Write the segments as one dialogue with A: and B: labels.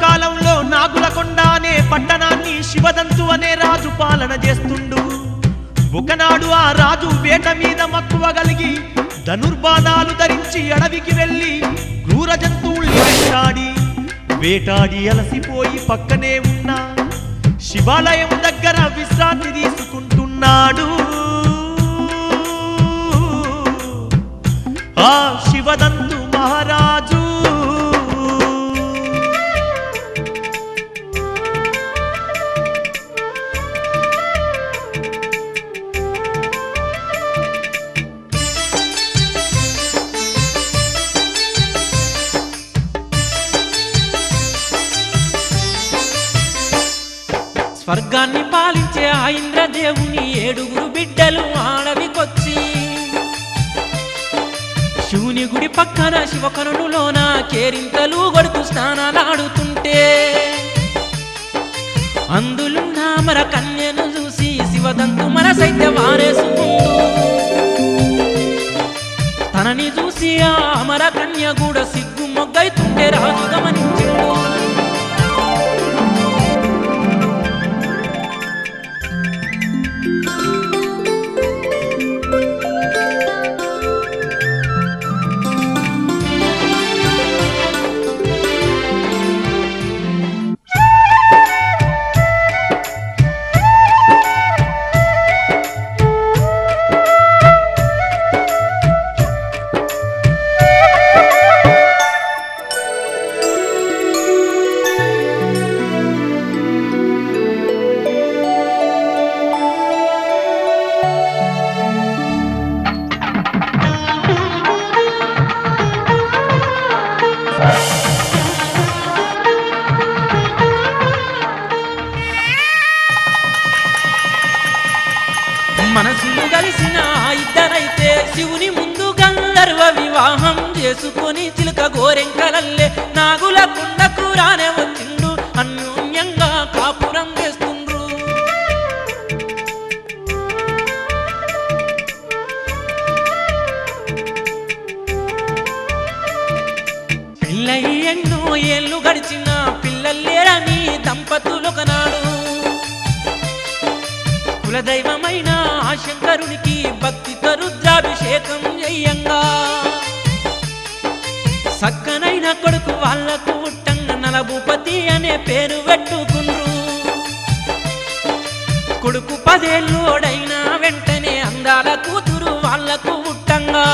A: పూర్వకాలంలో నాగులకొండ అనే పట్టణాన్ని శివదంతు అనే రాజు పాలన చేస్తుండు ఒకనాడు ఆ రాజు వేట మీద మక్కువ కలిగి ధనుర్బాణాలు ధరించి అడవికి వెళ్ళి క్రూర జంతువుల్ని వేటాడి వేటాడి అలసిపోయి పక్కనే ఉన్న శివాలయం దగ్గర విశ్రాంతి తీసుకుంటున్నాడు ఆ శివదంతు మహారాజు
B: స్వర్గాన్ని పాలించే ఆ ఇంద్రదేవుని ఏడుగురు బిడ్డలు ఆడవికొచ్చి శివుని గుడి పక్కన శివకరుణులోన కేరింతలు కొడుతూ స్నానాలాడుతుంటే అందులున్న మర కన్యను చూసి శివదంతు మనసైతే వారేసుకుంటూ తనని చూసి ఆ అమర కన్య కూడా సిగ్గు మొగ్గైతుంటే రాజు గమనించిండు మనసులు కలిసిన ఆ ఇద్దరైతే శివుని ముందు గంధర్వ వివాహం చేసుకొని చిలుక గోరెంకలల్లే నాగుల కుండకు రానే వచ్చిండు అన్యోన్యంగా కాపురం చేస్తుండ్రు పిల్లయి ఎన్నో ఏళ్ళు గడిచిన పిల్లలేరని దంపతులొకనాడు కులదైవమైన ఆ శంకరునికి భక్తితో రుద్రాభిషేకం చెయ్యంగా సక్కనైన కొడుకు వాళ్లకు ఉట్టంగ నలభూపతి అనే పేరు పెట్టుకుండ్రు కొడుకు పదేళ్ళోడైన వెంటనే అందాల కూతురు వాళ్లకు ఉట్టంగా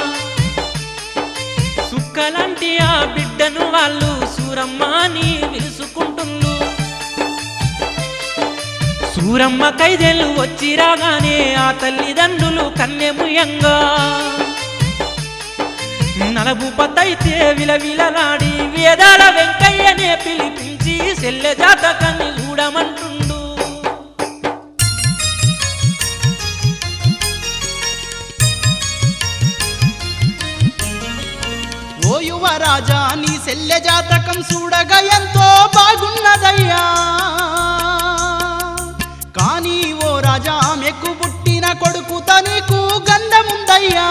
B: సుక్కలాంటి ఆ బిడ్డను వాళ్ళు సూరమ్మ అని పిలుచుకుంటుండ్రు సూరమ్మ కైదేళ్ళు వచ్చి రాగానే ఆ తల్లిదండ్రులు కన్నెముయంగా నలభూపతైతే విలవిలలాడి వేదాల వెంకయ్యనే పిలిపించి సెల్లె జాతకాన్ని చూడమంటుండు
C: ఓ యువరాజా నీ శల్య జాతకం చూడగా ఎంతో బాగున్నదయ్యా కానీ ఓ రాజా మెక్కు పుట్టిన కొడుకుతో నీకు గంధముందయ్యా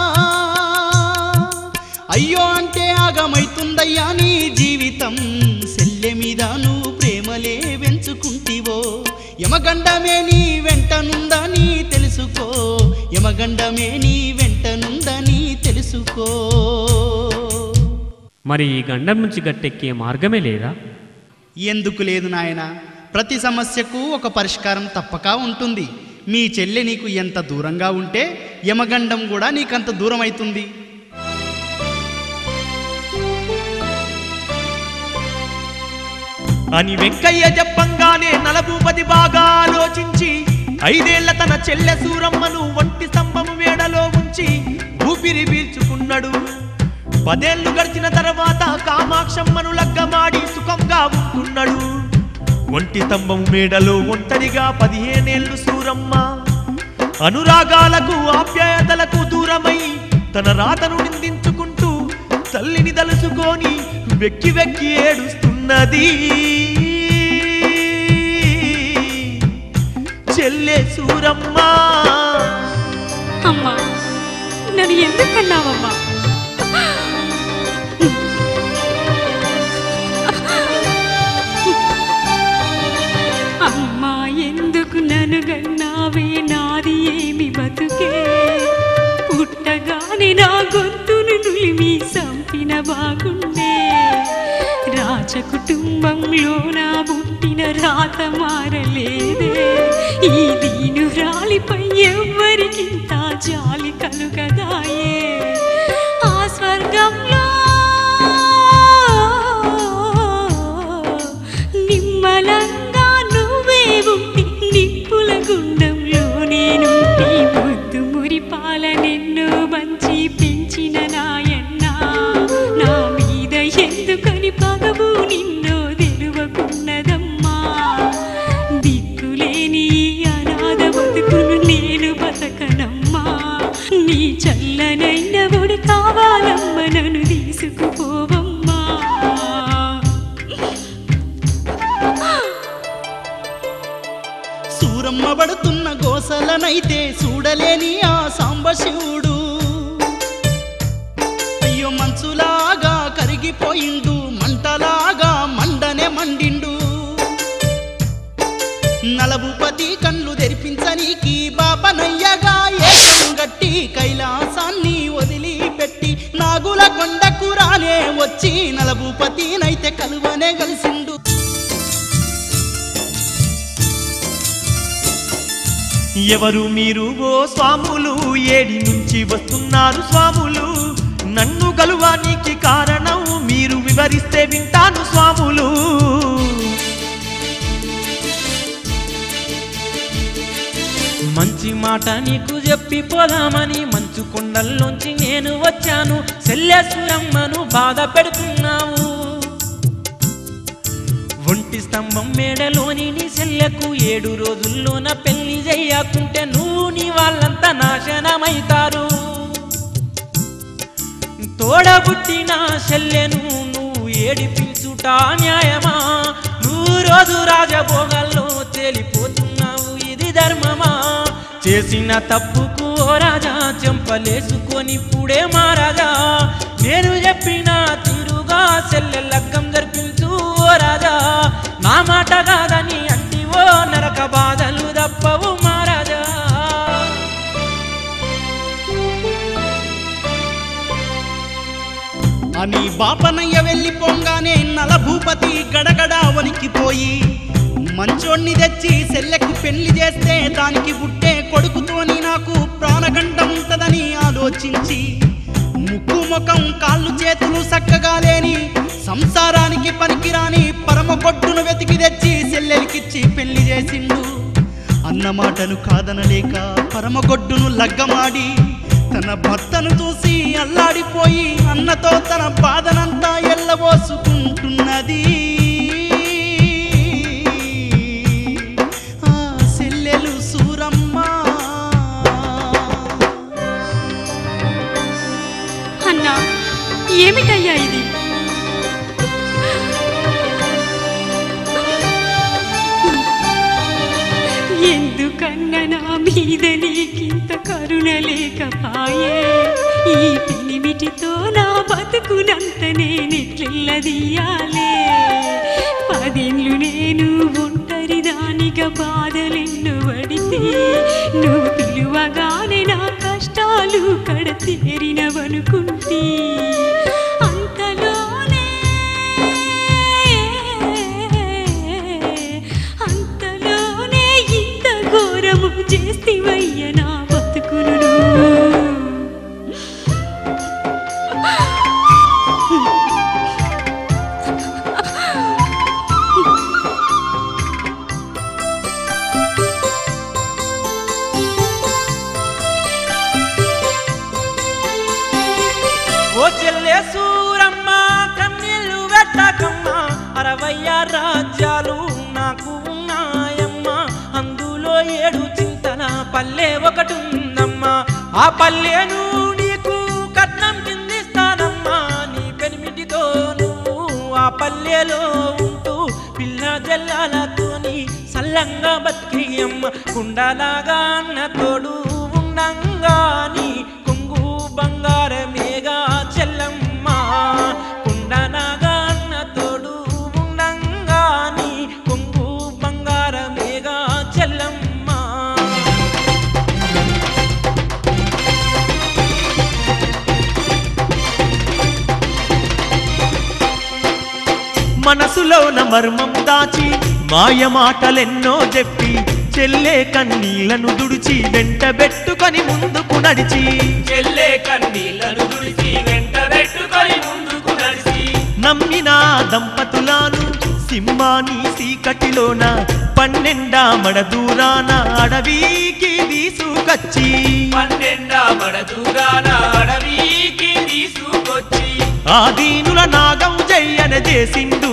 C: అయ్యో అంటే ఆగమైతుందయ్యా నీ జీవితం శల్య మీద నువ్వు ప్రేమలే పెంచుకుంటివో యమగండమే నీ వెంటనుందని తెలుసుకో యమగండమే నీ వెంటనుందని తెలుసుకో
D: మరి ఈ గండం నుంచి గట్టెక్కే మార్గమే లేదా
C: ఎందుకు లేదు నాయన ప్రతి సమస్యకు ఒక పరిష్కారం తప్పక ఉంటుంది మీ చెల్లె నీకు ఎంత దూరంగా ఉంటే యమగండం కూడా నీకంత దూరం అవుతుంది
A: అని వెంకయ్య చెప్పంగానే నలభూపతి బాగా ఆలోచించి ఐదేళ్ల తన చెల్లె సూరమ్మను ఒంటి స్తంభము వేడలో ఉంచి ఊపిరి పీల్చుకున్నాడు పదేళ్లు గడిచిన తర్వాత కామాక్షమ్మను లగ్గమాడి సుఖంగా ఉంటున్నాడు ఒంటి స్తంభము మేడలో ఒంటరిగా పదిహేనేళ్లు సూరమ్మ అనురాగాలకు ఆప్యాయతలకు దూరమై తన రాతను నిందించుకుంటూ తల్లిని తలుసుకొని వెక్కి వెక్కి ఏడుస్తున్నది చెల్లె సూరమ్మ
E: అమ్మా నన్ను ఎందుకన్నావమ్మా గర్భంలోన పుట్టిన రాత మారలేదే ఈ దీను రాలిపై ఎవ్వరికింత జాలి కలుగదాయే ఆ స్వర్గంలో నిమ్మలంగా నువ్వే ఉండి నిప్పుల గుండంలో నేనుంటి ముద్దు మురిపాల నిన్ను మంచి పెంచిన నాయన్న నా మీద ఎందుకని పగవు నిన్నో తెలువకున్నదమ్మా దిక్కులేని ఈ అనాథ బతుకును నేను బతకనమ్మా నీ చల్లనైన ఒడి కావాలమ్మ నన్ను తీసుకుపోవమ్మా
C: సూరమ్మ పడుతున్న గోసలనైతే చూడలేని ఆ సాంబశివుడు అయ్యో మంచులాగా కరిగిపోయిండు మంటలాగా మండనే మండిండు నలభుపతి కళ్ళు తెరిపించనీకి బాపనయ్యగా ఏకం గట్టి కైలాసాన్ని వదిలిపెట్టి నాగుల కొండకు రానే వచ్చి నలభూపతినైతే కలువనే కలిసిండు
A: ఎవరు మీరు ఓ స్వాములు ఏడి నుంచి వస్తున్నారు స్వాములు నన్ను గలువానికి కారణం మీరు వివరిస్తే వింటాను స్వాములు
B: మంచి మాట నీకు చెప్పి పోదామని మంచు కొండల్లోంచి నేను వచ్చాను శల్యసురమ్మను బాధ పెడుతున్నావు ఒంటి స్తంభం మేడలోని నీ సెల్లకు ఏడు రోజుల్లోన పెళ్లి చెయ్యకుంటే నువ్వు నీ వాళ్ళంతా నాశనమైతారు తోడబుట్టిన శల్యను నువ్వు ఏడిపించుట న్యాయమా నువ్వు రోజు రాజభోగాల్లో తేలిపోతున్నావు ఇది ధర్మమా చేసిన తప్పుకు ఓ రాజా చెంపలేసుకొని ఇప్పుడే మారాజా నేను చెప్పిన తీరుగా సెల్లె లగ్గం జరిపించు ఓ రాజా నా మాట కాదని అంటివో నరక బాధలు తప్పవు మహారాజా
C: అని బాపనయ్య వెళ్ళిపోంగానే నలభూపతి గడగడ వణికిపోయి మంచోణ్ణి తెచ్చి సెల్లెకు పెళ్లి చేస్తే దానికి పుట్టే కొడుకుతోని నాకు ప్రాణగండం ఉంటదని ఆలోచించి ముక్కు ముఖం కాళ్ళు చేతులు చక్కగా లేని సంసారానికి పనికిరాని పరమ కొట్టును వెతికి తెచ్చి సెల్లెలికిచ్చి పెళ్లి చేసిండు అన్న మాటను కాదనలేక పరమగొడ్డును లగ్గమాడి తన భర్తను చూసి అల్లాడిపోయి అన్నతో తన బాధనంతా ఎల్లబోసుకుంటున్నది ఆ సెల్లెలు సూరమ్మ
E: అన్నా ఏమిటయ్యా ఇది ఎందుకన్నా నా మీద నీకింత కరుణ లేకపాయే ఈ పెనిమిటితో నా బతుకునంత నేనెట్లెల్లదీయాలే పదేళ్ళు నేను ఒంటరి దానిగా బాధలెన్ను పడితే నువ్వు పిలువగానే నా కష్టాలు కడ తీరినవనుకుంటే అంతలోనే అంతలోనే ఇంత ఘోరము చేస్తివయ్య నా బతుకును నువ్వు.
B: ఓ చెల్లె సూరమ్మ కన్నీళ్ళు పెట్టకమ్మ అరవయ్య రాజ్యాలు నాకు ఉన్నాయమ్మ అందులో ఏడు చింతన పల్లె ఒకటి ఉందమ్మా ఆ పల్లెను నీకు కట్నం కిందిస్తానమ్మా నీ పెనిమిటితో నువ్వు ఆ పల్లెలో ఉంటూ పిల్ల జల్లాలతోని సల్లంగా బతికియమ్మ కుండలాగా అన్న తోడు ఉండంగా నీ కొంగు బంగారమేగా చెల్లమ్మ కుండలాగా అన్న తోడు ఉండంగా నీ కొంగు బంగారమేగా చెల్లమ్మ
A: మనసులో మనసులోన మర్మం దాచి మాయ మాటలెన్నో చెప్పి చెల్లే కన్నీళ్లను దుడిచి వెంటబెట్టుకొని ముందుకు నడిచి
B: చెల్లే కన్నీళ్లను తుడిచి వెంట పెట్టుకొని ముందుకు నడిచి
A: నమ్మిన దంపతులాను సింహాని సీకటిలోన పన్నెండా మడ దూరాన అడవికి తీసుకొచ్చి
B: పన్నెండా మడ దూరాన అడవికి తీసుకొచ్చి
A: ఆ దీనుల నాగం జయ్యన చేసిండు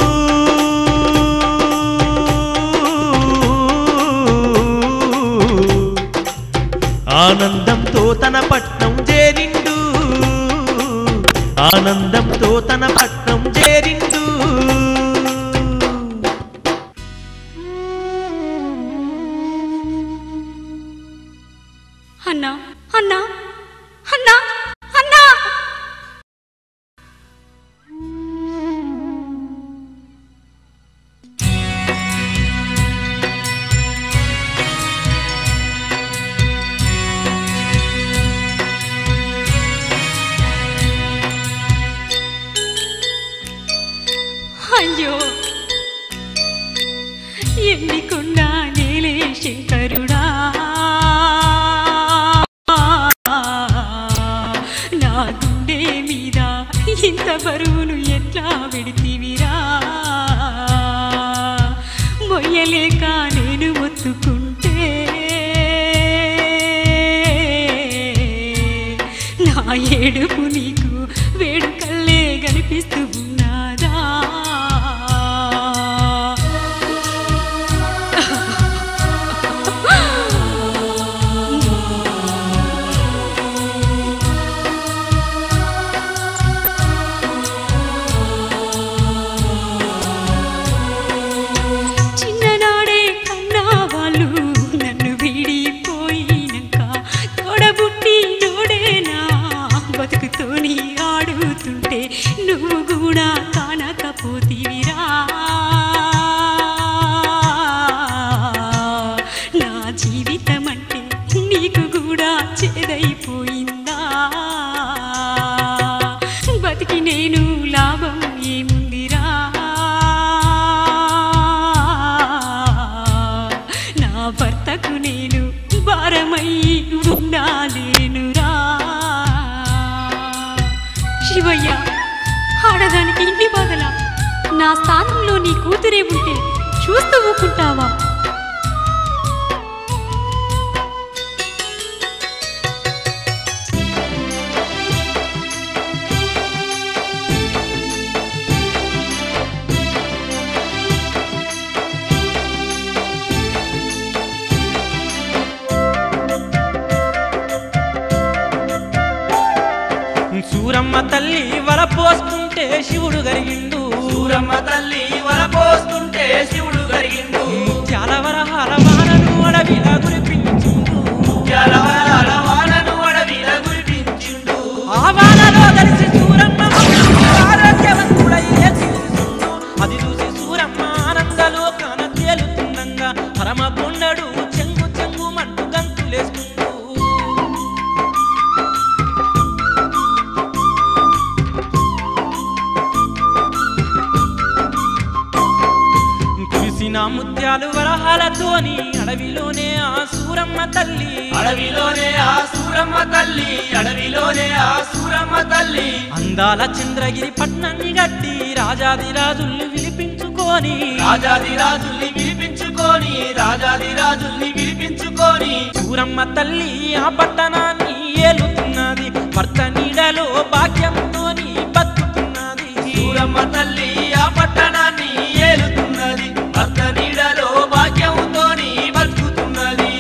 A: ఆనందంతో తన పట్నం చేరిండు ఆనందంతో తన పట్నం చేరిండు
E: అన్నా అన్నా అన్నా అన్నా అయ్యో ఎన్నికుండా నేలే శంకరుడా నా గుండె మీద ఇంత బరువును ఎట్లా విడితివిరా మొయ్యలేక నేను ఒత్తుకుంటే నా ఏడుపు నీకు వేడుకల్లే కనిపిస్తూ ఉన్నదా చిన్ననాడే కన్నా వాళ్ళు నన్ను వీడిపోయినాక తోడబుట్టి నోడేనా బతుకుతోని ఆడుతుంటే నువ్వు కూడా కానకపోతీవిరా నా జీవితం అంటే నీకు కూడా చేదైపోయిందా బతికి నేను లాభం ఏముందిరా నా భర్తకు నేను భారమై ఉండాలేనురా శివయ్య ఆడదానికి ఇన్ని బాధలా నా స్థానంలో నీ కూతురే ఉంటే చూస్తూ ఊకుంటావా
B: సూరమ్మ తల్లి వరపోస్తుంటే శివుడు గరిగిండు
F: సూరమ్మ తల్లి వరపోస్తుంటే శివుడు గరిగిండు
B: చాలా వరహాల వానను అడవిలా కురిపించిండు
F: జలవరాల వానను అడవిల గురిపించిండు
B: ఆ వానలో కలిసి సూరమ్మ మమ్మల్ని ఆరోగ్యవంతుడయ్యే చూస్తుండు. అది చూసి సూరమ్మ ఆనందలోకాన తేలుతుండంగా పరమ కొండడు చెంగు చెంగు మంటు గంతులేసుకుంటూ కురిసిన ముత్యాలు వరహాలతోని అడవిలోనే ఆ సూరమ్మ తల్లి
F: అడవిలోనే ఆ సూరమ్మ తల్లి అడవిలోనే ఆ సూరమ్మ తల్లి
B: అందాల చంద్రగిరి పట్నాన్ని గట్టి రాజాది రాజుల్ని విలిపించుకొని
F: రాజాది రాజుల్ని విలిపించుకొని రాజాది రాజుల్ని విలిపించుకొని
B: సూరమ్మ తల్లి ఆ పట్టణాన్ని ఏలుతున్నది భర్త నీడలో భాగ్యంతోని బతుకుతున్నది
F: సూరమ్మ తల్లి ఆ పట్టణాన్ని ఏలుతున్నది భర్త నీడలో భాగ్యముతోని బతుకుతున్నది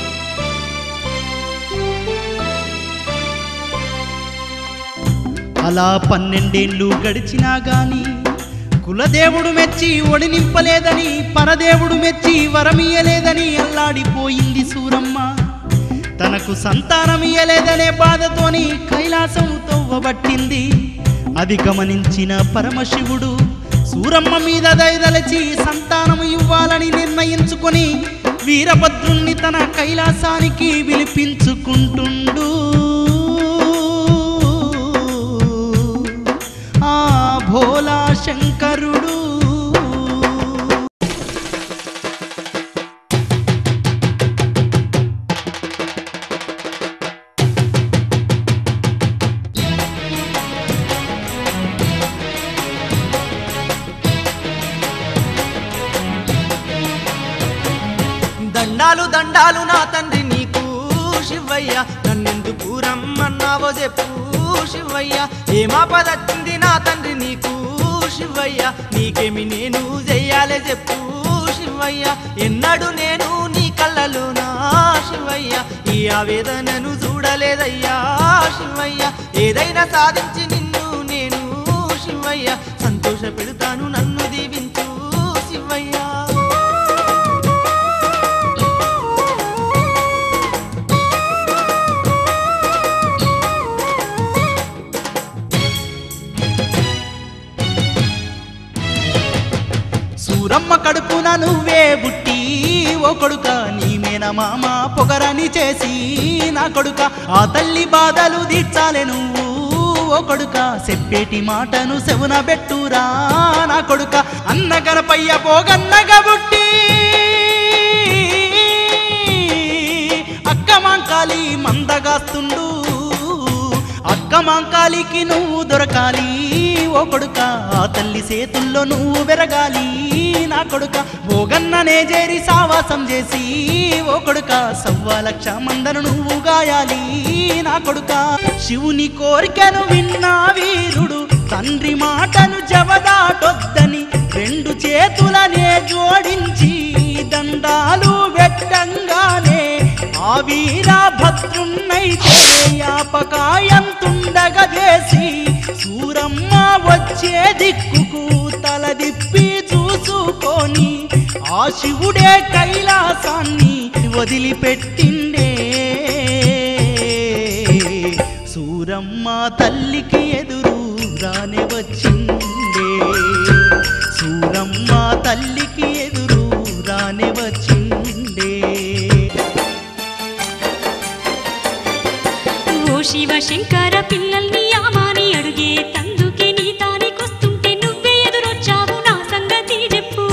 C: అలా పన్నెండేళ్ళు గడిచినా గాని కులదేవుడు మెచ్చి ఒడి నింపలేదని పరదేవుడు మెచ్చి వరమియ్యలేదని అల్లాడిపోయింది సూరమ్మ తనకు సంతానమియ్యలేదనే బాధతోని కైలాసం తవ్వబట్టింది అది గమనించిన పరమశివుడు సూరమ్మ మీద దయదలచి సంతానము ఇవ్వాలని నిర్ణయించుకొని వీరభద్రుణ్ణి తన కైలాసానికి పిలిపించుకుంటుండు ఆ భోలా శంకరుడు
G: దండాలు దండాలు నా తండ్రి నీకు శివయ్య నన్నెందుకు రమ్మన్నావో చెప్పు శివయ్య ఏమాపదచ్చింది నా తండ్రి నీకు శివయ్య నీకేమి నేను చెయ్యాలే చెప్పు శివయ్య ఎన్నడు నేను నీ కళ్ళలో నా శివయ్య ఈ ఆవేదనను చూడలేదయ్యా శివయ్య ఏదైనా సాధించి నిన్ను నేను శివయ్య సంతోష పెడతాను నన్ను దీవించు శివయ్య
C: సూరమ్మ కడుపున నువ్వే బుట్టి ఓ కొడుక నీ మేన మామ పొగరని చేసి నా కొడుక ఆ తల్లి బాధలు తీర్చాలే నువ్వు ఓ కొడుక చెప్పేటి మాటను సెవున పెట్టురా నా కొడుక అన్న గణపయ్య పోగన్నగా బుట్టి అక్క మాంకాలి మందగాస్తుండు అక్క మాంకాలికి నువ్వు దొరకాలి ఓ కొడుక ఆ తల్లి చేతుల్లో నువ్వు వెరగాలి నా కొడుక భోగన్ననే చేరి సావాసం చేసి ఓ కొడుక సవ్వ లక్ష మందను నువ్వు గాయాలి నా కొడుక శివుని కోరికను విన్నా వీరుడు తండ్రి మాటను జవదాటొద్దని రెండు చేతులనే జోడించి దండాలు పెట్టంగానే ఆ వీరభద్రున్నైతే యాపకాయంతుండగా చేసి సూరమ్మ వచ్చే దిక్కుకు తలదిప్పి చూసుకొని ఆ శివుడే కైలాసాన్ని వదిలిపెట్టిండే సూరమ్మ తల్లికి ఎదురు రానే వచ్చిండే సూరమ్మ తల్లికి ఎదురు రానే వచ్చిండే
E: ఓ శివ శంకర పిల్లల్ని ఆమాని అడుగే తందుకే నీ తానికొస్తుంటే నువ్వే ఎదురొచ్చావు నా సంగతి చెప్పు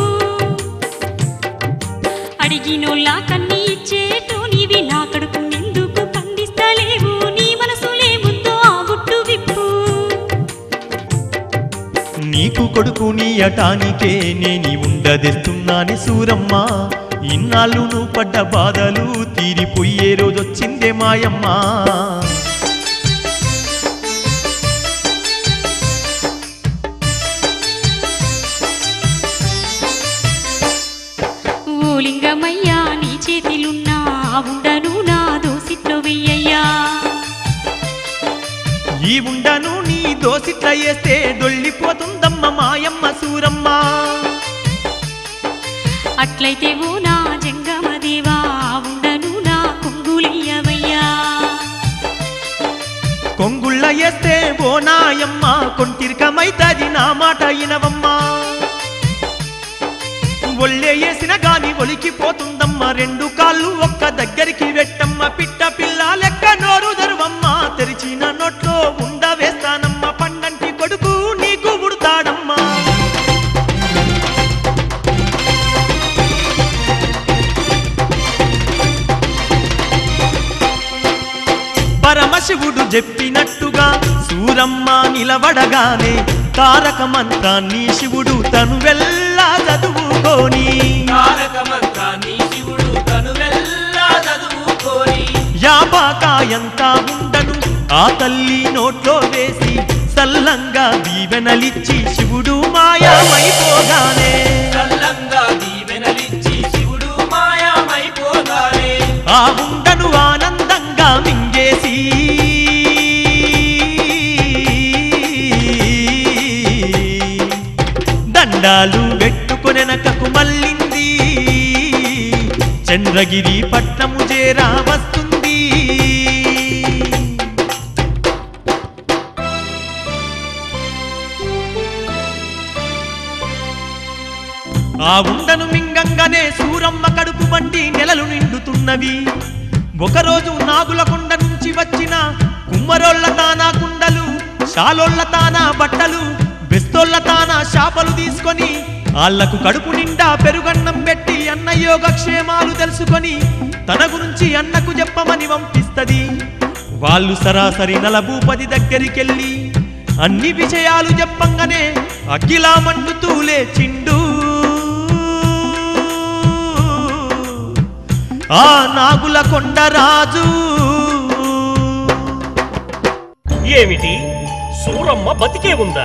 E: అడిగినోళ్ళ కన్ని ఇచ్చేటో నీవి నా కడుపు ఎందుకు పండిస్తలేవు నీ మనసులేముందో ఆ గుట్టు విప్పు
H: నీకు కొడుకు నీ అటానికే నేని ఉండదెస్తున్నాని సూరమ్మ ఇన్నాళ్ళు నువ్వు పడ్డ బాధలు తీరిపోయే రోజొచ్చిందే మాయమ్మ
E: ఓ లింగమయ్యా నీ చేతిలున్నా ఉండను నా దోసిట్లో వెయ్యయ్యా
H: ఈ ఉండను నీ దోసిట్ల వేస్తే డొల్లిపోతుందమ్మ మాయమ్మ సూరమ్మ
E: అట్లయితే ఓ నా జంగమదేవా ఉండను నా కొంగులయ్యవయ్యా
H: కొంగుళ్ళ వేస్తే ఓ నాయమ్మ కొంటిరికమైతది నా మాట ఇనవమ్మా ఒళ్ళే వేసిన గాని ఒలికిపోతుందమ్మ రెండు కాళ్ళు ఒక్క దగ్గరికి వెట్టమ్మ పిట్ట పిల్ల లెక్క నోరు దరువమ్మ తెరిచిన నోట్లో ఉండ వేస్తానమ్మ పండంటి కొడుకు నీకు ఉడతాడమ్మా పరమశివుడు చెప్పినట్టుగా సూరమ్మ నిలబడగానే తారక మంత్రాన్ని శివుడు తను వెళ్ళా చదువుకొని
F: తారక మంత్రాన్ని శివుడు తను వెళ్ళా చదువుకోని
H: యాపాకాయంతా ఉండను ఆ తల్లి నోట్లో వేసి సల్లంగా దీవెనలిచ్చి శివుడు మాయమైపోగానే
F: చల్లంగా దీవెనలిచ్చి శివుడు మాయమైపోగానే
H: ఆ ఉండను ఆనందంగా మింగేసి దండాలు పెట్టుకొనెనకకు మళ్ళింది చంద్రగిరి పట్నము చేరా వస్తుంది ఆ ఉండను మింగంగానే సూరమ్మ కడుపు వంటి నెలలు నిండుతున్నవి ఒకరోజు నాగులకొండ నుంచి వచ్చిన కుమ్మరోళ్ళ తానా కుండలు శాలోళ్ళ తానా బట్టలు బెస్తోళ్ళ తానా శాపలు తీసుకొని ఆళ్లకు కడుపు నిండా పెరుగన్నం పెట్టి అన్న యోగక్షేమాలు తెలుసుకొని తన గురించి అన్నకు చెప్పమని పంపిస్తది వాళ్ళు సరాసరి నలభూపది దగ్గరికెళ్ళి అన్ని విషయాలు చెప్పంగానే అగ్గిలా మండుతూ లేచిండు ఆ నాగుల కొండరాజు
I: ఏమిటి సూరమ్మ బతికే ఉందా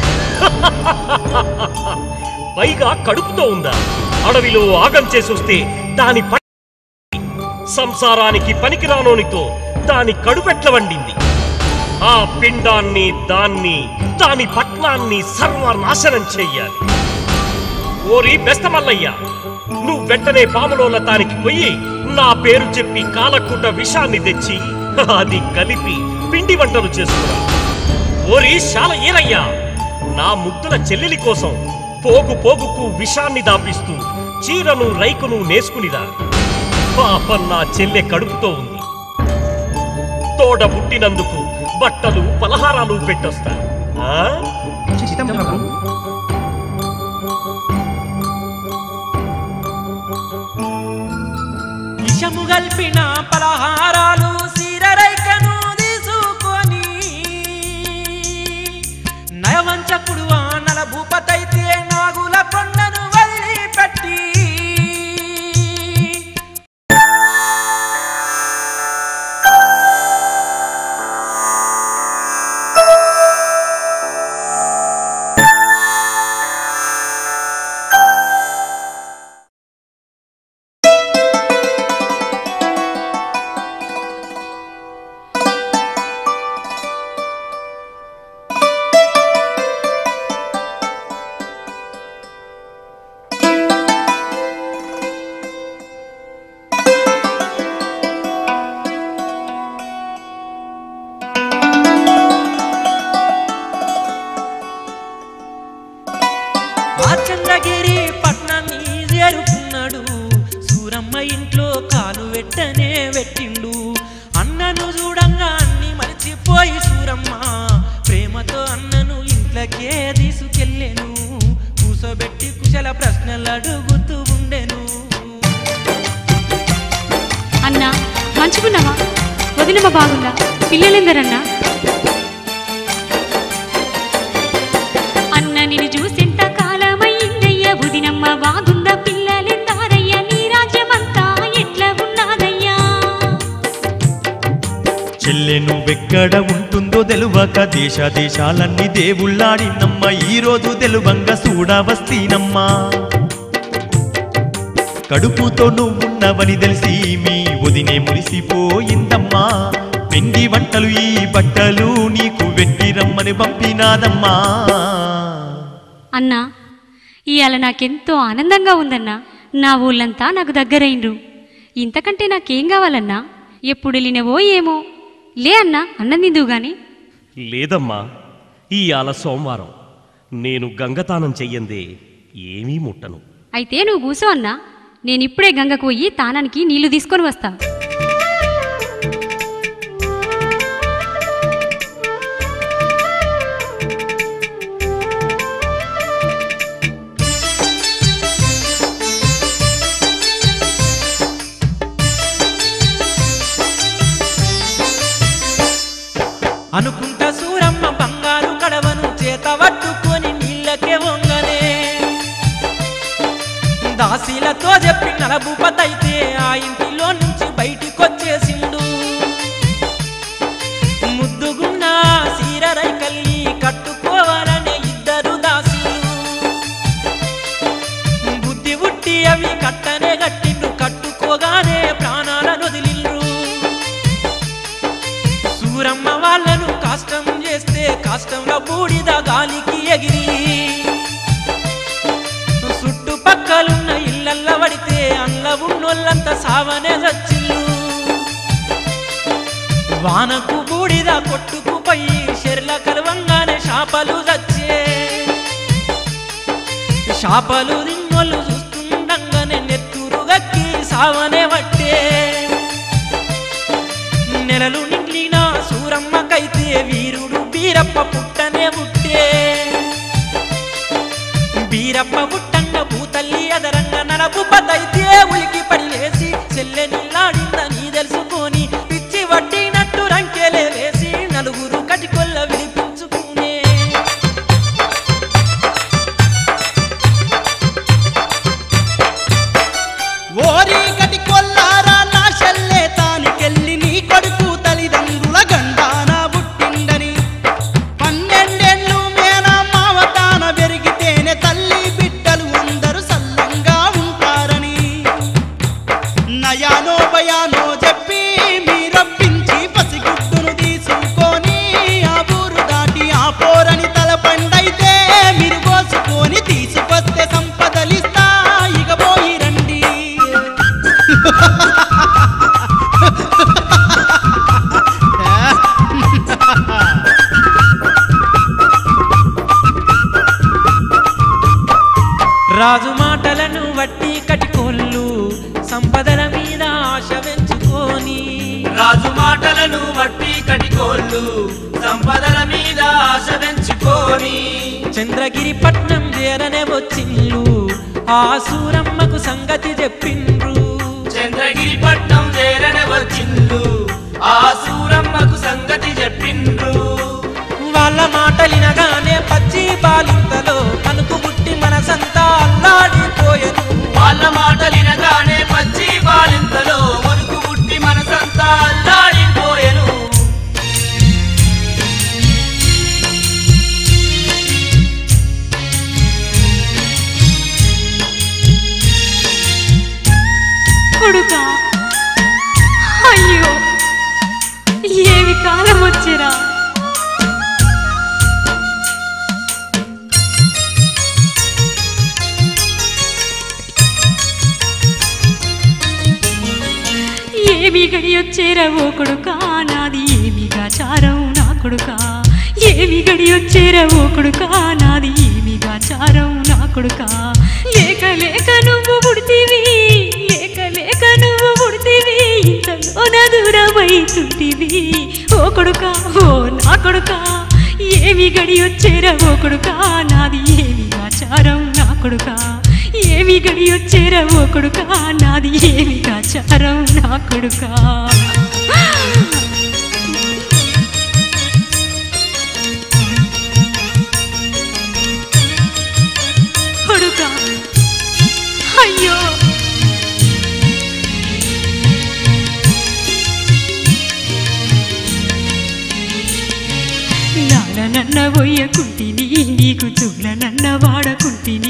I: పైగా కడుపుతో ఉందా అడవిలో ఆగం చేసొస్తే దాని ప- సంసారానికి పనికిరానోనితో దాని కడుపెట్ల వండింది ఆ పిండాన్ని దాన్ని దాని పట్నాన్ని సర్వనాశనం చెయ్యాలి ఓరి బెస్తమల్లయ్య నువ్వు వెంటనే పాములోల తానికి పోయి నా పేరు చెప్పి కాలకుండ విషాన్ని తెచ్చి అది కలిపి పిండి వంటలు చేసుకురా ఓరి శాల ఏరయ్యా నా ముద్దుల చెల్లెలి కోసం పోగు పోగుకు విషాన్ని దాపిస్తూ చీరను రైకును నేసుకునిరా పాపం నా చెల్లె కడుపుతో ఉంది తోడ పుట్టినందుకు బట్టలు పలహారాలు పెట్టొస్తా ఆ?
B: విషము గల్పిన పలహారాలు సీరరైకను తీసుకొని నయవంచకుడు ఆ నల భూపతైతే నాగుల కొండను వదిలిపెట్టి ఆ చంద్రగిరి పట్నాన్ని చేరుకున్నాడు సూరమ్మ ఇంట్లో కాలు వెట్టనే వెట్టిండు అన్నను చూడంగా అన్ని మరిచిపోయి సూరమ్మ ప్రేమతో అన్నను ఇంట్లోకే తీసుకెళ్ళెను కూసోబెట్టి కుశల ప్రశ్నలు అడుగుతూ ఉండెను
E: అన్నా మంచుకున్నావా వదినమ్మ బాగుందా పిల్లలెందరన్నా అన్న నిన్ను చూసెంత కాలమైందయ్య వదినమ్మ బాగుందా పిల్లలెందారయ్య నీ రాజ్యమంతా ఎట్లా ఉన్నాదయ్యా
H: చెల్లె నువ్వెక్కడ ఉంటుందో తెలువక దేశ దేశాలన్నీ దేవుళ్ళాడినమ్మ ఈ రోజు తెలువంగ చూడవస్తీనమ్మా కడుపుతో నువ్వున్నవని తెలిసి మీ వదినే మురిసిపోయిందమ్మా పిండి వంటలు ఈ బట్టలు నీకు వెట్టి రమ్మని పంపినాదమ్మా
E: అన్నా ఇవాళ నాకెంతో ఆనందంగా ఉందన్నా నా ఊళ్ళంతా నాకు దగ్గరైండ్రు ఇంతకంటే నాకేం కావాలన్నా ఎప్పుడు వెళ్ళినవో ఏమో లే అన్నా అన్నం తిందువు గాని
I: లేదమ్మా ఈ ఆల సోమవారం నేను గంగతానం చెయ్యందే ఏమీ ముట్టను
E: అయితే నువ్వు కూసో అన్నా నేనిప్పుడే గంగకు పోయి తానానికి నీళ్లు తీసుకొని వస్తా
B: అనుకుంటా సూరమ్మ బంగారు కడవను చేత పట్టుకొని నీళ్ళకే వంగనే దాసీలతో చెప్పి నలభూపతైతే ఆ ఇంటిలో నుంచి బయటికొచ్చేసిండు ముద్దుగున్న సీరరై కల్లి కట్టుకోవాలనే ఇద్దరు దాసీలు బుద్ధి ఉట్టి అవి కట్టనే గట్టిండ్రు కట్టుకోగానే ప్రాణాలను వదిలిండ్రు సూరమ్మ వాళ్ళను కష్టం చేస్తే కష్టంలో బూడిద గాలికి ఎగిరి చుట్టుపక్కలున్న ఇళ్ళల్ల పడితే అల్ల ఉన్నోళ్ళంతా సావనే చచ్చిల్లు వానకు బూడిద కొట్టుకుపోయి షెర్ల కలవంగానే శాపలు చచ్చే శాపలు దిన్నోళ్ళు చూస్తుండగానే నెత్తురు గక్కి సావనే పట్టే నెలలు నిండిన సూరమ్మకైతే వీరుడు బీరప్ప పుట్టనే పుట్టే బీరప్ప పుట్టంగ భూతల్లి అదరంగ నడపు పదైతే ఉలికి పడి లేసి చెల్లె నిల్లాడిందని తెలుసుకొని పిచ్చి వడ్డినట్టు రంకెలే వేసి నలుగురు కటికొల్ల విడిపించుకునే
C: ఓరి గటి కొల్లారా
F: వచ్చిండు సంపదల మీద ఆశ పెంచుకొని
B: చంద్రగిరి పట్నం చేరనే వచ్చిండ్రు ఆ సూరమ్మకు సంగతి చెప్పిండ్రు
F: చంద్రగిరి పట్నం చేరన వచ్చిండు ఆ సూరమ్మకు సంగతి చెప్పిండ్రు
B: వాళ్ళ మాటలినగానే పచ్చి బాలింతలో కనుకు పుట్టి మనసంతా అల్లాడిపోయెను
F: వాళ్ళ మాటలినగానే పచ్చి బాలింతలో వణుకు పుట్టి మనసంతా అల్లాడిపోయెను
E: కొడుకా అయ్యో ఏమి కాలం వచ్చిరా ఏమి గడియొచ్చేరా ఓ కొడుకా నాది ఏమిగా చారం నా కొడుకా ఏమి గడియొచ్చేరా ఓ కొడుకా నాది ఏమిగా చారం నా కొడుకా లేక లేక నువ్వు పుడితివి లేక లేక నువ్వు పుడితివి ఇంతలోన దూరమైతుంటివి ఓ కొడుకా ఓ నా కొడుకా ఏమి గడియొచ్చేరా ఓ కొడుకా నాది ఏమిగా చారం నా కొడుకా ఏమి గడియొచ్చేరా ఓ కొడుకా నాది ఏమిగా చారం నా కొడుకా కొడుకా అయ్యో నాన్న నన్న పోయకుంటిని నీకు చూల నన్న వాడకుంటిని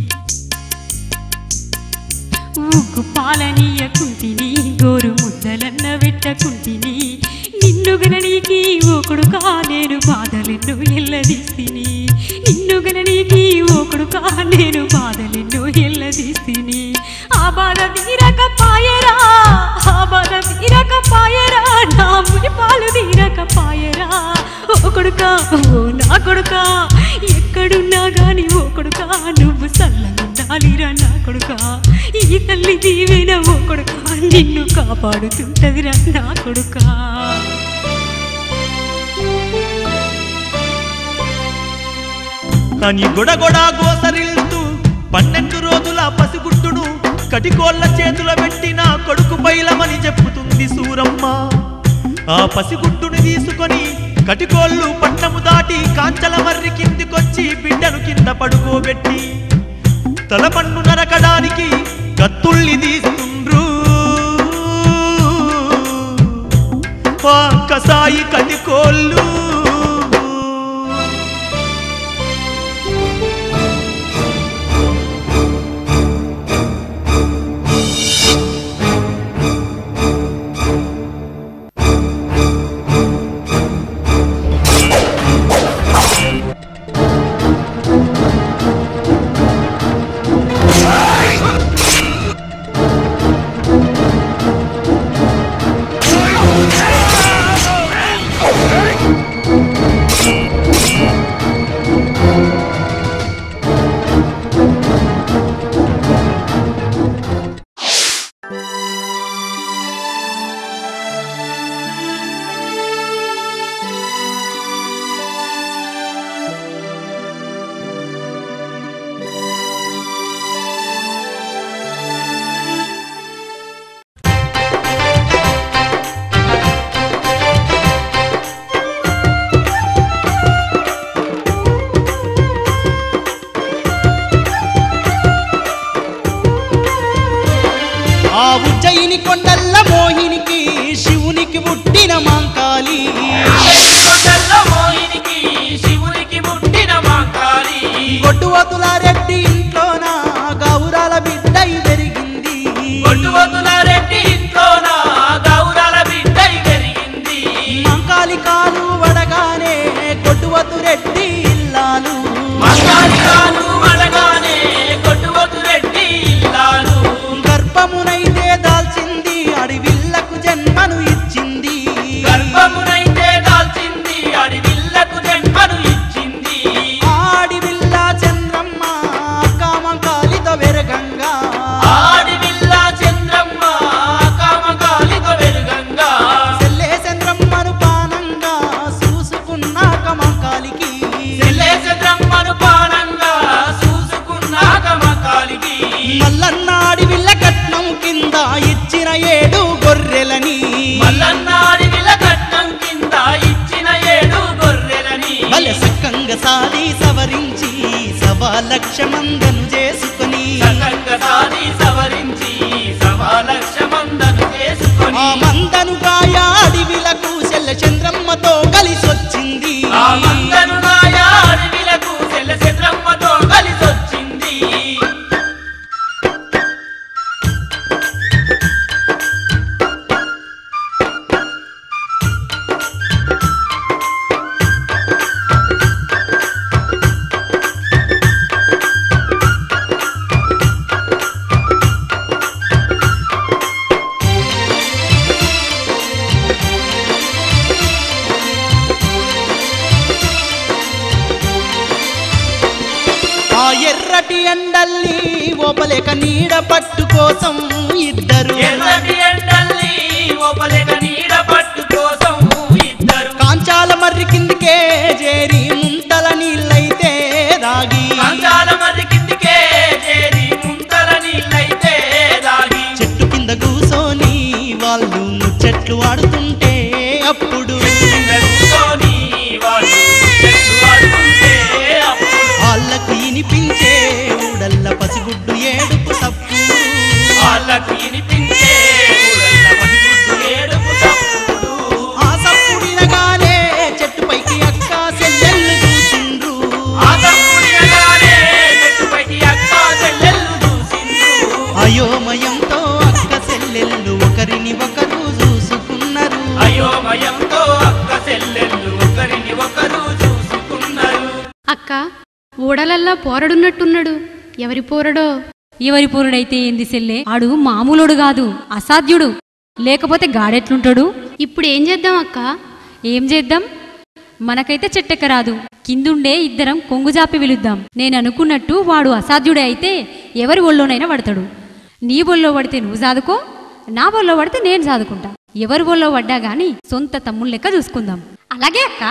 E: ఉగ్గు పాలనీయకుంటిని గోరు ముద్దలన్న వెట్టకుంటిని నిన్ను గననీకి ఓ కొడుకా నేను బాధలెన్నో ఎల్లదీస్తిని నిన్ను గననీకి ఓ కొడుకా నేను బాధలెన్నో ఎల్లదీస్తిని ఆ బాధ తీరక పాయరా ఆ బాధ తీరక పాయరా నా ముని పాలు తీరక పాయరా ఓ కొడుకా ఓ నా కొడుకా ఎక్కడున్నా గాని ఓ కొడుకా నువ్వు సల్లగుండాలిరా నా కొడుకా ఈ తల్లి దీవెన ఓ కొడుకా నిన్ను కాపాడుతుంటదిరా నా కొడుకా
H: అని గొడగొడ గోసరిల్తూ పన్నెండు రోజుల పసిగుడ్డును కటికోళ్ళ చేతుల పెట్టిన కొడుకు బయలమని చెప్పుతుంది సూరమ్మ ఆ పసిగుడ్డుని తీసుకొని కటికోళ్ళు పట్నము దాటి కాంచల మర్రి కిందికొచ్చి బిడ్డను కింద పడుకోబెట్టి తలపన్ను నరకడానికి కత్తుల్ని తీస్తుండ్రు ఆ కసాయి కటికోళ్ళు
C: ఆ ఉజ్జయిని కొండల్ల మోహినికి శివునికి పుట్టిన మాంకాలి
F: కొండల్లో మోహినికి శివునికి ముట్టిన మాంకాలి
C: గొడ్డువతుల రెడ్డి ఇంట్లోన గౌరాల బిడ్డ పెరిగింది
F: కొట్టువతుల రెడ్డి ఇంట్లోన గౌరాల బిడ్డై పెరిగింది
C: మాంకాలి కాలు వడగానే గొడ్డువతు రెడ్డి ఇల్లాలు
F: మంగాళికాలు వడగానే కొట్టువతు రెడ్డి ఇల్లాలు
C: గర్భమునైతే దాల్చింది అడవిల్లకు జన్మను ఇచ్చింది
F: గర్భమునైతే దాల్చింది అడవిల్లకు జన్మను ఇచ్చింది
C: ఆడివిల్ల చంద్రమ్మ కామంకాలితో వెరగంగా
F: ఆడివిల్ల చంద్రమ్మ కామకాలితో వెలుగంగా
C: సెల్లే చంద్రమ్మను పానంగా సాది సవరించి సవా లక్షమందను చేసుకొని
F: సకంగ సాది సవరించి సవా లక్షమందను చేసుకొని
C: ఆ మందను కాయ అడవిలకు చెల్ల చంద్రమ్మతో కలిసొచ్చింది
F: ఆ మందను నాయ అడవిలకు చెల్ల చంద్రమ్మతో కలిసొచ్చింది
C: ఆ ఎర్రటి ఎండల్ని ఓపలేక నీడ పట్టు కోసం ఇద్దరు
F: ఎర్రటి ఎండల్ని ఓపలేక నీడ పట్టు కోసం ఇద్దరు
C: కాంచాల మర్రి కిందికే చేరి ముంతల నీళ్ళైతే దాగి
F: కంచాల మర్రి కిందికే చేరి ముంతల నీళ్ళైతే దాగి
C: చెట్టు కింద కూసోని వాళ్ళు ముచ్చట్లు ఆడుతుంటే అప్పుడు
F: కూర్చొని వాళ్ళు చెట్లు ఆడుతుంటే అప్పుడు
C: వాళ్ళకు ఇనిపించే ఊడల్ల పసిగుడ్డు ఏడుపు సప్పుడు
F: వాళ్ళకి వినిపించే ఊరల్ల పసిగుడ్డు ఏడుపు చప్పుడు.
C: ఆ సప్పుడినగానే చెట్టు పైకి అక్క సెల్లెళ్ళు చూసిండ్రు
F: ఆ తప్పుడినగానే చెట్టుపైకి అక్క చెల్లెళ్ళు చూసిండ్రు.
C: అయోమయంతో అక్క సెల్లెళ్ళు ఒకరిని ఒకరు చూసుకున్నారు
F: అయోమయంతో అక్క చెల్లెళ్ళు ఒకరిని ఒకరు చూసుకున్నారు
J: అక్క ఊడలల్లా పోరడున్నట్టున్నాడు ఎవరి పోరడో
E: ఎవరి పూరుడైతే ఏంది సెల్లే ఆడు మామూలుడు కాదు అసాధ్యుడు లేకపోతే గాడెట్లుంటాడు
J: ఇప్పుడు ఏం చేద్దాం అక్క
E: ఏం చేద్దాం మనకైతే చెట్టెక్క రాదు కిందుండే ఇద్దరం కొంగుజాపి వెలుద్దాం నేను అనుకున్నట్టు వాడు అసాధ్యుడే అయితే ఎవరి ఒళ్ళోనైనా పడతాడు నీ ఒళ్ళో పడితే నువ్వు సాదుకో నా ఒళ్ళో పడితే నేను సాదుకుంటా ఎవరి ఒళ్ళో పడ్డా గాని సొంత తమ్ముళ్ళ లెక్క చూసుకుందాం అలాగే అక్క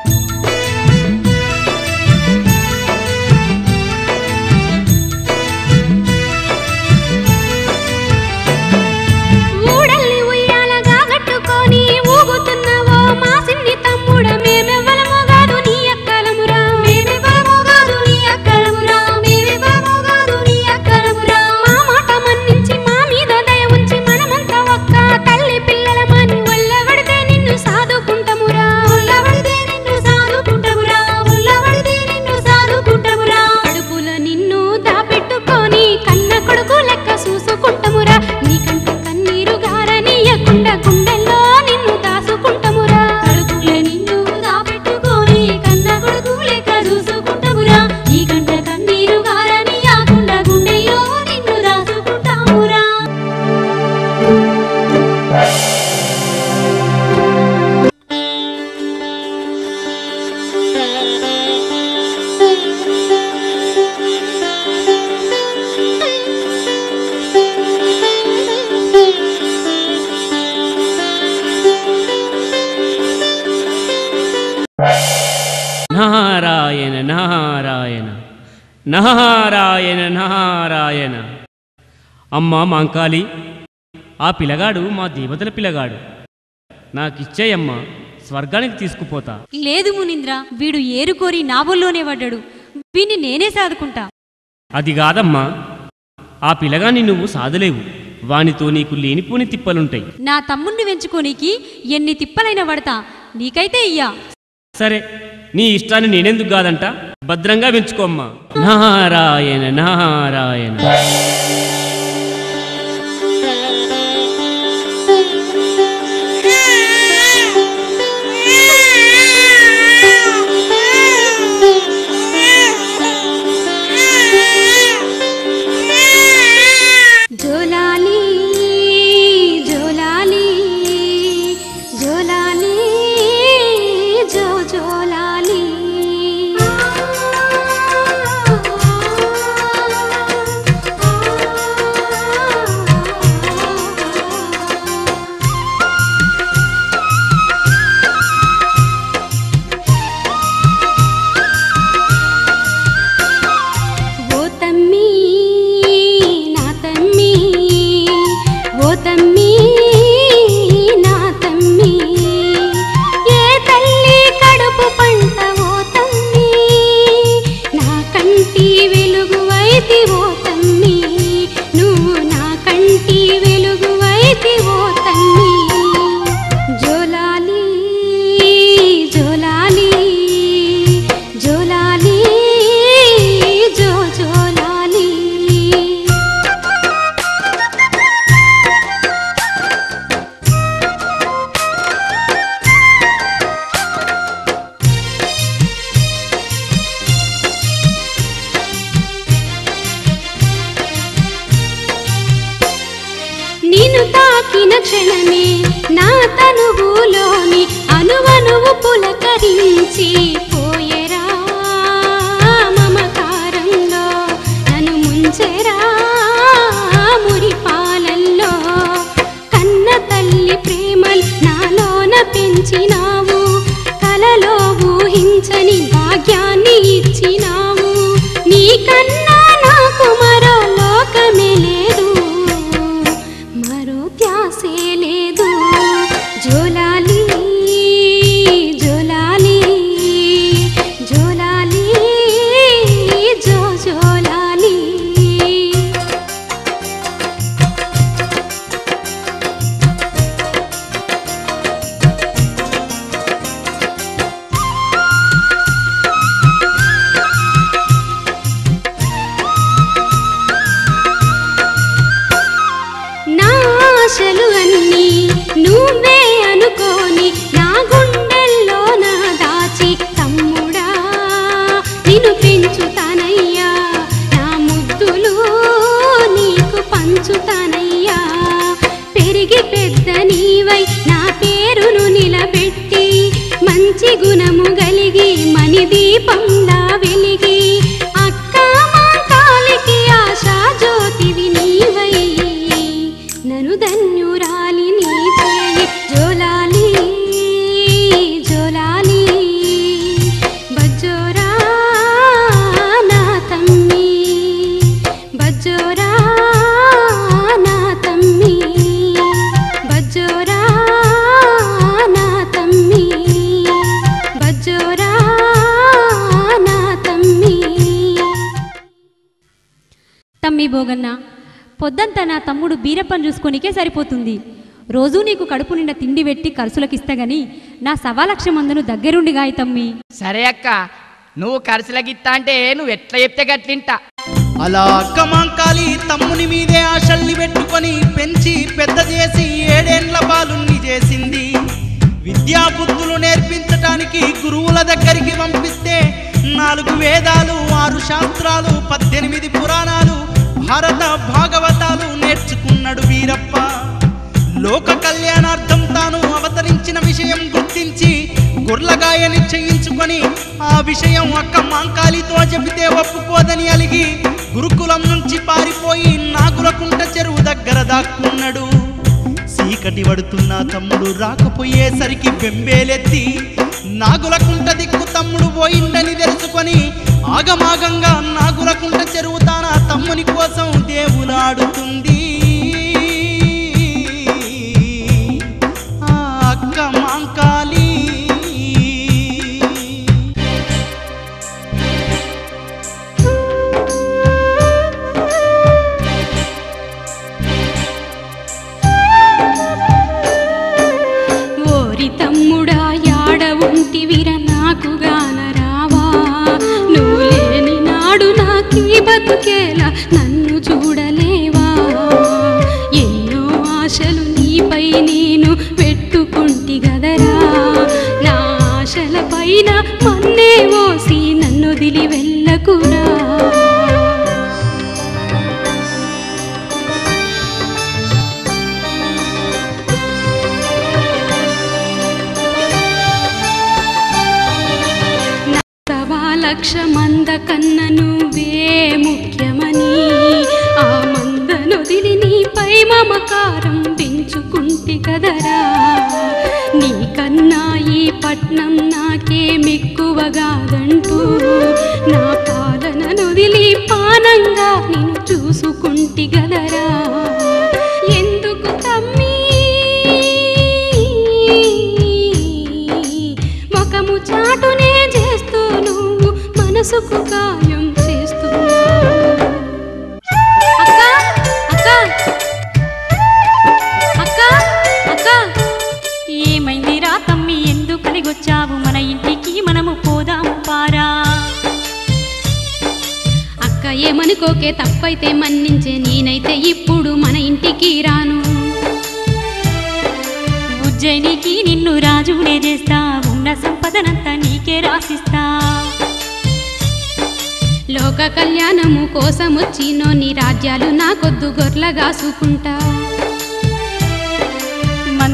J: ఊడల్ని ఉయ్యాలగా కట్టుకొని ఊగుతున్నావో మా సిన్ని తమ్ముడ మేమెవ్వలమో కాదు నీ అక్కలమురా మేమెవ్వలమో కాదు నీ అక్కలమురా మేమెవ్వలమో కాదు నీ అక్కలమురా మా మాట మన్నించి మా మీద దయ ఉంచి మనమంతా ఒక్క తల్లి పిల్లలమని ఒళ్ళబడితే నిన్ను సాదుకుంటమురా ఒళ్ళబడితే నిన్ను సాదుకుంటమురా ఒళ్ళబడితే నిన్ను సాదుకుంటమురా కడుపుల నిన్ను దాపెట్టుకొని కన్న కొడుకు లెక్క చూసుకుంటమురా నీకంట కన్నీరు గారనీయకుండా గుండెల్లో నిన్ను దాసుకుంటమురా కడుపుల నిన్ను దాపెట్టుకొని కన్న కొడుకు లెక్క చూసుకుంటమురా నీకంట కన్నీరు గారనీయకుండా గుండెల్లో నిన్ను దాసుకుంటామురా
D: నారాయణ నారాయణ నారాయణ నారాయణ అమ్మ మాంకాళి ఆ పిల్లగాడు మా దేవతల పిల్లగాడు నాకిచ్చేయమ్మా స్వర్గానికి తీసుకుపోతా
E: లేదు మునీంద్ర వీడు ఏరుకోరి నా బొల్లోనే పడ్డాడు వీణ్ణి నేనే సాదుకుంటా
D: అది కాదమ్మా ఆ పిల్లగాన్ని నువ్వు సాధలేవు వానితో నీకు లేనిపోని తిప్పలుంటాయి
E: నా తమ్ముణ్ణి వెంచుకోనీకి ఎన్ని తిప్పలైనా పడతా నీకైతే ఇయ్యా
D: సరే నీ ఇష్టాన్ని నేనెందుకు కాదంట భద్రంగా పెంచుకోమ్మా నారాయణ నారాయణ
J: జోలాలి జోలాలి జోలాలి జో జోలాలి ఆ నిన్ను తాకిన క్షణమే నా తనువులోని అనువనువు పులకరించి పోయెరా మమకారంలో నన్ను ముంచెరా మురిపాలల్లో కన్న తల్లి ప్రేమలు నాలోన పెంచినావు కలలో ఊహించని భాగ్యాన్ని ఇచ్చినావు నీకన్నా నాకు మరో లోకమే లేదు మరో ధ్యాసే లేదు జోలాలి జోలాలి జోలాలి జో జోలాలి నా ఆశలు అన్నీ నువ్వే అనుకోని నా గుండెల్లో నా దాచి తమ్ముడా నిన్ను పెంచుతానయ్యా నా ముద్దులు నీకు పంచుతానయ్యా పెరిగి పెద్ద నీవై నా పేరును నిలబెట్టి మంచి గుణము గలిగి మణి దీపంలా వెలిగి అక్క మా కాలికి ఆశా జ్యోతివి నీవై నను ధన్యురాలి నీ చేయి జోలాలి జోలాలి బజ్జోరా నా తమ్మి బజ్జోరా నా తమ్మి బజ్జోరా నా తమ్మి బజ్జోరా నా తమ్మి
E: తమ్మి బోగన్న పొద్దంతా నా తమ్ముడు బీరప్పని చూసుకొనికే సరిపోతుంది రోజూ నీకు కడుపు నిండా తిండి పెట్టి ఖర్చులకిస్తా గాని నా సవాలక్ష మందును దగ్గరుండి గాయ తమ్మి
K: సరే అక్క నువ్వు ఖర్చులకిత్తా అంటే నువ్వు ఎట్లా చెప్తే గట్లింటా
C: అలా అక్కమాంకాలి తమ్ముని మీదే ఆశల్ని పెట్టుకొని పెంచి పెద్ద చేసి ఏడేండ్ల బాలుణ్ణి చేసింది విద్యా బుద్ధులు నేర్పించటానికి గురువుల దగ్గరికి పంపిస్తే నాలుగు వేదాలు ఆరు శాస్త్రాలు పద్దెనిమిది పురాణాలు భారత భాగవతాలు నేర్చుకున్నాడు వీరప్ప లోక కళ్యాణార్థం తాను అవతరించిన విషయం గుర్తించి గుర్లగాయని చేయించుకొని ఆ విషయం అక్క మాంకాలితో చెబితే ఒప్పుకోదని అలిగి గురుకులం నుంచి పారిపోయి నాగులకుంట చెరువు దగ్గర దాక్కున్నాడు చీకటి పడుతున్న తమ్ముడు రాకపోయేసరికి బెంబేలెత్తి నాగులకుంట దిక్కు తమ్ముడు పోయిందని తెలుసుకొని ఆగమాగంగా నాగులకుంట చెరువు తాన తమ్ముని కోసం దేవులాడుతుంది ఆ అక్క మాంకాలి
J: ఓరి తమ్ముడా యాడ ఉంటివిర నాకు గానరావా నువ్వు లేని నాడు నాకీ బతుకేలా నన్ను చూడలేవా ఎన్నో ఆశలు నీపై నేను పెట్టుకుంటి గదరా నా ఆశల పైన మన్నే మోసి నన్ను వదిలి వెళ్ళకురా సవా లక్ష మంద కన్న నువ్వే ముఖ్యమని ఆ మంద నొదిలి నీపై మమకారం పెంచుకుంటి కదరా నీకన్నా ఈ పట్నం నాకే మెక్కువగాదంటూ నా పాలన నొదిలి పానంగా నిన్ను చూసుకుంటి గదరా ఎందుకు తమ్మీ ముఖము చాటునే చేస్తూ నువ్వు మనసుకు గాయం చేస్తూ అక్క అక్క అక్క అక్క
E: ఏమైందిరా తమ్మి ఎందుకు కలిగొచ్చావు మన ఇంటికి మనము పోదాం పారా
J: అక్క ఏమనుకోకే తప్పైతే మన్నించే నేనైతే ఇప్పుడు మన ఇంటికి రాను
E: ఉజ్జయినికి నిన్ను రాజునే చేస్తా ఉన్న సంపదనంతా నీకే రాసిస్తా
J: లోక కళ్యాణము కోసం వచ్చినో నీ రాజ్యాలు నాకొద్దు గొర్లగా చూకుంటా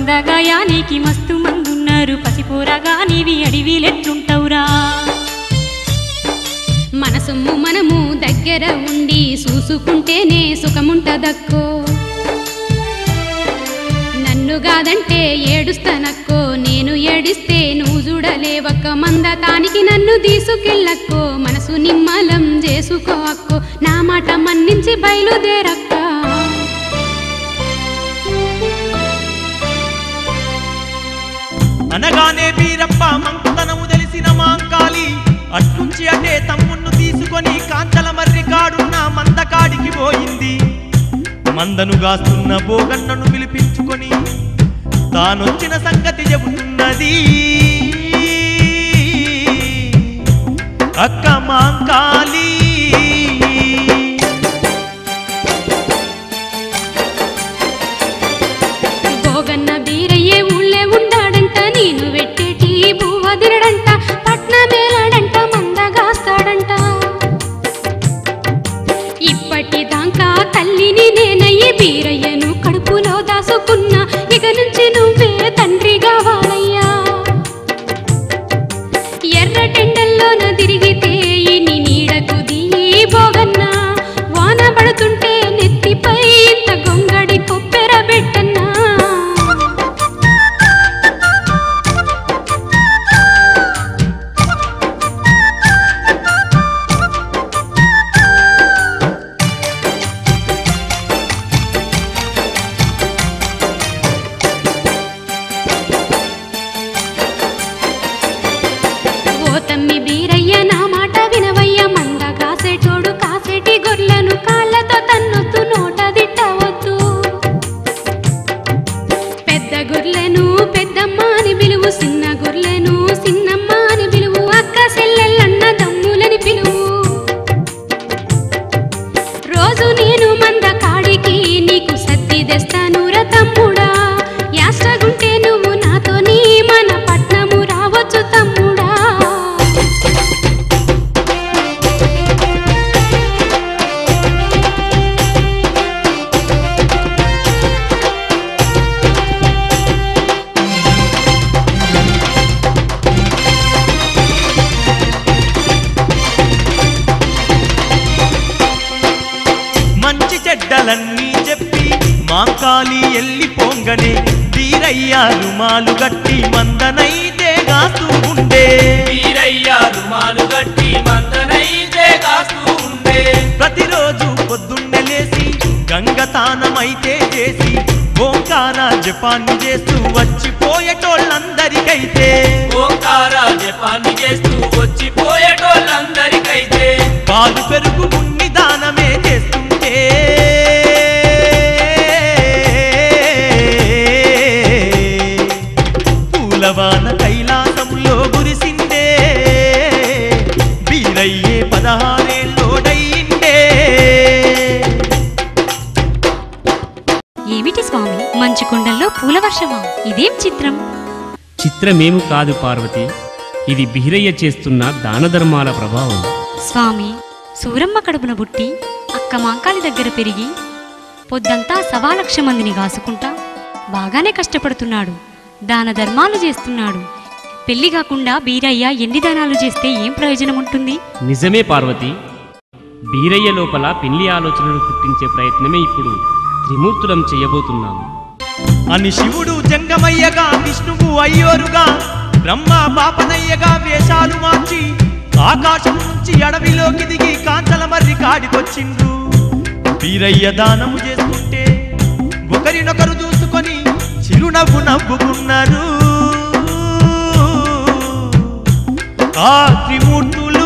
E: మందగాయానికి మస్తు మందున్నారు పసిపోరగా నీవి అడివిలెట్లుంటవురా
J: మన సొమ్ము మనము దగ్గర ఉండి చూసుకుంటేనే సుఖముంటదక్కో నన్ను కాదంటే ఏడుస్తానక్కో నేను ఏడిస్తే నువ్వు చూడలేవక్క మందతానికి నన్ను తీసుకెళ్ళక్కో మనసు నిమ్మలం చేసుకో అక్కో నా మాట మన్నించి బయలుదేరక్క
H: అనగానే వీరప్ప మంకుతనము తెలిసిన మాంకాలి అట్నుంచి అటే తమ్ముణ్ణు తీసుకొని కాంచల మర్రి కాడున్న మందకాడికి పోయింది మందను గాస్తున్న బోగన్నను పిలిపించుకొని తానొచ్చిన సంగతి చెబుతున్నది అక్క మాంకాలి
J: గోగన్న బీరయ్యే ఊళ్ళే ఉండాడంట నేను వెట్టేటి బువ్వ తినడంట పట్న మేలాడంట మందగాస్తాడంట ఇప్పటిదాకా తల్లిని నేనయ్యి బీరయ్యను కడుపులో దాసుకున్నా ఇక నుంచి నువ్వే తండ్రి కావాలయ్యా ఎర్రటెండల్లోన తిరిగితే ఇని నీడకు దిగి బోగన్నా వాన పడుతుంటే నెత్తిపై ఇంత గొంగడి కొప్పెర పెట్టన్నా ఓ తమ్మి బీరయ్య నా మాట వినవయ్య మంద కాసేటోడు కాసేటి గొర్రెలను కాళ్ళతో తన్నొద్దు నోట దిట్టవద్దు పెద్ద గొర్రెను పెద్దమ్మ అని పిలువు చిన్న గొర్రెను చిన్నమ్మ అని పిలువు అక్క సెల్లెళ్ళన్న దమ్ములని పిలువు రోజు నేను మంద కాడికి నీకు సత్తి తెస్తానురా తమ్ముడా యాస్టగుంటే నువ్వు నాతోని మన పట్నము రావచ్చు తమ్ముడా
H: మంచి చెడ్డలన్నీ చెప్పి మాంకాలి ఎల్లి పొంగనే వీరయ్య రుమాలు గట్టి మందనైతే గాస్తూ ఉండే
F: వీరయ్య రుమాలు గట్టి మందనైతే కాస్తూ ఉండే
H: ప్రతిరోజు పొద్దున్నే లేసి గంగతానమైతే చేసి ఓంకార జపాన్ని చేస్తూ వచ్చిపోయేటోళ్ళందరికైతే
F: ఓంకార జపాన్ని చేస్తూ వచ్చిపోయేటోళ్ళందరికైతే
H: పాలు పెరుగు ఉన్ని దానమే చేస్తుంటే పూలవాన కైలాసంలో గురిసిందే వీరయ్యే పదహారేళ్ళోడయిండే
E: ఏమిటి స్వామి మంచు కొండల్లో పూల వర్షమా ఇదేం చిత్రం
D: చిత్రమేము కాదు పార్వతి ఇది బిహిరయ్య చేస్తున్న దాన ధర్మాల ప్రభావం
E: స్వామి సూరమ్మ కడుపున పుట్టి అక్క మాంకాలి దగ్గర పెరిగి పొద్దంతా సవా లక్ష మందిని కాసుకుంటా బాగానే కష్టపడుతున్నాడు దాన ధర్మాలు చేస్తున్నాడు పెళ్లి కాకుండా బీరయ్య ఎన్ని దానాలు చేస్తే ఏం ప్రయోజనం ఉంటుంది
D: నిజమే పార్వతి బీరయ్య లోపల పెళ్లి ఆలోచనలు పుట్టించే ప్రయత్నమే ఇప్పుడు త్రిమూర్తులం చేయబోతున్నాము
H: అని శివుడు జంగమయ్యగా విష్ణువు అయ్యోరుగా బ్రహ్మ బాపనయ్యగా వేషాలు మార్చి ఆకాశం నుంచి అడవిలోకి దిగి కాంచల మర్రి కాడికొచ్చిండ్రు వీరయ్య దానము చేస్తుంటే ఒకరినొకరు చూసుకొని చిరునవ్వు నవ్వుకున్నారు ఆ త్రిమూర్తులు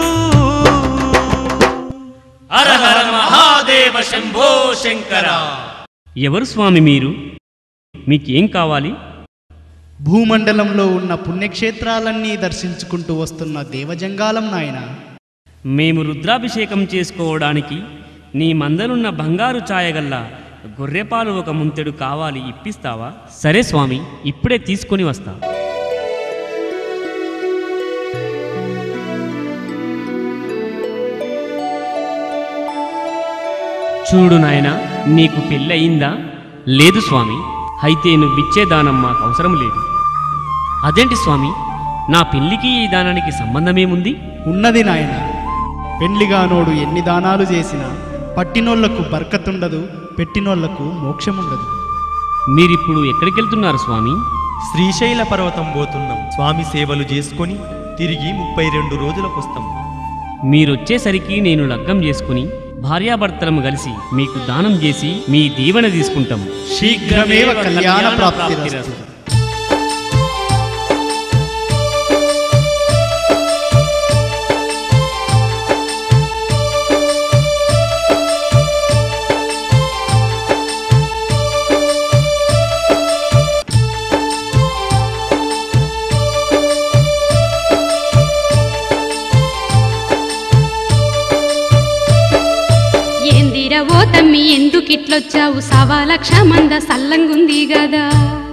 F: హర హర మహాదేవ శంభో శంకర
D: ఎవరు స్వామి మీరు మీకేం కావాలి
C: భూమండలంలో ఉన్న పుణ్యక్షేత్రాలన్నీ దర్శించుకుంటూ వస్తున్న దేవజంగాలం నాయన
D: మేము రుద్రాభిషేకం చేసుకోవడానికి నీ మందనున్న బంగారు ఛాయగల్లా గొర్రెపాలు ఒక ముంతెడు కావాలి ఇప్పిస్తావా సరే స్వామి ఇప్పుడే తీసుకొని వస్తా చూడు నాయనా నీకు పెళ్ళయిందా లేదు స్వామి అయితే నువ్విచ్చే దానం మాకు అవసరం లేదు అదేంటి స్వామి నా పెళ్లికి ఈ దానానికి సంబంధమేముంది
L: ఉన్నది నాయన పెండ్లిగానోడు ఎన్ని దానాలు చేసినా పట్టినోళ్లకు బర్కతుండదు పెట్టినోళ్లకు మోక్షముండదు
D: మీరిప్పుడు ఎక్కడికి వెళ్తున్నారు స్వామి
H: శ్రీశైల పర్వతం పోతున్నాం స్వామి సేవలు చేసుకొని తిరిగి ముప్పై రెండు రోజులకు వస్తాం
D: మీరొచ్చేసరికి నేను లగ్గం చేసుకుని భార్యాభర్తలము కలిసి మీకు దానం చేసి మీ దీవెన తీసుకుంటాం
L: శీఘ్రమేవ కళ్యాణ ప్రాప్తిరస్తు.
J: ఏందిరా ఓ తమ్మి ఎందుకిట్లొచ్చావు సవా లక్ష మంద సల్లంగుంది గదా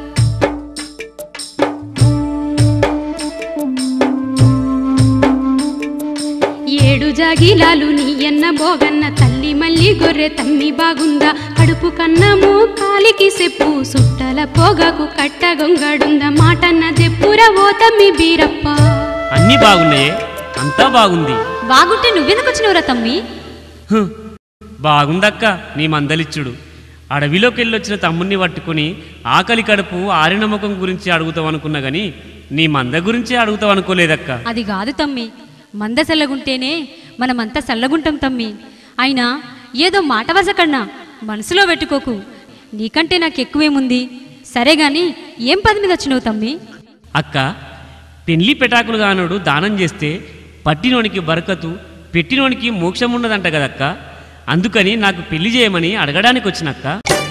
J: ఏడు జాగిలాలు నీయన్న బోగన్న తల్లి మల్లి గొర్రె తమ్మి బాగుందా కడుపు కన్నము కాలికి సెప్పు సుట్టల పోగకు కట్ట గొంగడుందా మాటన్న చెప్పురా ఓ తమ్మి బీరప్ప
D: అన్నీ బాగున్నాయే అంతా బాగుంది
E: బాగుంటే నువ్వెందుకు వచ్చినవురా తమ్మి
D: హ్, బాగుందక్క నీ మందలిచ్చుడు అడవిలోకి వెళ్ళొచ్చిన తమ్ముణ్ణి పట్టుకుని ఆకలి కడుపు ఆరిన ముఖం గురించి అడుగుతావనుకున్నా గాని నీ మంద గురించే అడుగుతావనుకోలేదక్క
E: అది కాదు తమ్మి మంద చల్లగుంటేనే మనమంతా చల్లగుంటాం తమ్మి అయినా ఏదో మాట వసకన్నా మనసులో పెట్టుకోకు నీకంటే నాకు ఎక్కువేముంది సరే గాని ఏం పది మీద వచ్చినావు తమ్మి
D: అక్క పెళ్లి పెటాకులు గానోడు దానం చేస్తే పట్టినోనికి బరకతు పెట్టినోనికి మోక్షం ఉన్నదంట కదక్క అందుకని నాకు పెళ్లి చేయమని అడగడానికి వచ్చినక్క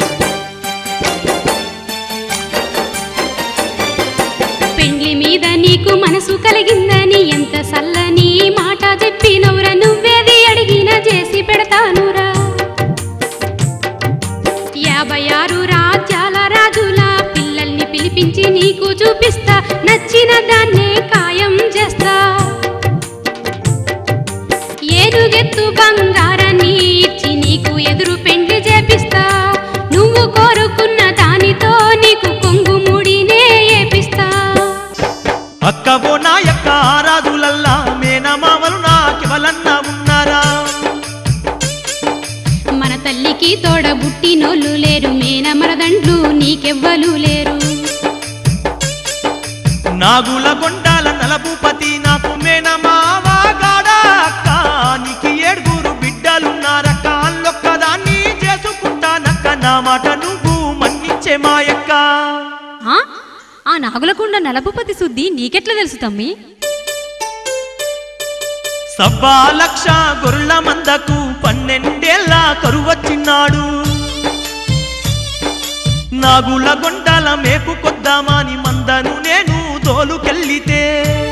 J: పెండ్లి మీద నీకు మనసు కలిగిందని ఎంత సల్లని మాట చెప్పినవురా నువ్వేది అడిగినా చేసి పెడతానురా యాభై ఆరు రాజ్యాల రాజుల పిల్లల్ని పిలిపించి నీకు చూపిస్తా నచ్చిన దాన్నే ఖాయం చేస్తా ఏనుగెత్తు బంగారాన్ని ఇచ్చి నీకు ఎదురు పెండ్లి చేపిస్తా నువ్వు కోరుకున్న దానితో నీకు కొంగు ముడినే ఏపిస్తా
H: అక్కవో నా యొక్క ఆరాధులల్లా మేనమామలు నాకెవలన్న ఉన్నారా
J: మన తల్లికి తోడ బుట్టినోళ్ళు లేరు మేన మరదండ్లు నీకెవ్వలు లేరు
H: నాగుల గొండాల నలభూపతి నాకు మేనమావా గాడా అక్క నీకు ఏడుగురు బిడ్డలున్నారక్క అల్లొక్కదాన్ని చేసుకుంటానక్క నా మాట నువ్వు మన్నించే మాయక్క
E: ఆ? ఆ నాగులకుండ నలభూపతి శుద్ధి నీకెట్లా తెలుసు తమ్మి
H: సబ్బా లక్ష గొర్రెల మందకు పన్నెండేళ్ళ కరువచ్చిన్నాడు నాగుల గొండాల మేపు కొద్దామని మందను నేను తోలుకెళ్ళితే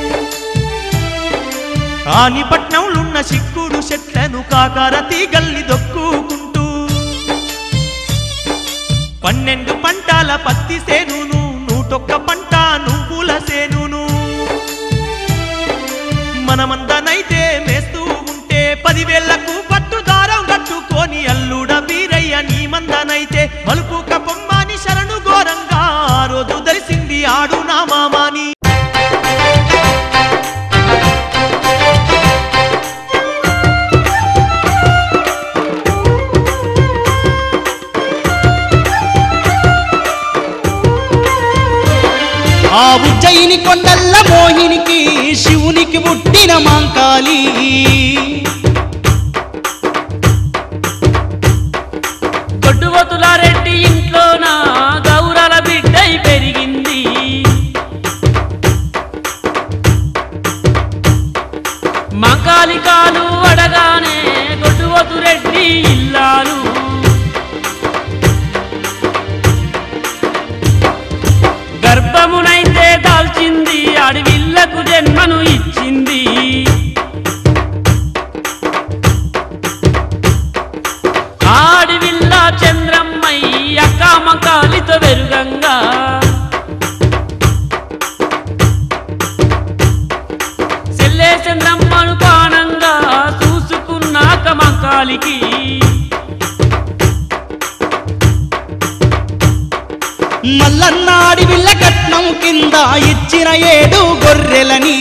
H: ఆనిపట్నంలున్న సిక్కుడు చెట్లను కాకర తీగల్ని దొక్కుకుంటూ పన్నెండు పంటల పత్తి సేనును నూటొక్క పంట నువ్వుల సేనును మనమందనైతే మేస్తూ ఉంటే పదివేళ్లకు పట్టు దారం కట్టుకొని అల్లుడ బీరయ్య నీ మందనైతే మలుపుక పొమ్మాని శరణు ఘోరంగా ఆ రోజు దరిసింది ఆడు నా మామాని
C: ఆ ఉజ్జయిని కొండల్ల మోహినికి శివునికి పుట్టిన మాంకాళి
B: దొడ్డువతులారెడ్డి ఇంట్లోన గౌరల బిడ్డై పెరిగింది మకాలికాలు అడగానే దొడ్డువతురెడ్డి ఇల్లాలు గర్భమునైతే దాల్చింది అడవిళ్లకు జన్మను ఇచ్చింది
C: మల్లన్నాడి విల్ల కట్నం కింద ఇచ్చిన ఏడు గొర్రెలని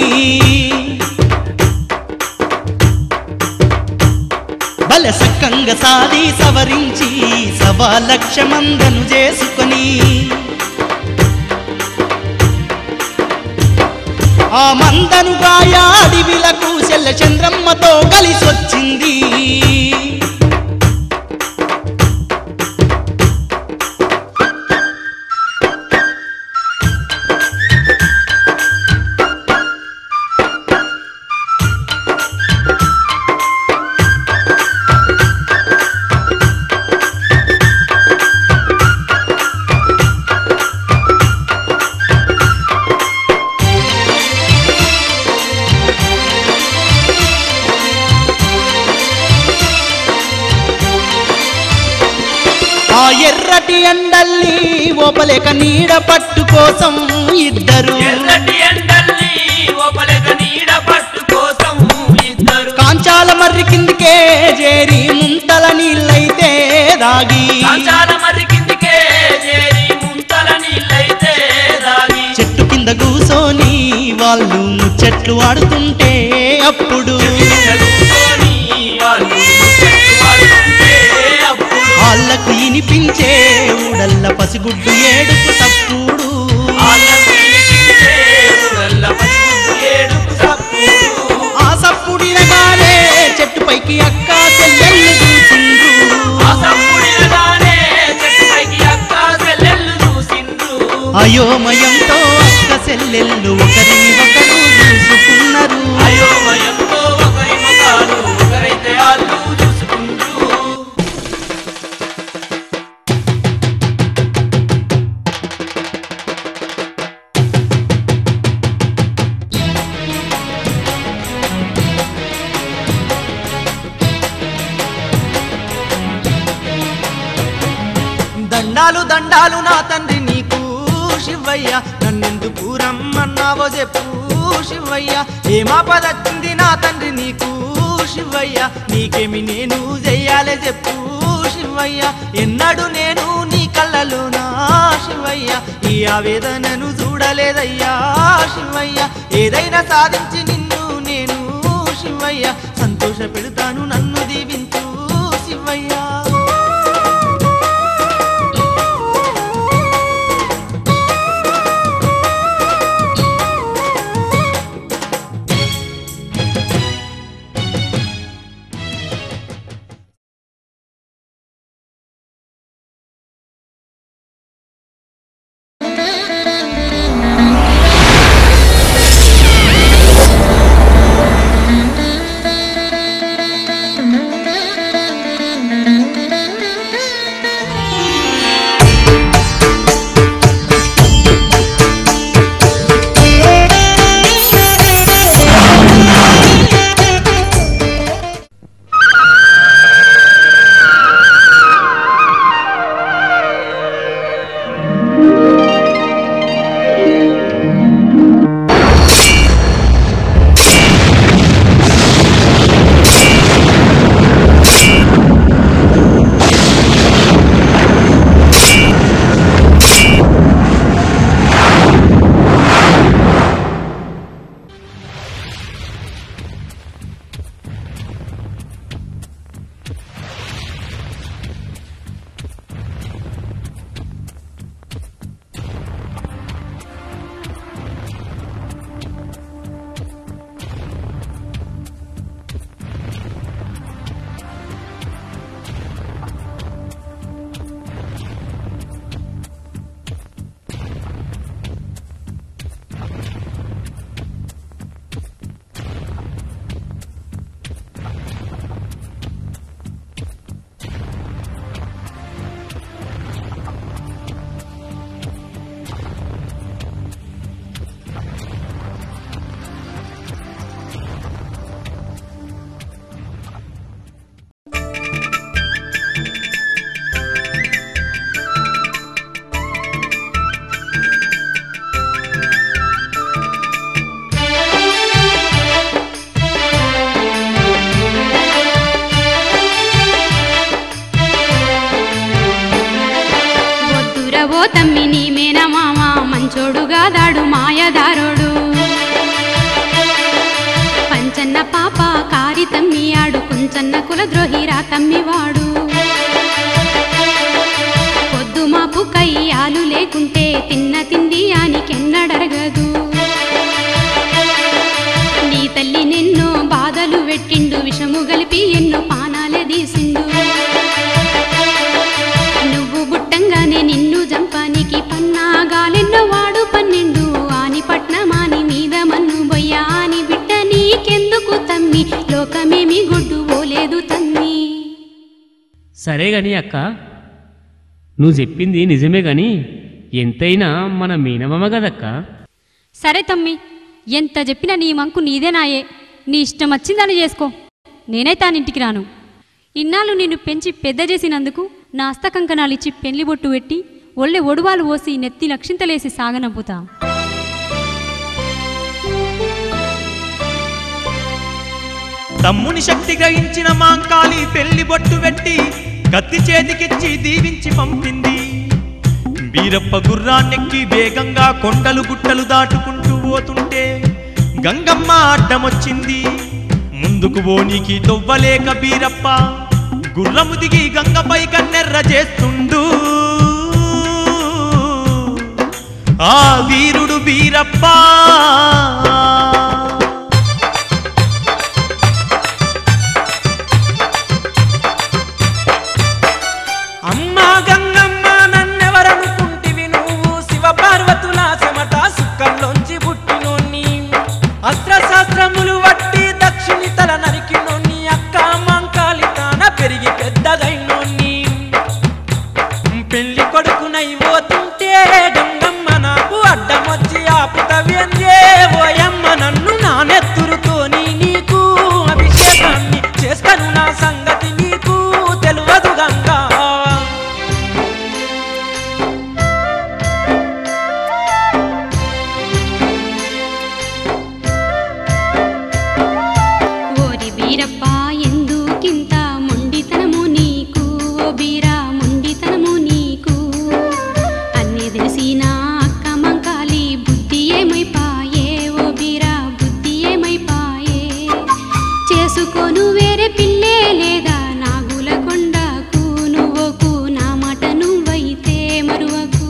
C: బల సక్కంగా సాది సవరించి సవా లక్షమందను చేసుకొని ఆ మందను గాయ అడవిలకు చెల్ల చంద్రమ్మతో కలిసొచ్చింది ఆ ఎర్రటి ఎండల్ని ఓపలేక నీడ పట్టు కోసం ఇద్దరు
F: ఎర్రటి ఎండల్ని ఓపలేక నీడ పట్టు కోసం ఇద్దరు
C: కాంచాల మర్రి కిందికే చేరి ముంతల నీళ్ళైతే దాగి
F: కాంచాల మర్రి కిందికే చేరి ముంతల నీళ్ళైతే దాగి
C: చెట్టు కింద కూసోని వాళ్ళు ముచ్చట్లు ఆడుతుంటే అప్పుడు
F: కూర్చొని వాళ్ళు ముచ్చట్లు ఆడుతుంటే అప్పుడు
C: వాళ్ళకు ఇనిపించే ఊడల్ల పసిగుడ్డు ఏడుపు తప్పుడు
F: ఆళ్ళకు వినిపించే ఊరల్ల పసిగుడ్డు ఏడుపు సప్పుడు.
C: ఆ సప్పుడినగానే చెట్టు పైకి అక్క చెల్లెళ్ళు చూసిండ్రు
F: ఆ సప్పుడినగానే చెట్టుపైకి అక్క చెల్లెళ్ళు చూసిండ్రు.
C: అయోమయంతో అక్క చెల్లెళ్ళు ఒకరిని ఒకరు చూసుకున్నారు
F: అయోమయంతో ఒకరి ముఖాలు ఒకరైతే ఆళ్ళు చూసుకుంటూ
G: దండాలు దండాలు నా తండ్రి నీకు శివయ్య నన్నెందుకు రమ్మన్నావో చెప్పు శివయ్య ఏమా పదచ్చింది నా తండ్రి నీకు శివయ్య నీకేమి నేను చెయ్యాలే చెప్పు శివయ్య ఎన్నడు నేను నీ కళ్ళలో నా శివయ్య ఈ ఆవేదనను చూడలేదయ్యా శివయ్య ఏదైనా సాధించి నిన్ను నేను శివయ్య సంతోష పెడతాను నన్ను దీవించు శివయ్య
J: ఓ తమ్మి నీ మేన మామ మంచోడుగా దాడు మాయదారోడు పంచన్న పాప కారి తమ్మి ఆడు కొంచన్న కులద్రోహిరా తమ్మివాడు పొద్దు మాపు కయ్యాలు లేకుంటే తిన్న తిండి ఆనికెన్నడరగదు నీ తల్లి నిన్నో బాధలు పెట్టిండు విషము గలిపి ఎన్నో పానాలే తీసిండు నువ్వు బుట్టంగానే నిన్ను జంపానికి పన్నాగాలెన్నో వాడు పన్నెండు ఆని పట్నమాని మీద మన్ను బొయ్యా అని బిడ్డ నీకెందుకు తమ్మి లోకమేమి గుడ్డు పోలేదు తమ్మి
D: సరే గాని అక్క నువ్వు చెప్పింది నిజమే గాని ఎంతైనా మన మీనమమ్మ కదక్క
E: సరే తమ్మి ఎంత చెప్పినా నీ మంకు నీదేనాయే నీ ఇష్టం వచ్చిందని చేసుకో నేనైతే ఆ ఇంటికి రాను ఇన్నాళ్ళు నిన్ను పెంచి పెద్ద చేసినందుకు నా హస్తకంకణాలిచ్చి పెళ్లి బొట్టు పెట్టి ఒళ్ళె ఒడువాలు పోసి నెత్తి లక్షింతలేసి సాగనంపుతా
H: తమ్ముని శక్తి గ్రహించిన మాంకాళి పెళ్లి బొట్టు పెట్టి కత్తి చేతికిచ్చి దీవించి పంపింది బీరప్ప గుర్రాన్నెక్కి వేగంగా కొండలు గుట్టలు దాటుకుంటూ పోతుంటే గంగమ్మ అడ్డమొచ్చింది ముందుకు పోనీకి తొవ్వలేక బీరప్ప గుర్రము దిగి గంగపై కన్నెర్ర చేస్తుండు ఆ వీరుడు బీరప్ప
B: అమ్మా గంగమ్మ నన్నెవరనుకుంటివి నువ్వు శివ పార్వతుల చెమట సుక్కల్లోంచి పుట్టినోన్ని అస్త్రశాస్త్రములు వట్టి దక్షిణి తల నరికినోన్ని అక్క మంకాలి తాన పెరిగి పెద్దదైనోన్ని పెళ్లి కొడుకునై పోతుంటే గంగమ్మ నాకు అడ్డమొచ్చి ఆపుతవేందే ఓయమ్మ నన్ను నానెత్తురుతోని నీకు అభిషేకాన్ని చేస్తాను నా సంగతి నీకు తెలియదు గంగా
J: ఓరి బీరప్ప ఎందుకింత మొండితనము నీకు ఓ బీరా మొండితనము నీకు అన్ని తెలిసిన అక్క మంకాలి బుద్ధి ఏమైపాయే ఓ బీరా బుద్ధి ఏమైపాయే చేసుకోను వేరే పిల్లే లేదా నాగుల కొండకు నువ్వకు నా మాట నువ్వైతే మరువకు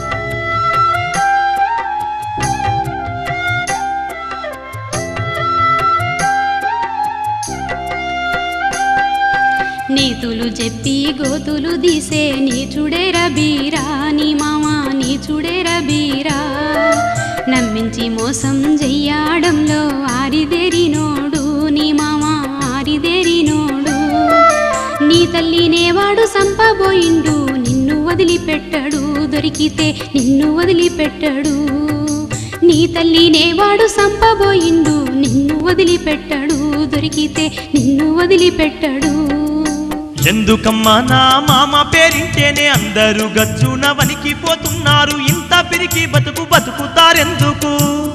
J: నీతులు చెప్పి గోతులు తీసే నీ చూడేరా బీరా నీ మామ నీ చూడేరా బీరా నమ్మించి మోసం చెయ్యడంలో ఆరిదేరినోడు నీ మామ ఆరిదేరినోడు నీ తల్లినే వాడు సంపబోయిండు నిన్ను వదిలిపెట్టడు దొరికితే నిన్ను వదిలిపెట్టడు నీ తల్లినే వాడు సంపబోయిండు నిన్ను వదిలిపెట్టడు దొరికితే నిన్ను వదిలిపెట్టడు
H: ఎందుకమ్మా నా మామ పేరింటేనే అందరూ గజ్జున వణికిపోతున్నారు ఇంత పిరికి బతుకు బతుకుతారెందుకు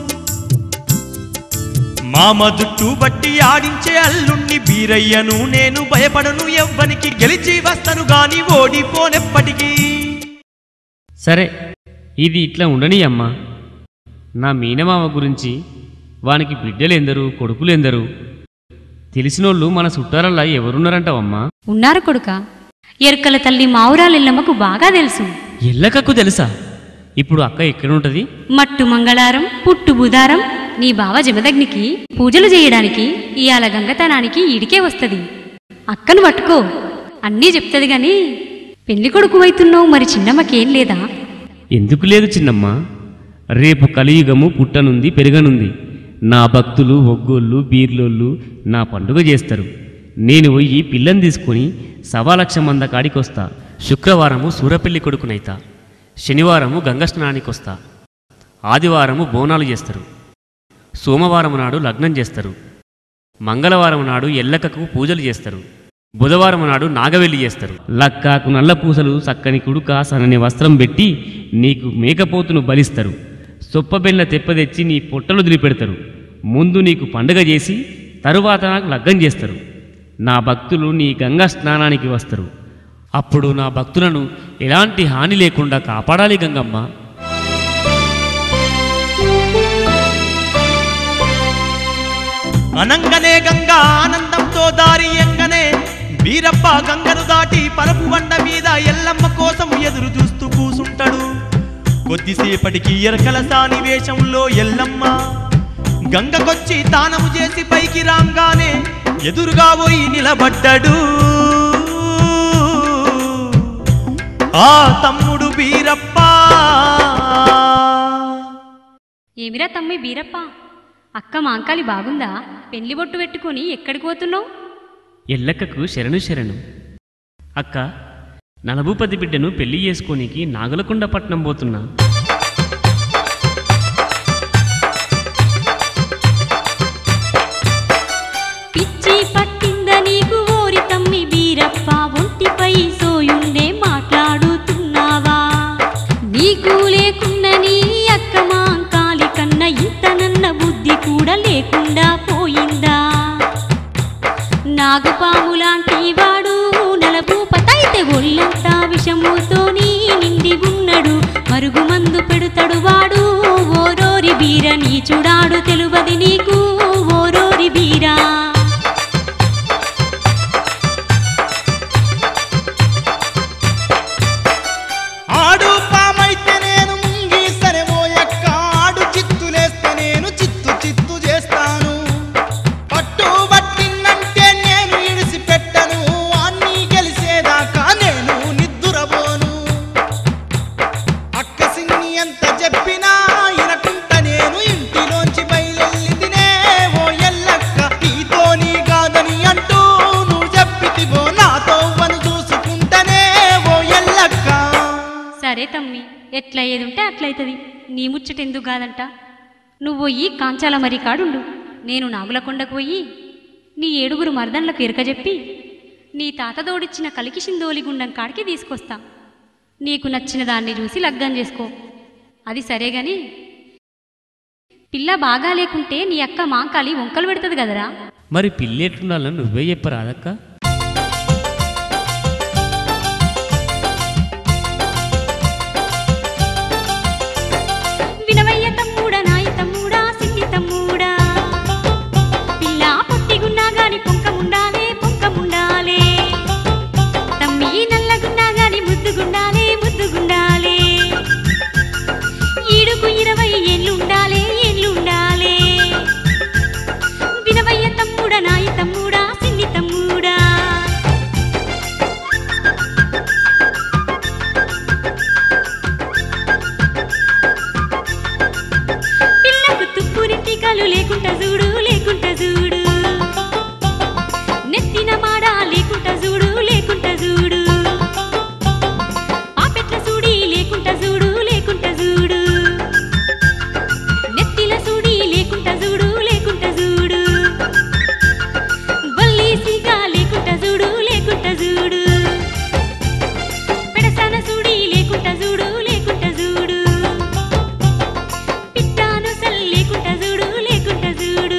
H: మామ జుట్టు బట్టి ఆడించే అల్లుణ్ణి బీరయ్యను నేను భయపడను ఎవ్వనికి గెలిచి వస్తను గాని ఓడిపోనెప్పటికీ
D: సరే ఇది ఇట్లా ఉండని అమ్మా నా మీనమామ గురించి వానికి బిడ్డలెందరు కొడుకులెందరు తెలిసినోళ్ళు మన చుట్టారల్లా ఎవరున్నారంటావమ్మా
E: ఉన్నారు కొడుక ఎరుకల తల్లి మావురాలెల్లమ్మకు బాగా తెలుసు
D: ఎల్లకక్కు తెలుసా ఇప్పుడు అక్క ఎక్కడుంటది
E: మట్టు మంగళారం పుట్టు బుధారం నీ బావ జమదగ్నికి పూజలు చేయడానికి ఇయాల గంగతనానికి ఈడికే వస్తది అక్కను పట్టుకో అన్నీ చెప్తది గాని పెళ్లి కొడుకు అవుతున్నావు మరి చిన్నమ్మకేం లేదా
D: ఎందుకు లేదు చిన్నమ్మ రేపు కలియుగము పుట్టనుంది పెరగనుంది నా భక్తులు ఒగ్గోళ్ళు బీర్లోళ్ళు నా పండుగ చేస్తారు నేను పోయి పిల్లని తీసుకొని సవాలక్ష మంద కాడికొస్తా శుక్రవారము సూరపెల్లి కొడుకునైతా శనివారము గంగ స్నానానికి వస్తా ఆదివారము బోనాలు చేస్తారు సోమవారం నాడు లగ్నం చేస్తారు మంగళవారం నాడు ఎల్లకకు పూజలు చేస్తారు బుధవారం నాడు నాగవెల్లి చేస్తారు లక్కాకు నల్ల పూసలు చక్కని కుడుక సనని వస్త్రం పెట్టి నీకు మేకపోతును బలిస్తారు సొప్పబెల్ల తెప్ప తెచ్చి నీ పొట్టలు దిలిపెడతారు ముందు నీకు పండుగ చేసి తరువాత నాకు లగ్గం చేస్తారు నా భక్తులు నీ గంగా స్నానానికి వస్తారు అప్పుడు నా భక్తులను ఎలాంటి హాని లేకుండా కాపాడాలి గంగమ్మ
H: అనంగనే గంగా ఆనందంతో దారి ఎంగనే వీరప్ప గంగను దాటి పరపు బండ మీద ఎల్లమ్మ కోసం ఎదురు చూస్తూ కూసుంటాడు కొద్దిసేపటికి ఎరకల సాని వేషంలో ఎల్లమ్మ గంగకొచ్చి తానము చేసి పైకి రాంగానే ఎదురుగా పోయి నిలబడ్డాడు ఆ తమ్ముడు వీరప్ప
E: ఏమిరా తమ్మి బీరప్ప అక్క మాంకాలి బాగుందా పెళ్లి బొట్టు పెట్టుకొని ఎక్కడికి పోతున్నావు
D: ఎల్లక్కకు శరణు శరణు అక్క నలభూపతి బిడ్డను పెళ్లి చేసుకోనికి నాగలకొండ పట్నం పోతున్నా
E: పిచ్చి పట్టింద నీకు ఓరి తమ్మి బీరప్ప ఒంటిపై సోయుండే మాట్లాడుతున్నావా నీకు లేకున్న నీ అక్క మాంకాలి కన్న ఇంతనన్న బుద్ధి కూడా లేకుండా పోయిందా నాగుపాము లాంటి వాడు నలభూపతైతే ఒళ్ళంతా విషముతోని నిండి ఉన్నడు మరుగు మందు పెడుతడు వాడు ఓరోరి బీర నీ చూడాడు తెలువది నీకు ఓరోరి బీరా
C: ఆడు పామైతే నేను ముంగీసరే మోయక్క ఆడు చిత్తులేస్తే నేను చిత్తు చిత్తు చేస్తాను పట్టు పట్టిందంటే నేను ఇడిసి పెట్టను అన్నీ గెలిసేదాకా నేను నిద్దురబోను అక్క సిన్ని ఎంత చెప్పినా ఇనకుంట నేను ఇంటిలోంచి బయలుదేరిదినే ఓ ఎల్లక్క నీతోని కాదని అంటూ నువ్వు చెప్పితివో నాతో వను చూసుకుంటనే ఓ ఎల్లక్క
E: సరే తమ్మి ఎట్లా ఏదుంటే అట్లయితది నీ ముచ్చట ఎందుకు కాదంట నువ్వు పోయి కాంచాల మరి కాడుండు నేను నాగులకొండకు పోయి నీ ఏడుగురు మర్దన్లకు ఇరకజెప్పి నీ తాత దోడిచ్చిన కలికి సిందోలి గుండం కాడికి తీసుకొస్తా నీకు నచ్చిన దాన్ని చూసి లగ్గం చేసుకో అది సరే గాని పిల్ల బాగా లేకుంటే నీ అక్క మాంకాలి వంకలు పెడుతుంది కదరా
D: మరి పిల్లి ఎట్లుండాలని నువ్వే చెప్పరాదక్క
E: వినవయ్య తమ్ముడా నాయ తమ్ముడా సిన్ని తమ్ముడా పిల్ల పొట్టిగున్నా గాని పొంకముండాలే పొంకముండాలే తమ్మి నల్లగున్నా గాని ముద్దుగుండాలే ముద్దుగుండాలే ఈడుకు ఇరవై ఏళ్ళుండాలే ఏళ్ళుండాలే వినవయ్య తమ్ముడా నాయ తమ్ముడా సిన్ని తమ్ముడా పిల్లకు తుప్పురి టీకాలు లేకుంటా చూడు లేకుంటా చూడు నెత్తిన మాడ లేకుంటా చూడు లేకుంటా చూడు పాపెట్ల సూడి లేకుంటా చూడు లేకుంటా చూడు నెత్తిల సూడి లేకుంటా చూడు లేకుంటా చూడు బల్లీసిగా లేకుంటా చూడు లేకుంటా చూడు పెడసాన సూడి లేకుంటా చూడు లేకుంటా చూడు పిట్టాను సల్ లేకుంటా చూడు లేకుంటా చూడు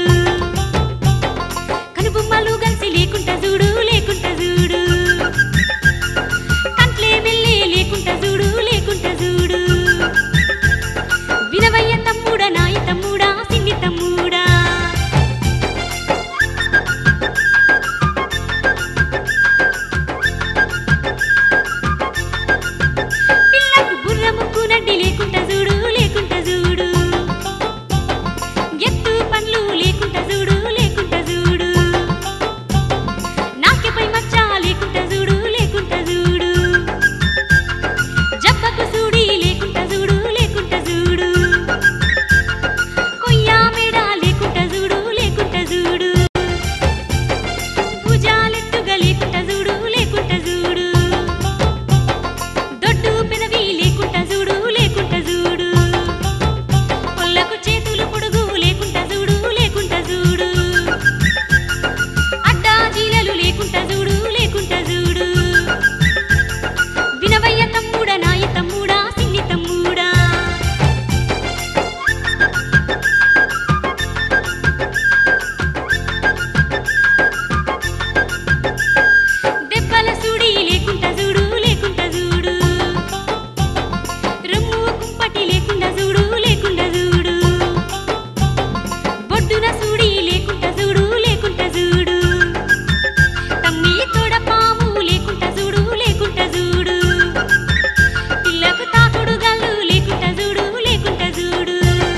E: దుప్పటి లేకుండా చూడు లేకుండా చూడు బొడ్డున సూడి లేకుండా చూడు లేకుండా చూడు తమ్మి తోడ పాము లేకుండా చూడు లేకుండా చూడు పిల్లకు తాకుడు గల్లు లేకుండా చూడు లేకుండా చూడు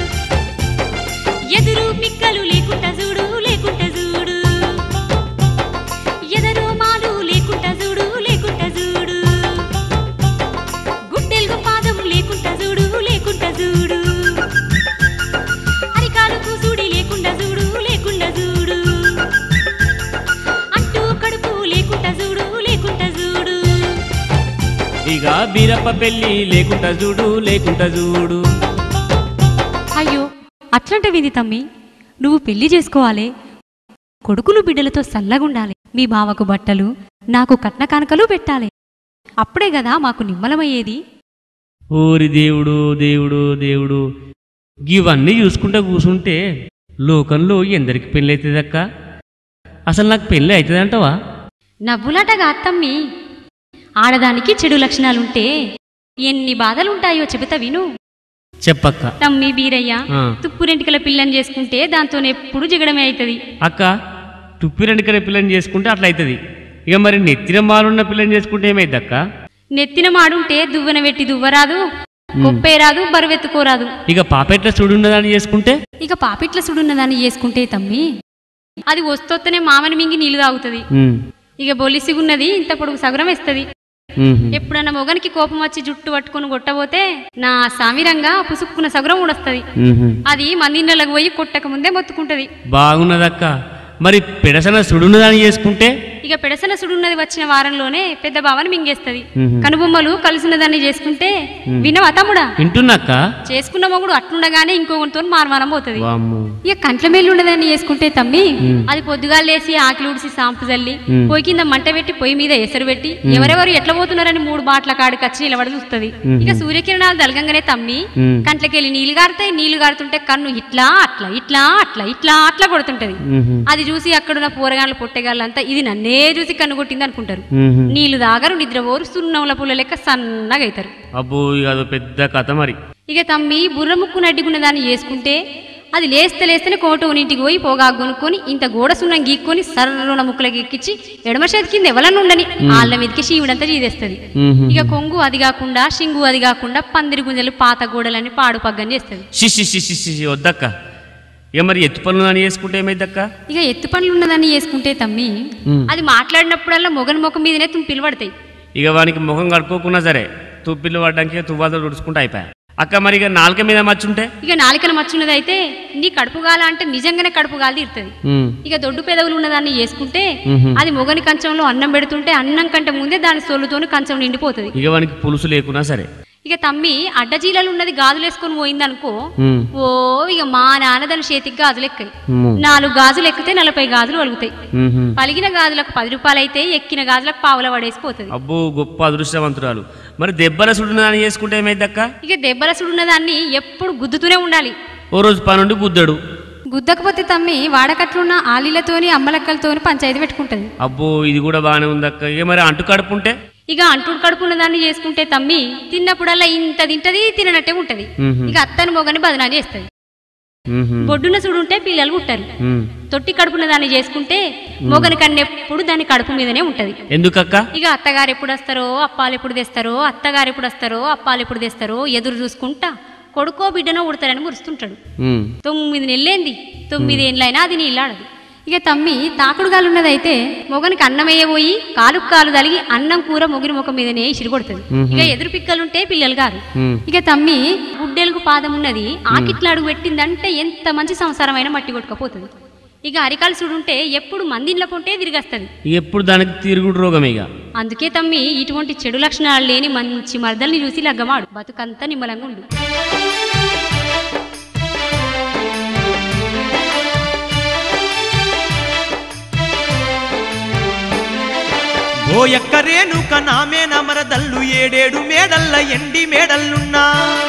E: ఎదురు పిక్కలు లేకుండా చూడు లేకుండా చూడు ఎదరు మాలు లేకుండా చూడు లేకుండా చూడు గుడ్డెల్గు పాదం లేకుండా చూడు లేకుండా చూడు అరికాలు కూసుడి లేకుండా చూడు లేకుండా చూడు అంటూ కడుపు లేకుండా చూడు లేకుండా చూడు
D: ఇక బీరప్ప పెళ్ళి లేకుండా చూడు లేకుండా చూడు
E: అయ్యో అట్లంటవింది తమ్మి నువ్వు పెళ్లి చేసుకోవాలి కొడుకులు బిడ్డలతో సల్లగుండాలి మీ బావకు బట్టలు నాకు కట్న కానుకలు పెట్టాలి అప్పుడే కదా మాకు నిమ్మలమయ్యేది
D: ఓరి దేవుడు దేవుడు దేవుడు ఇవన్నీ చూసుకుంటా కూసుంటే లోకంలో ఎందరికి పెళ్ళి అవుతుందక్క అసలు నాకు పెళ్ళి అవుతుందంటవా
E: నవ్వులాటగా అత్తమ్మి ఆడదానికి చెడు లక్షణాలుంటే ఎన్ని బాధలుంటాయో చెబుతా విను
D: చెప్పక్క
E: తమ్మి బీరయ్య
D: ఆ.
E: తుప్పురెంటికల పిల్లని చేసుకుంటే దాంతో ఎప్పుడు జిగడమే అవుతుంది
D: అక్క తుప్పి రెండుకర పిల్లని చేసుకుంటే అట్లా అవుతుంది ఇక మరి నెత్తిన మాలున్న పిల్లని చేసుకుంటే ఏమైంది అక్క
E: నెత్తిన మాడుంటే దువ్వన పెట్టి దువ్వరాదు కొప్పే రాదు బరువెత్తుకోరాదు
D: ఇక పాపెట్ల చూడున్నదాన్ని చేసుకుంటే
E: ఇక పాపిట్ల సుడున్నదాన్ని చేసుకుంటే తమ్మి అది వస్తొత్తనే మామని మింగి నీళ్లు తాగుతుంది
D: ఉమ్,
E: ఇక బొలిసిగున్నది ఇంత పొడుగు సగరం వేస్తుంది
D: ఉమ్,
E: ఎప్పుడన్నా మొగనికి కోపం వచ్చి జుట్టు పట్టుకొని కొట్టబోతే నా సామిరంగా పుసుక్కున్న సగరం ఊడొస్తుంది
D: ఉమ్.
E: అది మందిన్నలకు పోయి కొట్టక ముందే మొత్తుకుంటది
D: బాగున్నదక్క మరి పెడసన సుడున్నదాన్ని చేసుకుంటే
E: ఇక పెడసన సుడున్నది వచ్చిన వారంలోనే పెద్ద బావని మింగేస్తది
D: మ్మ్.
E: కనుబొమ్మలు కలిసిన దాన్ని చేసుకుంటే
D: మ్మ్.
E: వినవా తమ్ముడా
D: వింటున్నాక్క
E: చేసుకున్న మొగుడు అట్లుండగానే ఇంకొకరితో మారమారం పోతుంది
D: వామ్మో
E: ఇక కంట్ల మేలు ఉండదాన్ని చేసుకుంటే తమ్మి
D: మ్మ్.
E: అది పొద్దుగా లేసి ఆకిలి ఉడిసి సాంపు జల్లి
D: మ్మ్.
E: పొయ్యి కింద మంట పెట్టి పొయ్యి మీద ఎసరు పెట్టి
D: మ్మ్.
E: ఎవరెవరు ఎట్లా పోతున్నారని మూడు బాట్ల కాడికి వచ్చి నిలబడి చూస్తుంది
D: మ్మ్.
E: ఇక సూర్యకిరణాలు దలగంగానే తమ్మి
D: మ్మ్.
E: కంట్లకెళ్ళి నీళ్లు గారుతాయి నీళ్లు గారుతుంటే కన్ను ఇట్లా అట్లా ఇట్లా అట్లా ఇట్లా అట్లా కొడుతుంటది
D: మ్మ్.
E: అది చూసి అక్కడున్న పోరగాళ్ళ పొట్టెగాళ్ళంతా ఇది నన్నే చూసి కన్ను కొట్టింది అనుకుంటారు
D: మ్మ్.
E: నీళ్లు దాగరు నిద్రపోరు సున్నముల పుల్ల లెక్క సన్నగా అవుతారు
D: అబ్బో ఇక అదో పెద్ద కథ మరి
E: ఇక తమ్మి బుర్ర ముక్కు నడ్డిగున్న దాన్ని చేసుకుంటే అది లేస్తే లేస్తేనే కోట ఉనింటికి పోయి పోగా కొనుక్కొని ఇంత గోడ సున్నం గీక్కొని సర్రున ముక్కలకి ఎక్కించి ఎడమ చేతి కింద ఎవరన్నా ఉండని ఆళ్ళ మీదకి శివుడంతా చీదేస్తుంది
D: మ్మ్.
E: ఇక కొంగు అది కాకుండా షింగు అది కాకుండా పందిరి గుంజలు పాత గోడలని పాడు పగ్గం చేస్తుంది
D: షిషి షిషి షిషి వద్దక్క ఇక మరి ఎత్తు పనులు అని చేసుకుంటే ఏమైందక్క
E: ఇక ఎత్తు పనులు ఉన్నదాన్ని చేసుకుంటే తమ్మి
D: మ్మ్.
E: అది మాట్లాడినప్పుడల్లా మొగని ముఖం మీదనే తుంపిలు పడతాయి
D: ఇక వానికి ముఖం కడుక్కోకున్నా సరే తుప్పిల్లు పడ్డానికి తువ్వాతో తుడుచుకుంటూ అయిపోయా అక్క మరి ఇక నాలుక మీద మచ్చుంటే
E: ఇక నాలికన మచ్చున్నది అయితే నీ కడుపు గాల అంటే నిజంగానే కడుపు గాలి తీరుతుంది
D: ఉమ్,
E: ఇక దొడ్డు పెదవులు ఉన్నదాన్ని చేసుకుంటే
D: మ్మ్.
E: అది మొగని కంచంలో అన్నం పెడుతుంటే అన్నం కంటే ముందే దాని సొల్లుతోని కంచం నిండిపోతుంది
D: ఇక వానికి పులుసు లేకున్నా సరే
E: ఇక తమ్మి అడ్డజీలలు ఉన్నది గాజులేసుకొని పోయిందనుకో
D: ఉమ్,
E: ఓ ఇక మా నాన్న దాని చేతికి గాజులు ఎక్కాయి
D: ఉమ్ము,
E: నాలుగు గాజులు ఎక్కితే నలభై గాజులు వలుగుతాయి
D: ఉమ్హు.
E: పలిగిన గాజులకు పది రూపాయలు అయితే ఎక్కిన గాజులకు పావుల పడేసిపోతుంది
D: అబ్బో గొప్ప అదృష్టవంతురాలు మరి దెబ్బల సుడున్నదాన్ని చేసుకుంటే ఏమైందక్క
E: ఇక దెబ్బల సుడున్న దాన్ని ఎప్పుడు గుద్దుతూనే ఉండాలి
D: ఓ రోజు పనుండి గుద్దడు
E: గుద్దకపోతే తమ్మి వాడకట్లున్న ఆలీలతోని అమ్మలక్కలతోని పంచాయతీ పెట్టుకుంటది
D: అబ్బో ఇది కూడా బాగానే ఉందక్క ఇక మరి అంటు కడుపుంటే
E: ఇక అంటుడు కడుపున్న దాన్ని చేసుకుంటే తమ్మి తిన్నప్పుడల్లా ఇంత తింటది తిననట్టే ఉంటది
D: మ్మ్.
E: ఇక అత్తని మొగని బదనా చేస్తుంది
D: ఉమ్హు.
E: బొడ్డున సుడుంటే పిల్లలు పుట్టారు
D: ఉమ్.
E: తొట్టి కడుపున దాన్ని చేసుకుంటే మొగని కన్నెప్పుడు దాని కడుపు మీదనే ఉంటది
D: ఎందుకక్క
E: ఇక అత్తగారు ఎప్పుడు వస్తారో అప్పాలు ఎప్పుడు తెస్తారో అత్తగారు ఎప్పుడు వస్తారో అప్పాలు ఎప్పుడు తెస్తారో ఎదురు చూసుకుంటా కొడుకో బిడ్డనో ఉడతారని మురుస్తుంటాడు
D: ఉమ్,
E: తొమ్మిది నెలలేంది తొమ్మిది ఏండ్లైనా అది నీళ్ళాడదు ఇక తమ్మి తాకుడుగాలు ఉన్నదైతే మొగనికి అన్నం వేయబోయి కాలు కాలు తలిగి అన్నం కూర మొగిరి ముఖం మీదనే ఇసిరి కొడుతుంది
D: మ్మ్.
E: ఇక ఎదురు పిక్కలుంటే పిల్లలు గారు
D: ఉమ్.
E: ఇక తమ్మి గుడ్డెలుగు పాదం ఉన్నది ఆకిట్ల అడుగు పెట్టిందంటే ఎంత మంచి సంసారమైన మట్టి కొట్టుకపోతుంది ఇక అరికాలు చూడుంటే ఎప్పుడు మందిండ్ల పొంటే తిరిగస్తుంది
D: ఎప్పుడు దానికి తిరుగుడు రోగం ఇక
E: అందుకే తమ్మి ఇటువంటి చెడు లక్షణాలు లేని మంచి మర్దల్ని చూసి లగ్గమాడు బతుకంతా నిమ్మలంగా ఉండు
H: ఓ ఎక్కరేనుక నామే నమరదల్లు ఏడేడు మేడల్ల ఎండి మేడల్లున్నా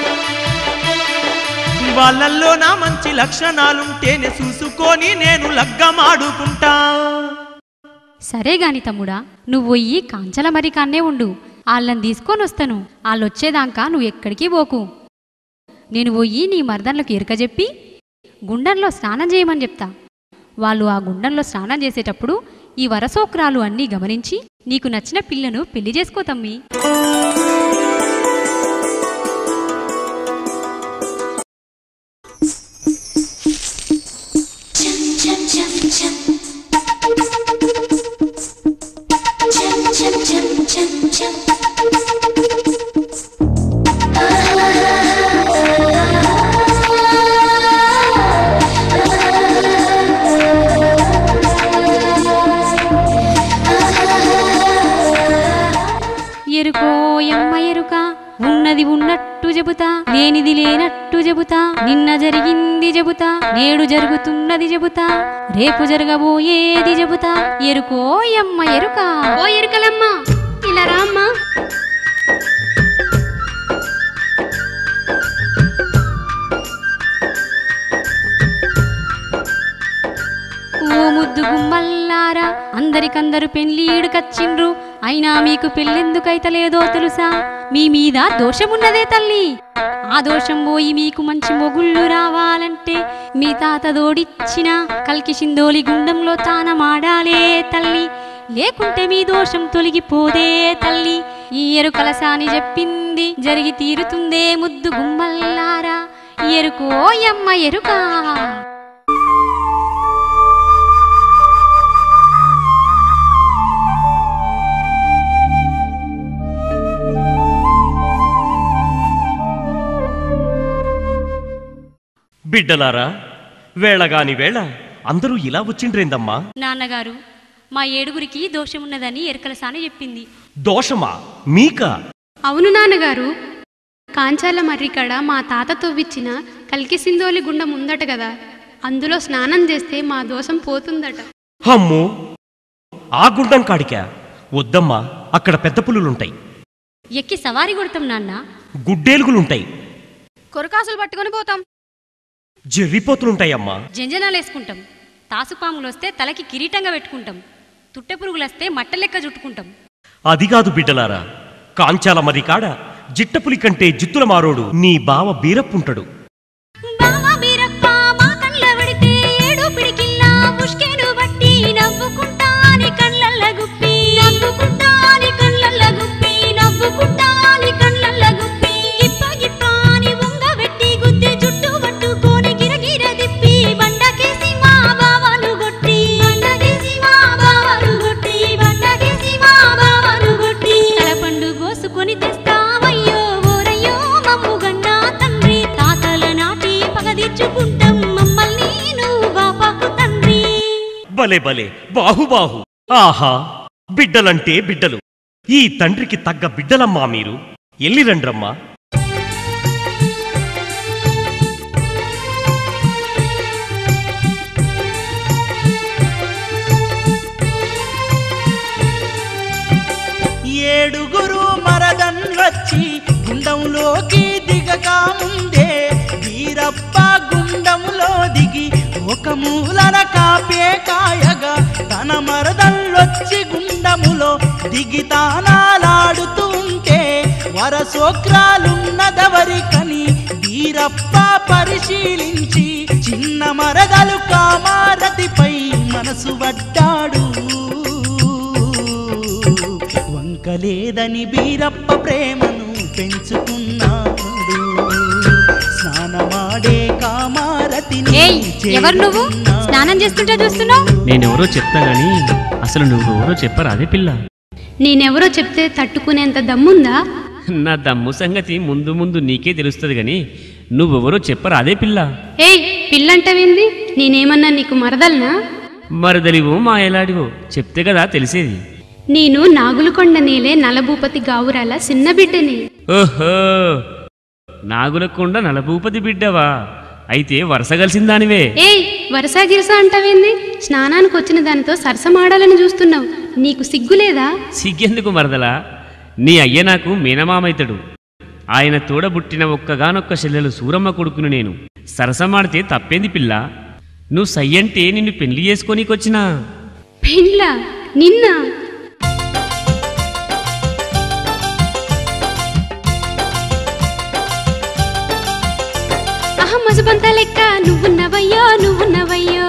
H: వాళ్ళల్లో నా మంచి లక్షణాలుంటేనే చూసుకొని నేను లగ్గమాడుకుంటా
E: సరే గాని తమ్ముడా నువ్వు పోయి కాంచల మరి కాన్నే ఉండు వాళ్ళని తీసుకొని వస్తాను వాళ్ళొచ్చేదాకా నువ్వు ఎక్కడికి పోకు నేను పోయి నీ మర్దన్లకు ఎరక చెప్పి గుండంలో స్నానం చేయమని చెప్తా వాళ్ళు ఆ గుండంలో స్నానం చేసేటప్పుడు ఈ వరసోక్రాలు అన్నీ గమనించి నీకు నచ్చిన పిల్లను పెళ్లి చేసుకో తమ్మి ఎరుకో ఎమ్మ ఎరుక ఉన్నది ఉన్నట్టు చెబుతా లేనిది లేనట్టు చెబుతా నిన్న జరిగింది చెబుతా నేడు జరుగుతున్నది చెబుతా రేపు జరగబోయేది చెబుతా ఎరుకో ఎమ్మ ఎరుక
J: ఓ ఎరుకలమ్మ ఇలా రామ్మా
E: ఓ ముద్దు గుమ్మల్లారా అందరికందరు పెళ్లీడు కచ్చిండ్రు అయినా మీకు పెళ్ళెందుకైతలేదో తెలుసా మీ మీద దోషమున్నదే తల్లి ఆ దోషం పోయి మీకు మంచి మొగుళ్ళు రావాలంటే మీ తాత దోడిచ్చిన కల్కి సిందోలి గుండంలో తానమాడాలే తల్లి లేకుంటే మీ దోషం తొలగిపోదే తల్లి ఈ ఎరుకలసాని చెప్పింది జరిగి తీరుతుందే ముద్దు గుమ్మల్లారా ఎరుకో యమ్మ ఎరుకా
I: బిడ్డలారా వేళగాని వేళ అందరూ ఇలా వచ్చిండ్రేందమ్మా
E: నాన్నగారు మా ఏడుగురికి దోషమున్నదని ఎరకలసాని చెప్పింది
I: దోషమా మీకా
J: అవును నాన్నగారు కాంచాల మర్రికడ మా తాత తవ్విచ్చిన కల్కి సింధోలి గుండం ఉందట కదా అందులో స్నానం చేస్తే మా దోషం పోతుందట
I: అమ్మో ఆ గుండం కాడికా వద్దమ్మా అక్కడ పెద్ద పులులుంటాయి
E: ఎక్కి సవారి కొడతాం నాన్న
I: గుడ్డేలుగులుంటాయి
J: కొరకాసులు పట్టుకొని పోతాం
I: జర్రిపోతులుంటాయమ్మా
E: జంజనాలు వేసుకుంటాం తాసుపాములు వస్తే తలకి కిరీటంగా పెట్టుకుంటాం తుట్టె పురుగులు వస్తే మట్ట లెక్క చుట్టుకుంటాం
I: అది కాదు బిడ్డలారా కాంచాల మరి కాడ జిట్టపులి కంటే జిత్తుల మారోడు నీ బావ బీరప్పుంటాడు
E: బావా బీరప్ప మా కళ్ళ పడితే ఏడు పిడికిల్లా పుష్కేను బట్టి నవ్వుకుంటాని కళ్ళల్ల గుప్పి నవ్వుకుంటాని కళ్ళల్ల గుప్పి నవ్వుకుంటాని కళ్ళల్ల గుప్పి గిప్ప గిప్పాని ఉంగ పెట్టి గుద్దే జుట్టు పట్టుకొని గిరగిర తిప్పి బండకేసి మా బావను కొట్టి బండకేసి మా బావను కొట్టి బండకేసి మా బావను కొట్టి తలపండు కోసుకొని తెస్తావయ్యో ఓరయ్యో మమ్ముగన్నా తండ్రి తాతల నాటి పగదిచ్చుకుంటాం మమ్మల్ని నువ్వు బాపాకు తండ్రి
I: భలే భలే బాహుబాహు ఆహా బిడ్డలంటే బిడ్డలు ఈ తండ్రికి తగ్గ బిడ్డలమ్మా మీరు ఎల్లిరండ్రమ్మా
C: ఏడుగురు మరదన్లొచ్చి గుండంలోకి దిగక ముందే వీరప్ప గుండంలో దిగి ఒక మూలన కాపే కాయగా తన మరదల్లొచ్చి గుండములో దిగి తానాలాడుతూ ఉంటే వరసోక్రాలున్నదవరికని వీరప్ప పరిశీలించి చిన్న మరదలు కామారతిపై మనసు పడ్డాడు వంకలేదని బీరప్ప ప్రేమను పెంచుకున్నాడు స్నానమాడే కామారతిని
E: ఏయ్ ఎవరు నువ్వు స్నానం చేస్తుంటే చూస్తున్నావు
D: నేనెవరో చెప్తా గాని అసలు నువ్వెవరో చెప్పరా అదే పిల్ల
J: నేనెవరో చెప్తే తట్టుకునేంత దమ్ముందా
D: నా దమ్ము సంగతి ముందు ముందు నీకే తెలుస్తుంది గాని నువ్వెవరో చెప్పరా అదే పిల్ల
J: ఏయ్ పిల్లంటవేంది నేనేమన్నా నీకు మరదల్నా
D: మరదలివో మా ఎలాడివో చెప్తే కదా తెలిసేది
J: నేను నాగులకొండ నేలే నలభూపతి గావురాల చిన్న బిడ్డని
D: ఓహో నాగులకొండ నలభూపతి బిడ్డవా అయితే వరుస కలిసిన దానివే
J: ఏయ్ వరసా గిరసా అంటావేంది స్నానానికి వచ్చిన దానితో సరసమాడాలని చూస్తున్నావు నీకు సిగ్గులేదా
D: సిగ్గెందుకు మరదలా నీ అయ్య నాకు మీనమామైతడు ఆయన తోడబుట్టిన ఒక్కగానొక్క చెల్లెలు సూరమ్మ కొడుకును నేను సరసమాడితే తప్పేంది పిల్ల నువ్వు సయ్యంటే నిన్ను పెళ్లి చేసుకోనీకొచ్చినా
J: పెండ్లా నిన్న పసుపంత లెక్క నువ్వున్నవయ్యో నువ్వున్నవయ్యో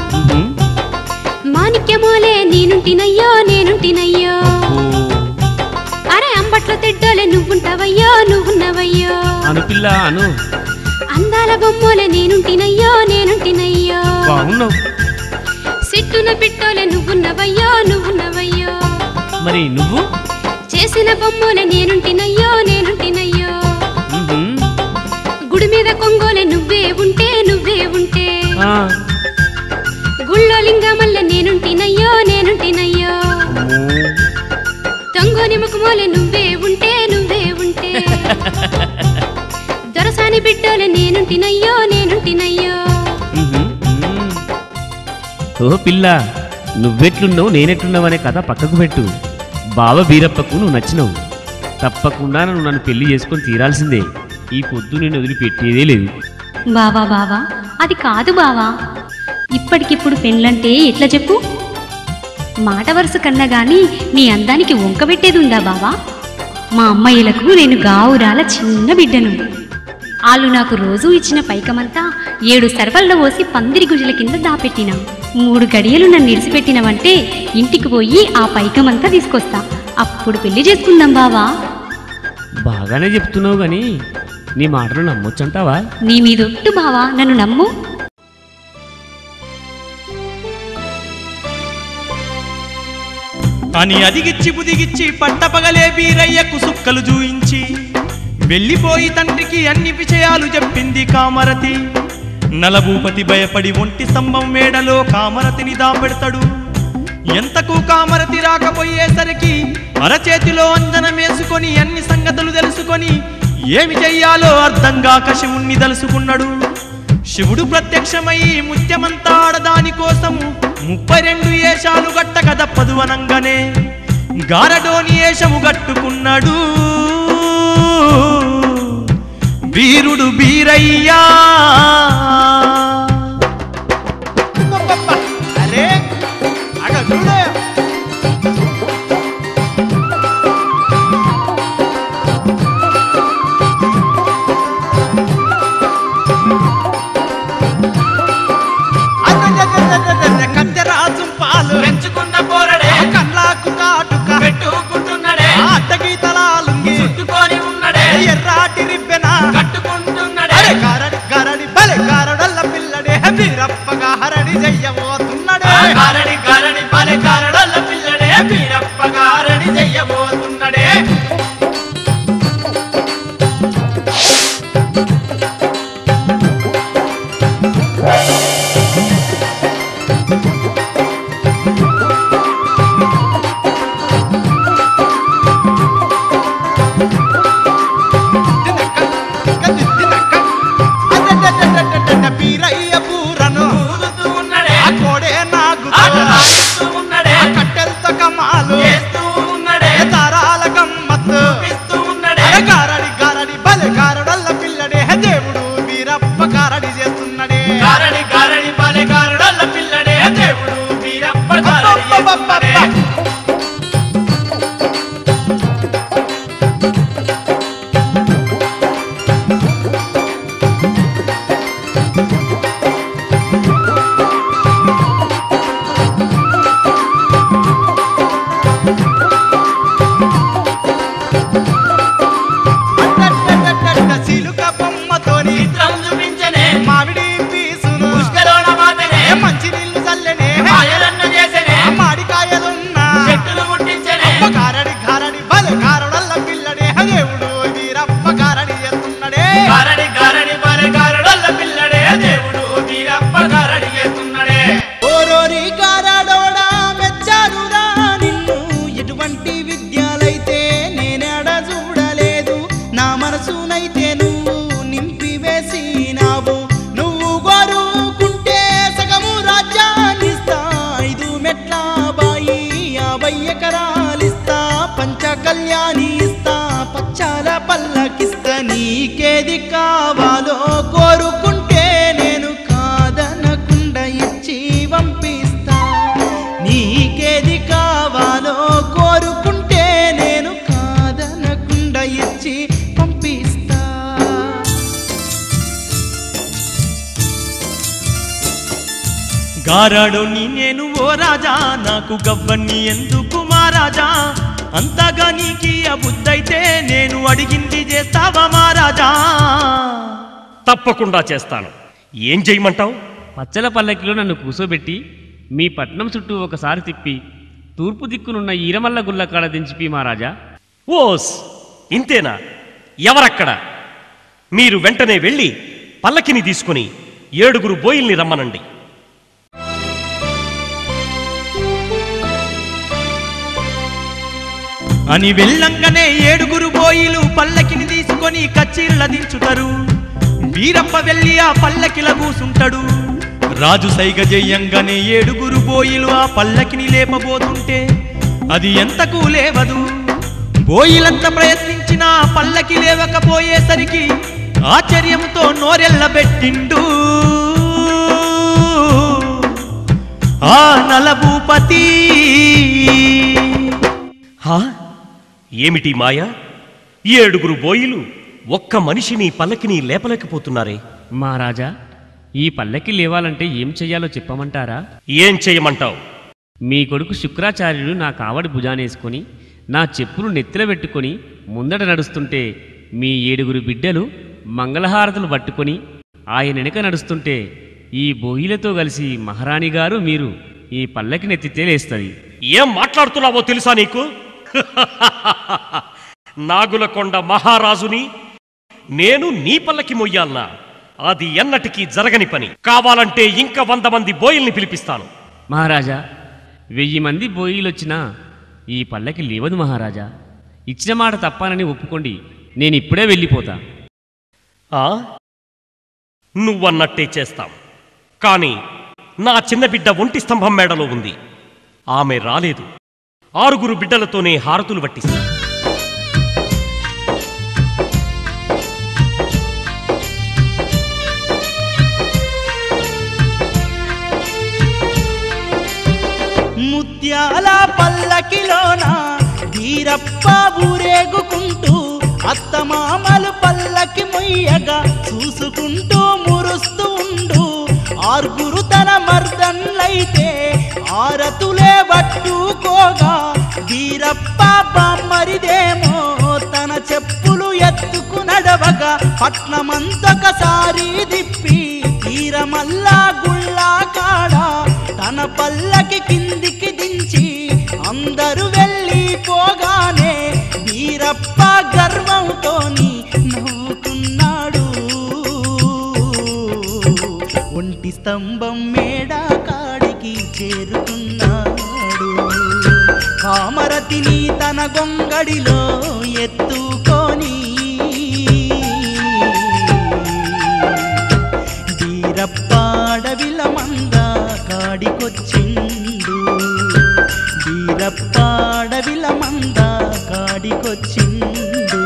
J: మాణిక్యమోలే నేనుంటినయ్యో నేనుంటినయ్యో అరే అంబట్లో తెడ్డోలే నువ్వుంటావయ్యో నువ్వున్నవయ్యో
D: అను పిల్ల అను
J: అందాల బొమ్మోలే నేనుంటినయ్యో నేనుంటినయ్యో
D: బాగున్నావు
J: సిట్టున పిట్టోలే నువ్వున్నవయ్యో నువ్వున్నవయ్యో
D: మరి నువ్వు
J: చేసిన బొమ్మోలే నేనుంటినయ్యో నేనుంటినయ్యో
D: మ్మ్.
J: గుడి మీద కొంగోలే నువ్వే ఉంటే నువ్వే ఉంటే
D: ఆ,
J: గుళ్ళో లింగమల్ల నేనుంటినయ్యో నేనుంటినయ్యో
D: అమ్మో.
J: తొంగోని ముఖమోలే నువ్వే ఉంటే నువ్వే ఉంటే దొరసాని బిడ్డోలే నేనుంటినయ్యో నేనుంటినయ్యో
D: మ్మ్. మ్మ్. ఓ పిల్ల నువ్వెట్లున్నావు నేనెట్లున్నావు అనే కథ పక్కకు పెట్టు బావ బీరప్పకు నువ్వు నచ్చినావు తప్పకుండా నువ్వు నన్ను పెళ్లి చేసుకొని తీరాల్సిందే ఈ పొద్దు నేను వదిలిపెట్టేదే లేదు
E: బావా బావా అది కాదు బావా ఇప్పటికిప్పుడు పెళ్ళంటే ఎట్లా చెప్పు మాట వరుస కన్నా గాని నీ అందానికి వంక పెట్టేది ఉందా బావా మా అమ్మాయిలకు నేను గావురాల చిన్న బిడ్డను వాళ్ళు నాకు రోజూ ఇచ్చిన పైకమంతా ఏడు సర్వల్లో పోసి పందిరి గుజల కింద దాపెట్టినా మూడు గడియలు నన్ను నిడిచిపెట్టినవంటే ఇంటికి పోయి ఆ పైకమంతా తీసుకొస్తా అప్పుడు పెళ్లి చేసుకుందాం బావా
D: బాగానే చెప్తున్నావు గాని నీ మాటలు నమ్మొచ్చంటావా
E: నీ మీదొట్టు బావా నన్ను నమ్ము
H: అని అదిగిచ్చి బుదిగిచ్చి పట్టపగలే బీరయ్యకు సుక్కలు చూయించి వెళ్ళిపోయి తండ్రికి అన్ని విషయాలు చెప్పింది కామరతి నలభూపతి భయపడి ఒంటి స్తంభం మేడలో కామరతిని దాపెడతాడు ఎంతకు కామరతి రాకపోయేసరికి అరచేతిలో అంజనమేసుకొని అన్ని సంగతులు తెలుసుకొని ఏమి చెయ్యాలో అర్థంగా శివుణ్ణి దలుసుకున్నాడు శివుడు ప్రత్యక్షమై ముత్యమంతా ఆడదాని కోసము ముప్పై రెండు ఏషాలు గట్టక దప్పదు అనంగానే గారడోని ఏషము గట్టుకున్నాడు వీరుడు బీరయ్యా
G: అరే అగ చూడే కత్తెరాజు పాలు
F: పెంచుకున్న పోరడే
G: కళ్ళకు కాటుక
F: పెట్టుకుంటున్నడే
G: అడ్డగీతలాలుంగి
F: చుట్టుకొని ఉన్నడే
G: ఎర్రాటి రిబ్బెన
F: కట్టుకుంటున్నడే
G: అరే గారడి గారడి బలే గారడల్ల పిల్లడే వీరప్పగా హరడి చెయ్యబోతున్నాడే
F: గారడి గారడి పలె గారడల్ల పిల్లడే వీరప్ప గారడి చెయ్యబోతున్నడే
G: బీరయ్య పూరను
F: ఊదుతూ ఉన్నడే
G: ఆ కోడే నాగు
F: ఆటలాడిస్తూ ఉన్నడే
G: కట్టెలతో కమాలు
F: చేస్తూ ఉన్నడే
G: తారాల గమ్మత్తు
F: ఇస్తూ ఉన్నడే
G: అరే గారడి గారడి బలే గారడల్ల పిల్లడే దేవుడు వీరప్ప గారడి చేస్తున్నడే
F: గారడి గారడి పలె గారడల్ల పిల్లడే దేవుడు వీరప్ప గారడి చేస్తున్నడే
G: అడ్డడ్డడ్డడ్డ చిలుక బొమ్మతోని
F: చిత్రం చూపించనే
G: మామిడి పీసును
F: పుష్కలోన మాతనే
G: ఏ మంచి నీళ్లు చల్లనే
F: మాయలన్న చేసనే
G: మాడికాయలున్నా
F: చెట్టులు ముట్టించనే
G: అప్ప గారడి గారడి బలే గారడల్ల పిల్లడే దేవుడు వీరప్ప గారడి చేస్తున్నడే
F: గారడి గారడి పలె గారడల్ల పిల్లడే దేవుడు వీరప్ప గారడి చేస్తున్నడే
C: ఓరోరి గారాడోడా మెచ్చారురా నిన్ను ఎటువంటి విద్యాలైతే నేనాడ చూడలేదు నా మనసునైతే నువ్వు నింపి వేసినావు నువ్వు గోరుకుంటే సగము రాజ్యాన్నిస్తా ఐదు మెట్ల బాయి యాభై ఎకరాలిస్తా పంచ కళ్యాణి ఇస్తా పచ్చాల పల్లకిస్తా నీకేది కావాలో కోరుకుంటే నేను కాదనకుండా ఇచ్చి పంపిస్తా నీకేది కావాలో కోరుకుంటే నేను కాదనకుండా ఇచ్చి పంపిస్తా
H: గారాడోని నేను ఓ రాజా నాకు గవ్వన్ని ఎందుకు మహారాజా అంతగా నీకి ఆ బుద్ధైతే నేను అడిగింది చేస్తావా మహారాజా
I: తప్పకుండా చేస్తాను ఏం చేయమంటావు
D: పచ్చల పల్లకిలో నన్ను కూసోబెట్టి మీ పట్నం చుట్టూ ఒకసారి తిప్పి తూర్పు దిక్కునున్న ఈరమల్ల గుల్ల కాడ దించిపి మహారాజా
I: ఓస్ ఇంతేనా ఎవరక్కడ మీరు వెంటనే వెళ్ళి పల్లకిని తీసుకుని ఏడుగురు బోయిల్ని రమ్మనండి
H: అని వెళ్ళంగానే ఏడుగురు బోయిలు పల్లకిని తీసుకొని కచ్చీర్ల దించుతారు వీరప్ప వెళ్ళి ఆ పల్లకిల కూసుంటాడు రాజు సైగ చెయ్యంగానే ఏడుగురు బోయిలు ఆ పల్లకిని లేపబోతుంటే అది ఎంతకు లేవదు బోయిలంత ప్రయత్నించినా ఆ పల్లకి లేవకపోయేసరికి ఆశ్చర్యంతో నోరెల్లబెట్టిండు ఆ నలభూపతి
I: హా ఏమిటి మాయ ఏడుగురు బోయిలు ఒక్క మనిషిని పల్లకిని లేపలేకపోతున్నారే
D: మహారాజా ఈ పల్లకి లేవాలంటే ఏం చెయ్యాలో చెప్పమంటారా
I: ఏం చేయమంటావు
D: మీ కొడుకు శుక్రాచార్యుడు నా కావడి భుజానేసుకొని నా చెప్పులు నెత్తిన పెట్టుకొని ముందట నడుస్తుంటే మీ ఏడుగురు బిడ్డలు మంగళహారతులు పట్టుకొని ఆయన వెనుక నడుస్తుంటే ఈ బోయిలతో కలిసి మహారాణి గారు మీరు ఈ పల్లకి నెత్తితే లేస్తుంది
I: ఏం మాట్లాడుతున్నావో తెలుసా నీకు నాగులకొండ మహారాజుని నేను నీ పల్లకి మొయ్యాలనా అది ఎన్నటికీ జరగని పని కావాలంటే ఇంకా వంద మంది బోయిల్ని పిలిపిస్తాను
D: మహారాజా వెయ్యి మంది బోయిలొచ్చినా ఈ పల్లకి లేవదు మహారాజా ఇచ్చిన మాట తప్పానని ఒప్పుకోండి నేను ఇప్పుడే వెళ్ళిపోతా
I: ఆ నువ్వన్నట్టే చేస్తాం కానీ నా చిన్న బిడ్డ ఒంటి స్తంభం మేడలో ఉంది ఆమె రాలేదు ఆరుగురు బిడ్డలతోనే హారతులు పట్టిస్తా
C: ముత్యాల పల్లకిలోన వీరప్ప ఊరేగుకుంటూ అత్తమామలు పల్లకి మొయ్యగా చూసుకుంటూ మురుస్తూ ఉండు ఆరుగురు తన మర్దన్లైతే ఆరతులే పట్టుకోగా వీరప్ప బామ్మరిదేమో తన చెప్పులు ఎత్తుకు నడవగా పట్నమంతొకసారి దిప్పి తీరమల్లా గుళ్ళా కాడ తన పల్లకి కిందికి దించి అందరూ వెళ్ళిపోగానే వీరప్ప గర్వంతోని నవ్వుకున్నాడు ఒంటి స్తంభం మేడ కాడికి చేరుకున్నాడు కామరతిని తన గొంగడిలో ఎత్తుకొని వీరప్పాడవిల మంద కాడికొచ్చిండు వీరప్పాడవిల మంద కాడికొచ్చిండు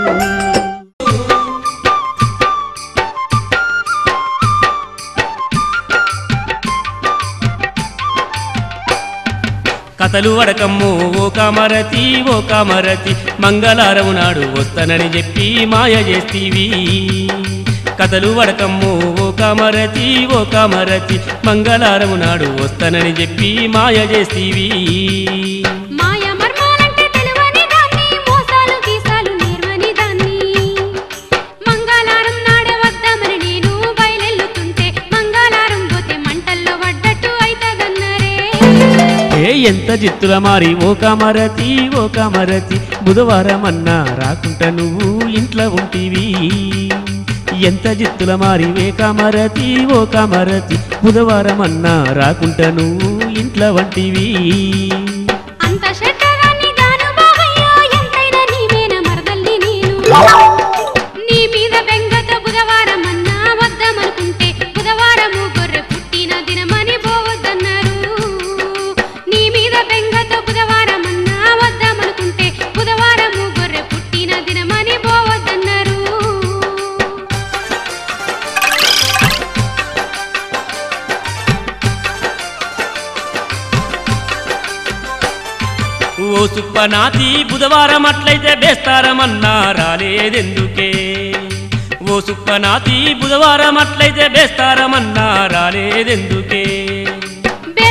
D: కథలు వడకమ్ము ఓ కామరతి ఓ కామరతి మంగళారము నాడు వస్తానని చెప్పి మాయ చేస్తీవి కథలు వడకమ్ము ఓ కామరతి ఓ కామరతి మంగళారము నాడు వస్తానని చెప్పి మాయ చేస్తీవి
J: మాయ మర్మాలంటే తెలువని దాన్ని మోసాలు గీసాలు నేర్వని దాన్ని మంగళారం నాడే వద్దామని నేను బయలెల్లుతుంటే మంగళారం పోతే మంటల్లో పడ్డట్టు అయితదన్నరే
D: ఏ ఎంత జిత్తుల మారి ఓ కామరతి ఓ కామరతి బుధవారం అన్నా రాకుంట నువ్వు ఇంట్లో ఉంటివి ఎంత జిత్తుల మారి వే కామరతి ఓ కామరతి బుధవారం అన్నా రాకుంట నువ్వు ఇంట్లో వంటివి
J: అంత శెట్టదాన్ని గాను బావయ్యో ఎంతైనా నీవేన మరదల్లి నేను నీ మీద బెంగతో బుధవారం అన్నా వద్దామనుకుంటే బుధవారము గొర్రె పుట్టిన దినమని పోవద్దన్నారు నీ మీద బెంగతో బుధవారం అన్నా వద్దామనుకుంటే బుధవారము గొర్రె పుట్టిన దినమని పోవద్దన్నారు
D: ఓ సుప్పనాతి బుధవారం అట్లయితే బేస్తారమన్నా రాలేదెందుకే ఓ సుప్పనాతి బుధవారం అట్లయితే బేస్తారమన్నా రాలేదెందుకే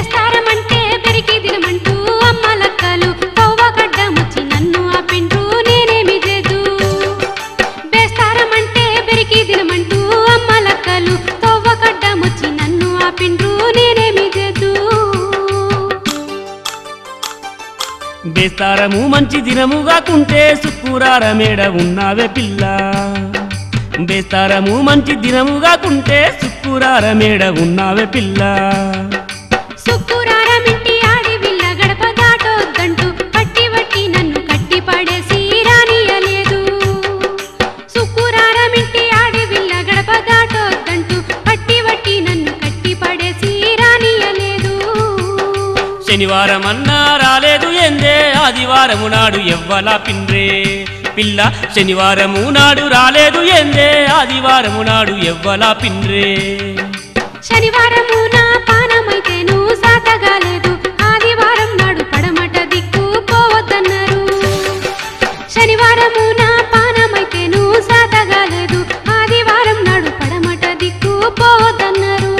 D: బేస్తారము మంచి దినముగా కుంటే శుక్రార మేడ ఉన్నావే పిల్ల బేస్తారము మంచి దినముగా కుంటే శుక్రార మేడ ఉన్నావే పిల్ల
J: సుక్కురారమింటి ఆడి విల్ల గడప దాటొద్దంటూ పట్టి వట్టి నన్ను కట్టి పడేసి రానియలేదు సుక్కురారమింటి ఆడి విల్ల గడప దాటొద్దంటూ పట్టి వట్టి నన్ను కట్టి పడేసి రానియలేదు
D: శనివారం అన్నా రాలేదు ఎందే ఆదివారము నాడు ఎవ్వలా పిండ్రే పిల్ల శనివారము నాడు రాలేదు ఎందే ఆదివారము నాడు ఎవ్వలా పిండ్రే
J: శనివారము నా పానమైతేను సాతగాలేదు ఆదివారం నాడు పడమట దిక్కు పోవద్దన్నారు శనివారము నా పానమైతేను సాతగాలేదు ఆదివారం నాడు పడమట దిక్కు పోవద్దన్నారు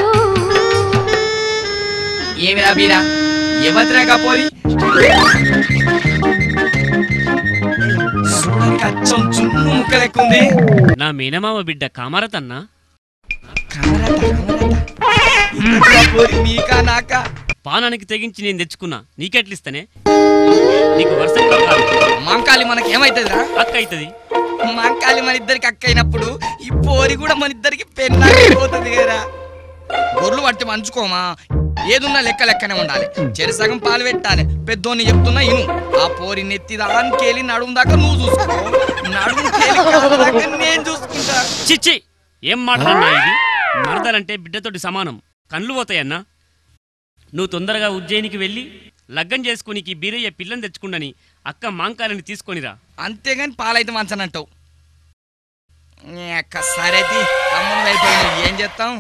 K: ఏమిరా బీరా ఎవరిరా పోరి చూడడానికి అచ్చం చున్ను ముక్కలెక్కుంది
D: నా మేనమామ బిడ్డ కామరతన్నా
K: పోరి నీకా నాకా
D: పానానికి తెగించి నేను తెచ్చుకున్నా నీకెట్లిస్తనే నీకు వరుస కాదు
K: మంకాలి మనకి ఏమైతుందిరా
D: అక్క అవుతుంది
K: మంకాలి మన ఇద్దరికి అక్క అయినప్పుడు ఈ పోరి కూడా మన ఇద్దరికి పెళ్ళిపోతుంది కదా గొర్రెలు పట్టి మంచుకోమా ఏదున్నా లెక్క లెక్కనే ఉండాలి చెరి సగం పాలు పెట్టాలి పెద్దోని చెప్తున్నా ఇను ఆ పోరి నెత్తి దానికెళ్ళి నడుము దాకా నువ్వు చూసుకో నడుము దాకా నేను చూసుకుంటా
D: చిచ్చి ఏం మాట్లాడినా ఇది మరదలంటే బిడ్డతోటి సమానం కళ్ళు పోతాయన్నా నువ్వు తొందరగా ఉజ్జయినికి వెళ్ళి లగ్గం చేసుకునికి బీరయ్య పిల్లని తెచ్చుకుండని అక్క మాంకాలని తీసుకొనిరా
K: అంతేగాని పాలైతే మంచనంటావు నీ అక్క సరే తమ్ముడు అయిపోయింది ఏం చేస్తాం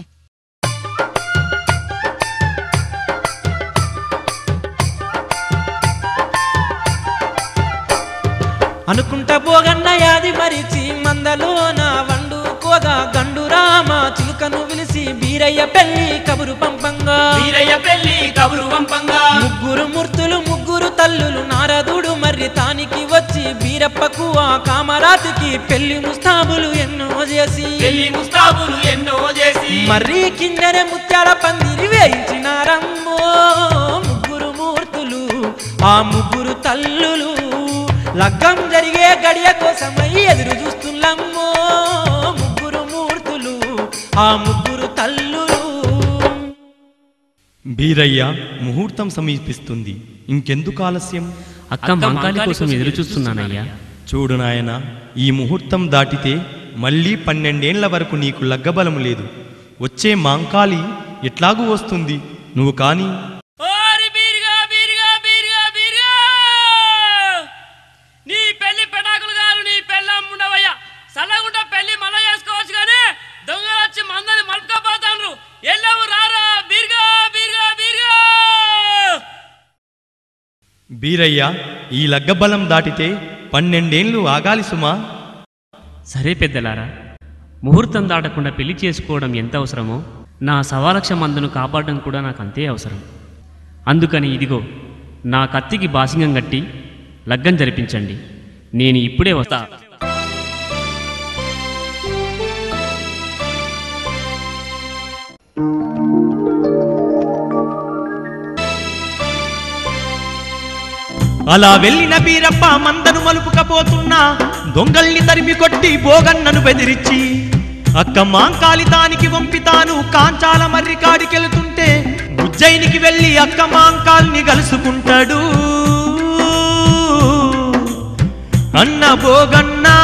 B: అనుకుంటా పోగన్న యాది మరిచి మందలో నా వండు కోగా గండు రామ చిలుకను పిలిచి బీరయ్య పెళ్లి కబురు పంపంగా
A: వీరయ్య పెళ్లి కబురు వంపంగా
B: ముగ్గురు మూర్తులు ముగ్గురు తల్లులు నారదుడు మర్రి తానికి వచ్చి బీరప్పకు ఆ కామరాతికి పెళ్లి ముస్తాబులు ఎన్నో చేసి
A: పెళ్లి ముస్తాబులు ఎన్నో చేసి
B: మర్రి కిందనే ముత్యాల పందిరి వేయించినారమ్మో ముగ్గురు మూర్తులు ఆ ముగ్గురు తల్లులు లగ్గం జరిగే గడియ కోసమై ఎదురు చూస్తున్నమ్మో ముగ్గురు మూర్తులు ఆ ముగ్గురు తల్లులు
H: బీరయ్య ముహూర్తం సమీపిస్తుంది ఇంకెందుకు ఆలస్యం
D: అక్క మంకాలి కోసం ఎదురు చూస్తున్నానయ్యా
H: చూడు నాయన ఈ ముహూర్తం దాటితే మళ్ళీ పన్నెండేండ్ల వరకు నీకు లగ్గబలం లేదు వచ్చే మాంకాలి ఎట్లాగూ వస్తుంది నువ్వు కానీ
D: నీ పెళ్లి పెటాకులు గారు నీ పెళ్ళం ఉండవయ్యా సల్లగుంట పెళ్లి మళ్ళా చేసుకోవచ్చు కానీ దొంగలు వచ్చి మందని మలుపుకపోతాను ఎల్లవు రారా బీర్గా బీర్గా బీర్గా
H: బీరయ్య ఈ లగ్గబలం దాటితే పన్నెండేండ్లు ఆగాలి సుమా
D: సరే పెద్దలారా ముహూర్తం దాటకుండా పెళ్లి చేసుకోవడం ఎంత అవసరమో నా సవాలక్ష మందును కాపాడడం కూడా నాకు అంతే అవసరం అందుకని ఇదిగో నా కత్తికి బాసింగం కట్టి లగ్గం జరిపించండి నేను ఇప్పుడే వస్తా
H: అలా వెళ్ళిన బీరప్ప మందను మలుపుకపోతున్నా దొంగల్ని తరిమి కొట్టి బోగన్నను బెదిరించి అక్క మాంకాలి తానికి వంపితాను కాంచాల మర్రి కాడికెళ్తుంటే ఉజ్జయినికి వెళ్ళి అక్క మాంకాల్ని కలుసుకుంటాడు అన్న బోగన్నా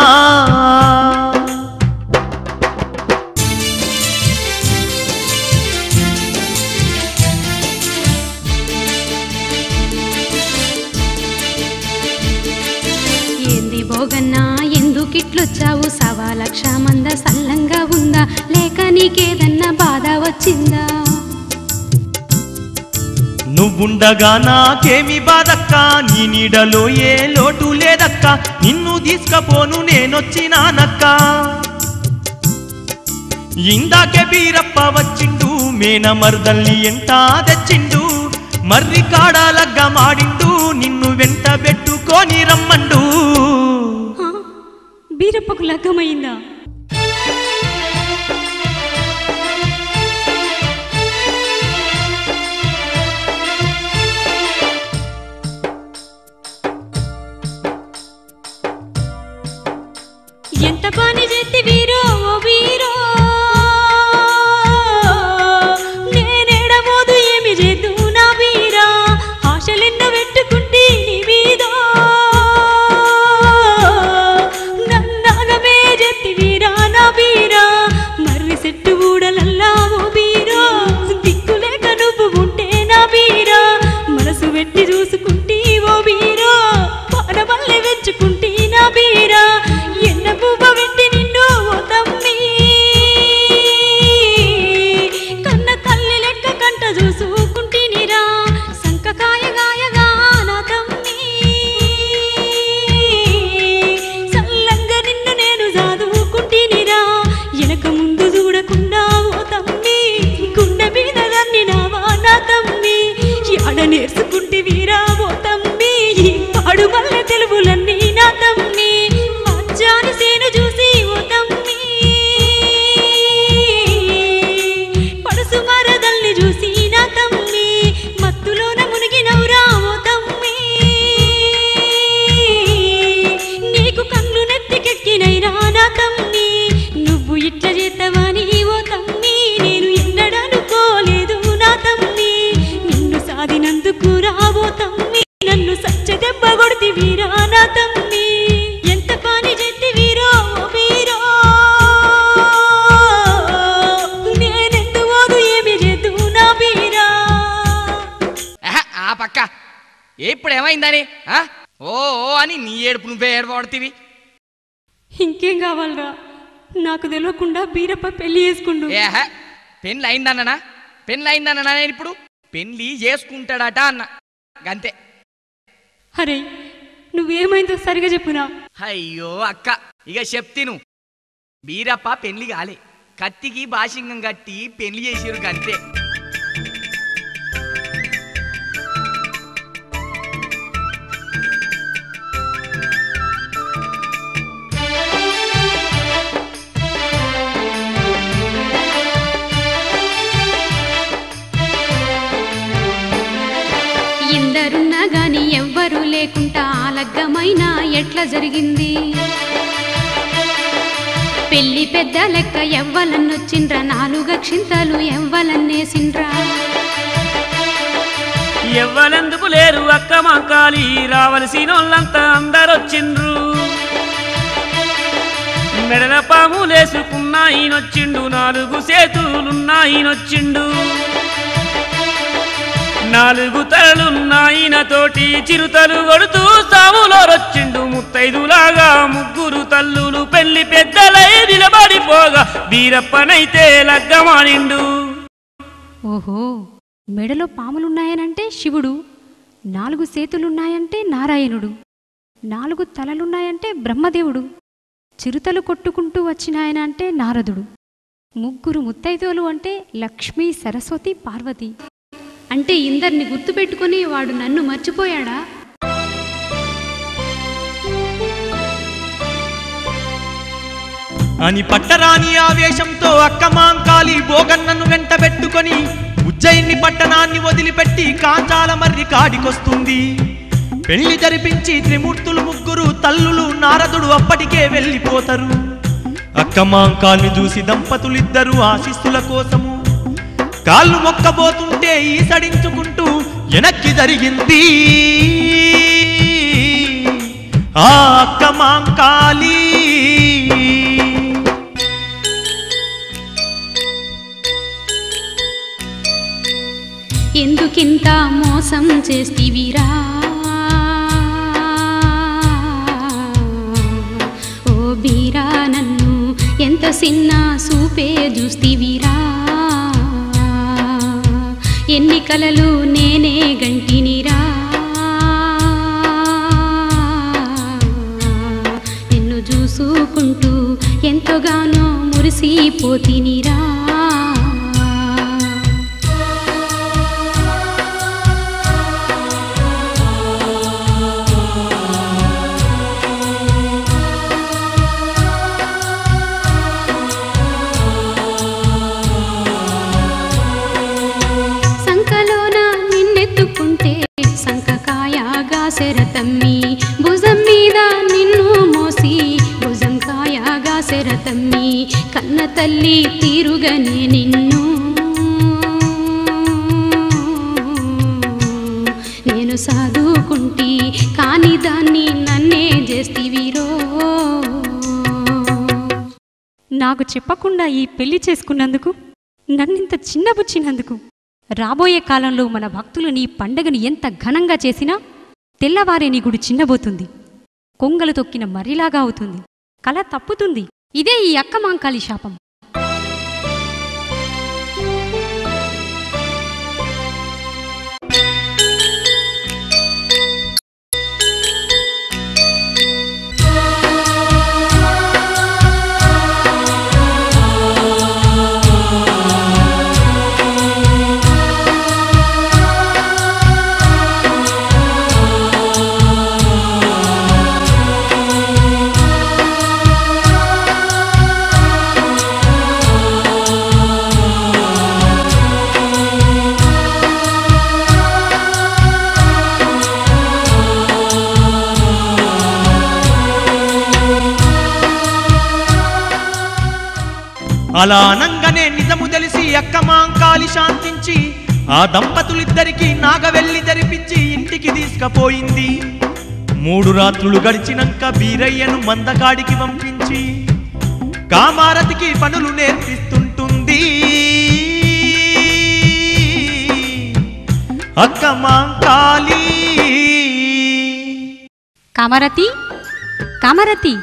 J: ఏంది బోగన్నా ఎందుకిట్లొచ్చావు సవా లక్ష మంద సల్లంగా ఉందా లేక నీకేదన్నా బాధ వచ్చిందా
H: నువ్వుండగా నాకేమి బాధక్క నీ నీడలో ఏ లోటు లేదక్క నిన్ను తీసుకపోను నేనొచ్చినానక్క ఇందాకే బీరప్ప వచ్చిండు మేన మరదల్ని ఎంటా తెచ్చిండు మర్రి కాడాలగ్గ మాడిండు నిన్ను వెంట పెట్టుకొని రమ్మండు
E: బీరప్పకు లగ్గమైందా చేస్తావని ఓ తమ్మి నేను ఎన్నడనుకోలేదు నా తమ్మి నిన్ను సాధినందుకు రావో తమ్మి నన్ను సచ్చ దెబ్బ కొడితి వీరా నా తమ్మి ఎంత పని చెత్తి వీరో ఓ వీరో నేనెందు ఓదు ఏమి చేద్దు నా వీరా
K: ఆహా, ఆ పక్క ఇప్పుడు ఏమైందని ఆ? ఓ ఓ అని నీ ఏడుపు నువ్వే ఏడబడుతీవి
E: ఇంకేం కావాలరా నాకు తెలియకుండా బీరప్ప పెళ్లి చేసుకుండు
K: ఏహ పెళ్ళి అయిందన్ననా పెళ్ళి అయిందన్ననా నేను ఇప్పుడు పెళ్ళి చేసుకుంటాడట అన్న గంతే
E: అరే నువ్వేమైందో సరిగా చెప్పునా
K: అయ్యో అక్క ఇక చెప్తిను బీరప్ప పెళ్లి కాలే కత్తికి బాషింగం కట్టి పెళ్లి చేసిరు గంతే
J: ఇందరున్నా గాని ఎవ్వరూ లేకుండా ఆలగ్గమైనా ఎట్లా జరిగింది పెళ్లి పెద్ద లెక్క ఎవ్వలన్నొచ్చిండ్రా నాలుగక్షింతలు ఎవ్వలన్నేసిండ్రా
D: ఎవ్వలెందుకు లేరు అక్క మాకాలి రావలసినోళ్ళంతా అందరొచ్చిండ్రు మెడల పాములేసుకున్నాయినొచ్చిండు నాలుగు సేతులున్నాయినొచ్చిండు నాలుగు తలలున్నాయిన తోటి చిరుతలు కొడుతూ సాములోరొచ్చిండు ముత్తైదులాగా ముగ్గురు తల్లులు పెళ్లి పెద్దలై నిలబడిపోగా వీరప్పనైతే లగ్గమానిండు
E: ఓహో మెడలో పాములున్నాయనంటే శివుడు నాలుగు సేతులున్నాయంటే నారాయణుడు నాలుగు తలలున్నాయంటే బ్రహ్మదేవుడు చిరుతలు కొట్టుకుంటూ వచ్చినాయన అంటే నారదుడు ముగ్గురు ముత్తైదువులు అంటే లక్ష్మీ సరస్వతి పార్వతి
J: అంటే ఇందరిని గుర్తుపెట్టుకుని వాడు నన్ను మర్చిపోయాడా
H: అని పట్టరాని ఆవేశంతో అక్కమాంకాలి బోగన్నను వెంట పెట్టుకొని ఉజ్జయిని పట్టణాన్ని వదిలిపెట్టి కాంచాల మర్రి కాడికొస్తుంది పెళ్లి జరిపించి త్రిమూర్తులు ముగ్గురు తల్లులు నారదుడు అప్పటికే వెళ్ళిపోతారు అక్కమాంకాల్ని చూసి దంపతులిద్దరూ ఆశిస్సుల కోసము కాళ్ళు మొక్కబోతుంటే ఈసడించుకుంటూ వెనక్కి జరిగింది ఆ అక్కమాంకాలి
J: ఎందుకింత మోసం చేస్తివిరా ఓ బీరా నన్ను ఎంత సిన్న సూపే చూస్తివిరా ఎన్ని కలలు నేనే గంటినిరా నిన్ను చూసుకుంటూ ఎంతగానో మురిసిపోతినిరా సంకలోన నిన్నెత్తుకుంటే సంకకాయగా శరతమ్మి భుజం మీద నిన్ను మోసి భుజం కాయగా శరతమ్మి కన్న తల్లి తీరుగనే నిన్ను నేను సాదుకుంటి కాని దాన్ని నన్నే చేస్తివిరో
E: నాకు చెప్పకుండా ఈ పెళ్లి చేసుకున్నందుకు నన్నింత చిన్నబుచ్చినందుకు రాబోయే కాలంలో మన భక్తులు నీ పండగను ఎంత ఘనంగా చేసినా తెల్లవారే నీ గుడి చిన్నబోతుంది కొంగలు తొక్కిన మర్రిలాగా అవుతుంది కళ తప్పుతుంది ఇదే ఈ అక్క మాంకాలి శాపం
H: అలా అనంగానే నిజము తెలిసి అక్క మాంకాలి శాంతించి ఆ దంపతులిద్దరికి నాగవెల్లి ధరిపించి ఇంటికి తీసుకుపోయింది మూడు రాత్రులు గడిచినాక బీరయ్యను మందకాడికి పంపించి కామారతికి పనులు నేర్పిస్తుంటుంది అక్క మాంకాలి
E: కామరతి కామరతి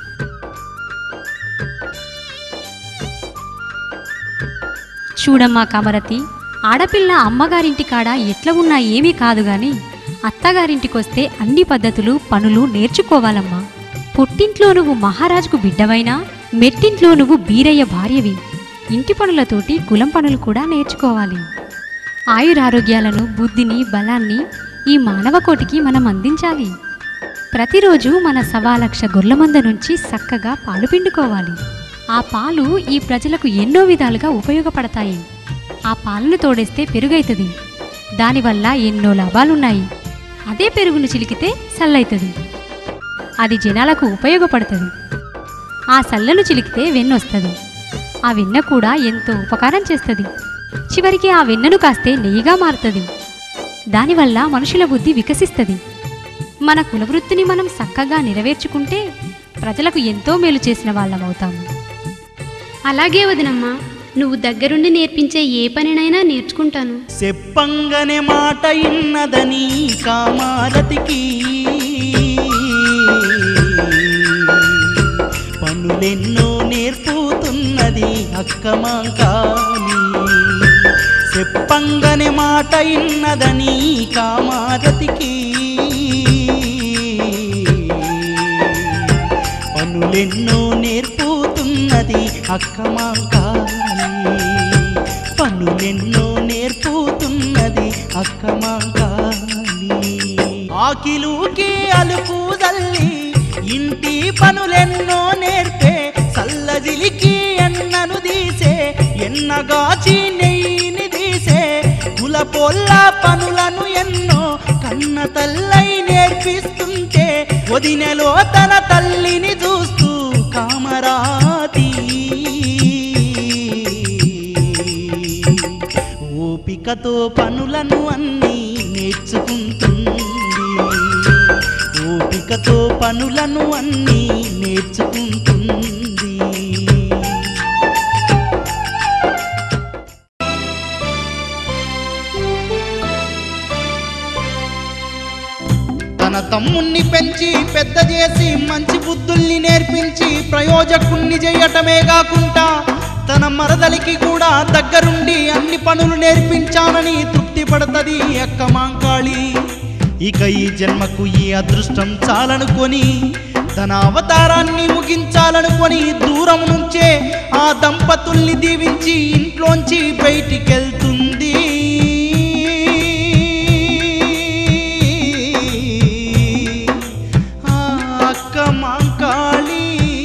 E: చూడమ్మా కామరతి ఆడపిల్ల అమ్మగారింటి కాడ ఎట్లా ఉన్నా ఏమీ కాదు గాని అత్తగారింటికొస్తే అన్ని పద్ధతులు పనులు నేర్చుకోవాలమ్మా పుట్టింట్లో నువ్వు మహారాజుకు బిడ్డవైనా మెట్టింట్లో నువ్వు బీరయ్య భార్యవి ఇంటి పనులతోటి కులం పనులు కూడా నేర్చుకోవాలి ఆయురారోగ్యాలను బుద్ధిని బలాన్ని ఈ మానవ కోటికి మనం అందించాలి ప్రతిరోజు మన సవాలక్ష గొర్లమంద నుంచి చక్కగా పాలు పిండుకోవాలి ఆ పాలు ఈ ప్రజలకు ఎన్నో విధాలుగా ఉపయోగపడతాయి ఆ పాలను తోడేస్తే పెరుగైతుంది దానివల్ల ఎన్నో లాభాలున్నాయి అదే పెరుగును చిలికితే సల్లైతుంది అది జనాలకు ఉపయోగపడుతుంది ఆ సల్లను చిలికితే వెన్నొస్తుంది ఆ వెన్న కూడా ఎంతో ఉపకారం చేస్తుంది చివరికి ఆ వెన్నను కాస్తే నెయ్యిగా మారుతుంది దానివల్ల మనుషుల బుద్ధి వికసిస్తుంది మన కులవృత్తిని మనం చక్కగా నెరవేర్చుకుంటే ప్రజలకు ఎంతో మేలు చేసిన వాళ్ళమవుతాము
J: అలాగే వదినమ్మా నువ్వు దగ్గరుండి నేర్పించే ఏ పనినైనా నేర్చుకుంటాను
C: చెప్పంగనే మాట ఇన్నదని కామారతికి పనులెన్నో నేర్పుతున్నది అక్క మాంకాలి చెప్పంగనే మాట ఇన్నదని కామారతికి పనులెన్నో నేర్పుతున్నది అక్క మాంకాలి పనులెన్నో నేర్పుతున్నది అక్క మాంకాలి ఆకిలుకి అలుకు జల్లి ఇంటి పనులెన్నో నేర్పే సల్లజిలికి ఎన్నను తీసే ఎన్నగాచి నెయ్యిని తీసే కుల పొల్ల పనులను ఎన్నో కన్న తల్లై నేర్పిస్తుంటే వదినెలో తన తల్లిని చూస్తూ కామరాతి ఓపికతో పనులను అన్నీ నేర్చుకుంటుంది ఓపికతో పనులను అన్నీ నేర్చుకుంటుంది తన తమ్ముణ్ణి పెంచి పెద్ద చేసి మంచి బుద్ధుల్ని నేర్పించి ప్రయోజకుణ్ణి చేయటమే కాకుండా తన మరదలికి కూడా దగ్గరుండి అన్ని పనులు నేర్పించానని తృప్తి పడుతుంది అక్క మాంకాళి ఇక ఈ జన్మకు ఈ అదృష్టం చాలనుకొని తన అవతారాన్ని ముగించాలనుకొని దూరం నుంచే ఆ దంపతుల్ని దీవించి ఇంట్లోంచి బయటికెళ్తుంది ఆ అక్క మాంకాళి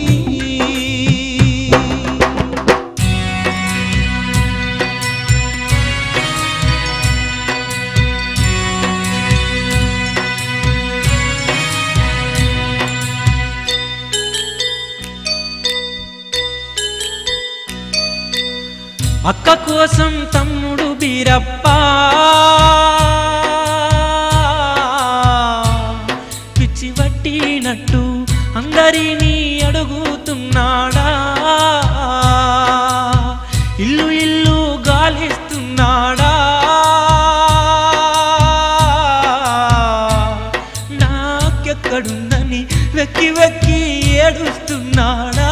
B: అక్క కోసం తమ్ముడు బీరప్ప పిచ్చి పట్టినట్టు అందరినీ అడుగుతున్నాడా ఇల్లు ఇల్లు గాలిస్తున్నాడా నాకెక్కడుందని వెక్కి వెక్కి ఏడుస్తున్నాడా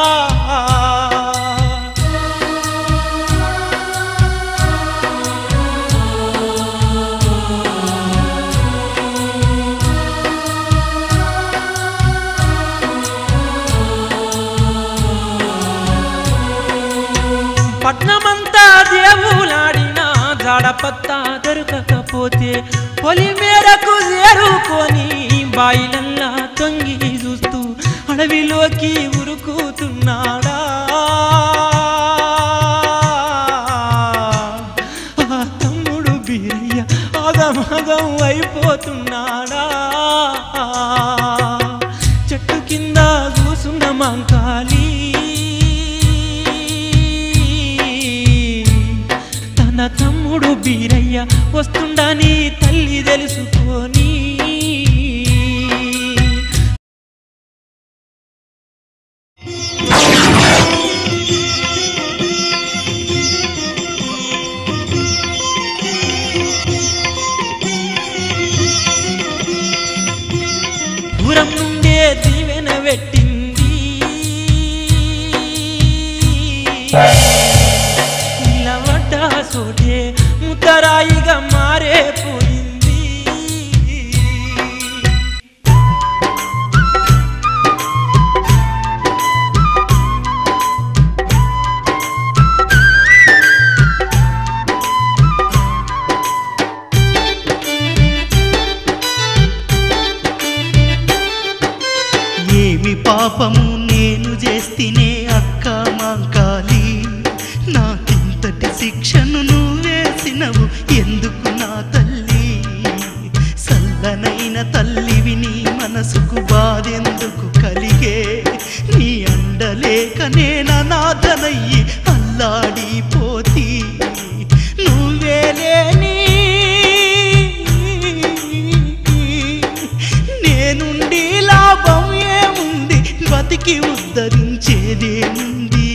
B: పట్నమంతా దేవులాడినా జాడపత్తా దొరకకపోతే పొలి మేరకు చేరుకొని బాయిలల్లా తొంగి చూస్తూ అడవిలోకి ఉరుకుతున్నాడా ఆ తమ్ముడు బీరయ్య ఆగమాగం అయిపోతున్నాడా చెట్టు కింద కూసున్న మంకాలి కన్న తమ్ముడు బీరయ్య వస్తుండని తల్లి తెలుసుకొని దూరం నుండే దీవెన పెట్టింది నిలబడ్డ సోటే ముద్దరాయిగా మారే పోయింది
C: ఏమి పాపము నేను చేస్తేనే అక్క మాంకాలి నాకింతటి శిక్షను నువ్వేసినవు ఎందుకు నా తల్లి సల్లనైన తల్లివి నీ మనసుకు బాధెందుకు కలిగే నీ అండలేక నేననాథనయ్యి అల్లాడిపోతీ నువ్వే లేని నేనుండి లాభం ఏముంది బతికి ఉద్ధరించేదేముంది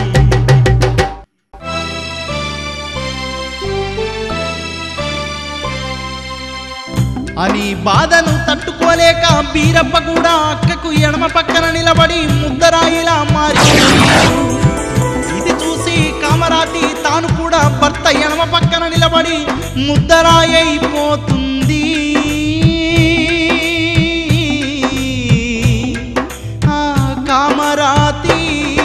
C: అని బాధను తట్టుకోలేక బీరప్ప కూడా అక్కకు ఎడమ పక్కన నిలబడి ముద్దరాయిలా మారి ఇది చూసి కామరాతి తాను కూడా భర్త ఎడమ పక్కన నిలబడి ముద్దరాయైపోతుంది ఆ కామరాతి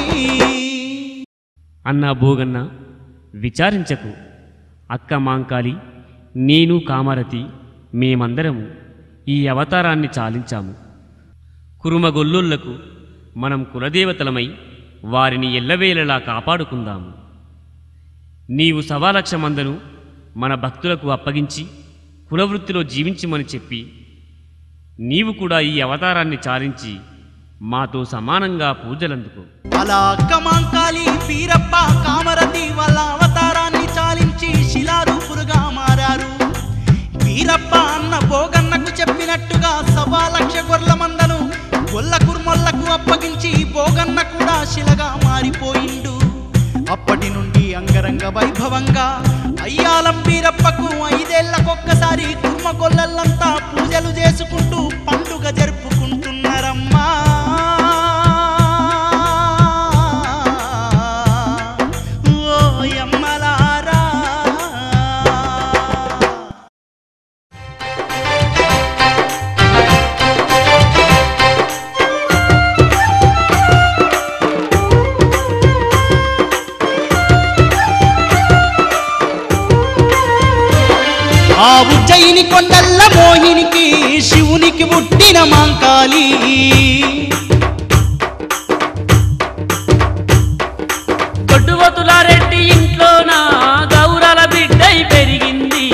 D: అన్నా భోగన్న విచారించకు అక్క మాంకాలి నేను కామరతి మేమందరము ఈ అవతారాన్ని చాలించాము కురుమగొల్లుళ్లకు మనం కులదేవతలమై వారిని ఎల్లవేళలా కాపాడుకుందాము నీవు సవాలక్ష మందను మన భక్తులకు అప్పగించి కులవృత్తిలో జీవించమని చెప్పి నీవు కూడా ఈ అవతారాన్ని చాలించి మాతో సమానంగా పూజలందుకో
C: అలా అక్కమాంకాలి వీరప్ప కామరతి వాళ్ళ అవతారాన్ని చాలించి శిలారూపులుగా మారారు వీరప్ప అన్న భోగన్నకు చెప్పినట్టుగా సవా లక్ష గొర్ల మందను గొల్ల కుర్మొల్లకు అప్పగించి భోగన్న కూడా శిలగా మారిపోయిండు అప్పటి నుండి అంగరంగ వైభవంగా అయ్యాలం వీరప్పకు ఐదేళ్లకొక్కసారి కుర్మ గొల్లలంతా పూజలు చేసుకుంటూ పండుగ జరుపుకుంటున్నారమ్మా ఓ యమ్మలారా ఆ ఉజ్జయిని కొండల్ల మోహినికి శివునికి పుట్టిన మాంకాలి
B: గొడ్డువతులారెడ్డి ఇంట్లోన గౌరల బిడ్డై పెరిగింది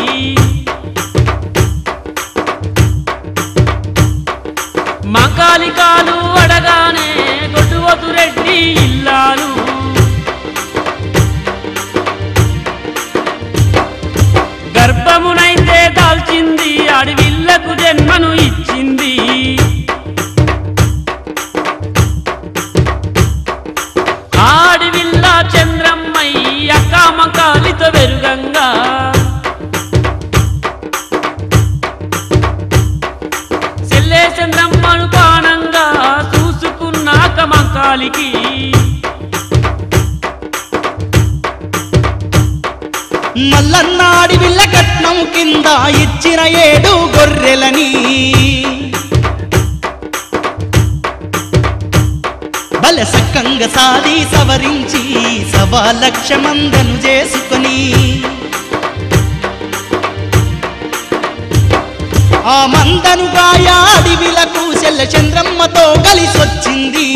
B: మకాలికాలు అడగానే గొడ్డువతురెడ్డి ఇల్లాలు గర్భమునైతే దాల్చింది అడవిళ్లకు జన్మను ఇచ్చింది ఆడివిల్ల చంద్రమ్మయ్య కామకాలితో వెరుగంగా సెల్లే చంద్రమ్మను పానంగా చూసుకున్నాక మకాలికి
C: మల్లన్నాడి విల్ల కట్నం కింద ఇచ్చిన ఏడు గొర్రెలని బల సక్కంగా సాది సవరించి సవా లక్ష మందను చేసుకొని ఆ మందను గాయాడి విలకు చెల్ల చంద్రమ్మతో కలిసొచ్చింది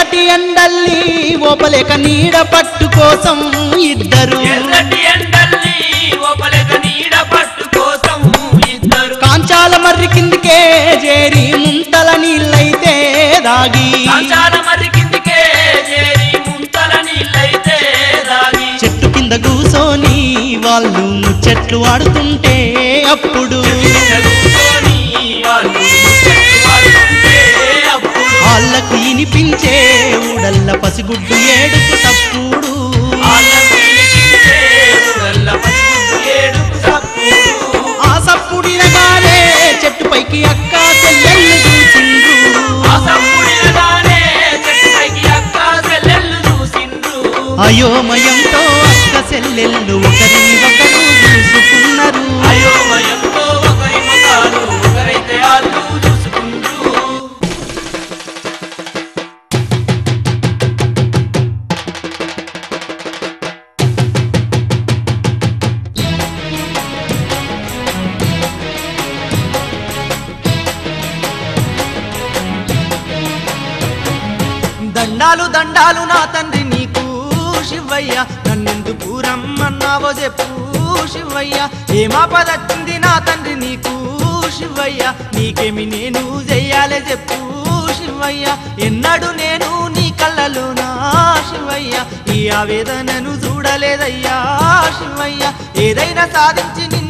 C: ఎర్రటి ఎండల్లి ఓపలేక నీడ పట్టు కోసం ఇద్దరు
M: ఎర్రటి ఎండల్ని ఓపలేక నీడ పట్టు కోసం ఇద్దరు
C: కాంచాల మర్రి కిందికే చేరి ముంతల నీళ్ళైతే దాగి
M: కంచాల మర్రి కిందికే చేరి ముంతల నీళ్ళైతే దాగి
C: చెట్టు కింద కూసోని వాళ్ళు ముచ్చట్లు ఆడుతుంటే అప్పుడు
M: కూర్చొని వాళ్ళు ముచ్చట్లు ఆడుతుంటే అప్పుడు
C: వాళ్ళకు ఇనిపించే ఊడల్ల పసిగుడ్డు ఏడుపు తప్పుడు
M: వాళ్ళకు వినిపించే ఊరల్ల పసిగుడ్డు ఏడుపు సప్పుడు.
C: ఆ సప్పుడినగానే చెట్టు పైకి అక్క చెల్లెళ్ళు చూసిండ్రు
M: ఆ సప్పుడినగానే చెట్టుపైకి అక్క చెల్లెళ్ళు చూసిండ్రు
C: అయోమయంతో అక్క చెల్లెళ్ళు ఒకరిని ఒకరు చూసుకున్నారు
M: అయోమయంతో ఒకరి ముఖాలు ఒకరైతే వాళ్ళు చూసుకుంటూ
G: దండాలు దండాలు నా తండ్రి నీకు శివయ్య నన్నెందుకు రమ్మన్నావో చెప్పు శివయ్య ఏమాపదచ్చింది నా తండ్రి నీకు శివయ్య నీకేమి నేను చెయ్యాలే చెప్పు శివయ్య ఎన్నడు నేను నీ కళ్ళలో నా శివయ్య ఈ ఆవేదనను చూడలేదయ్యా శివయ్య ఏదైనా సాధించి నిన్ను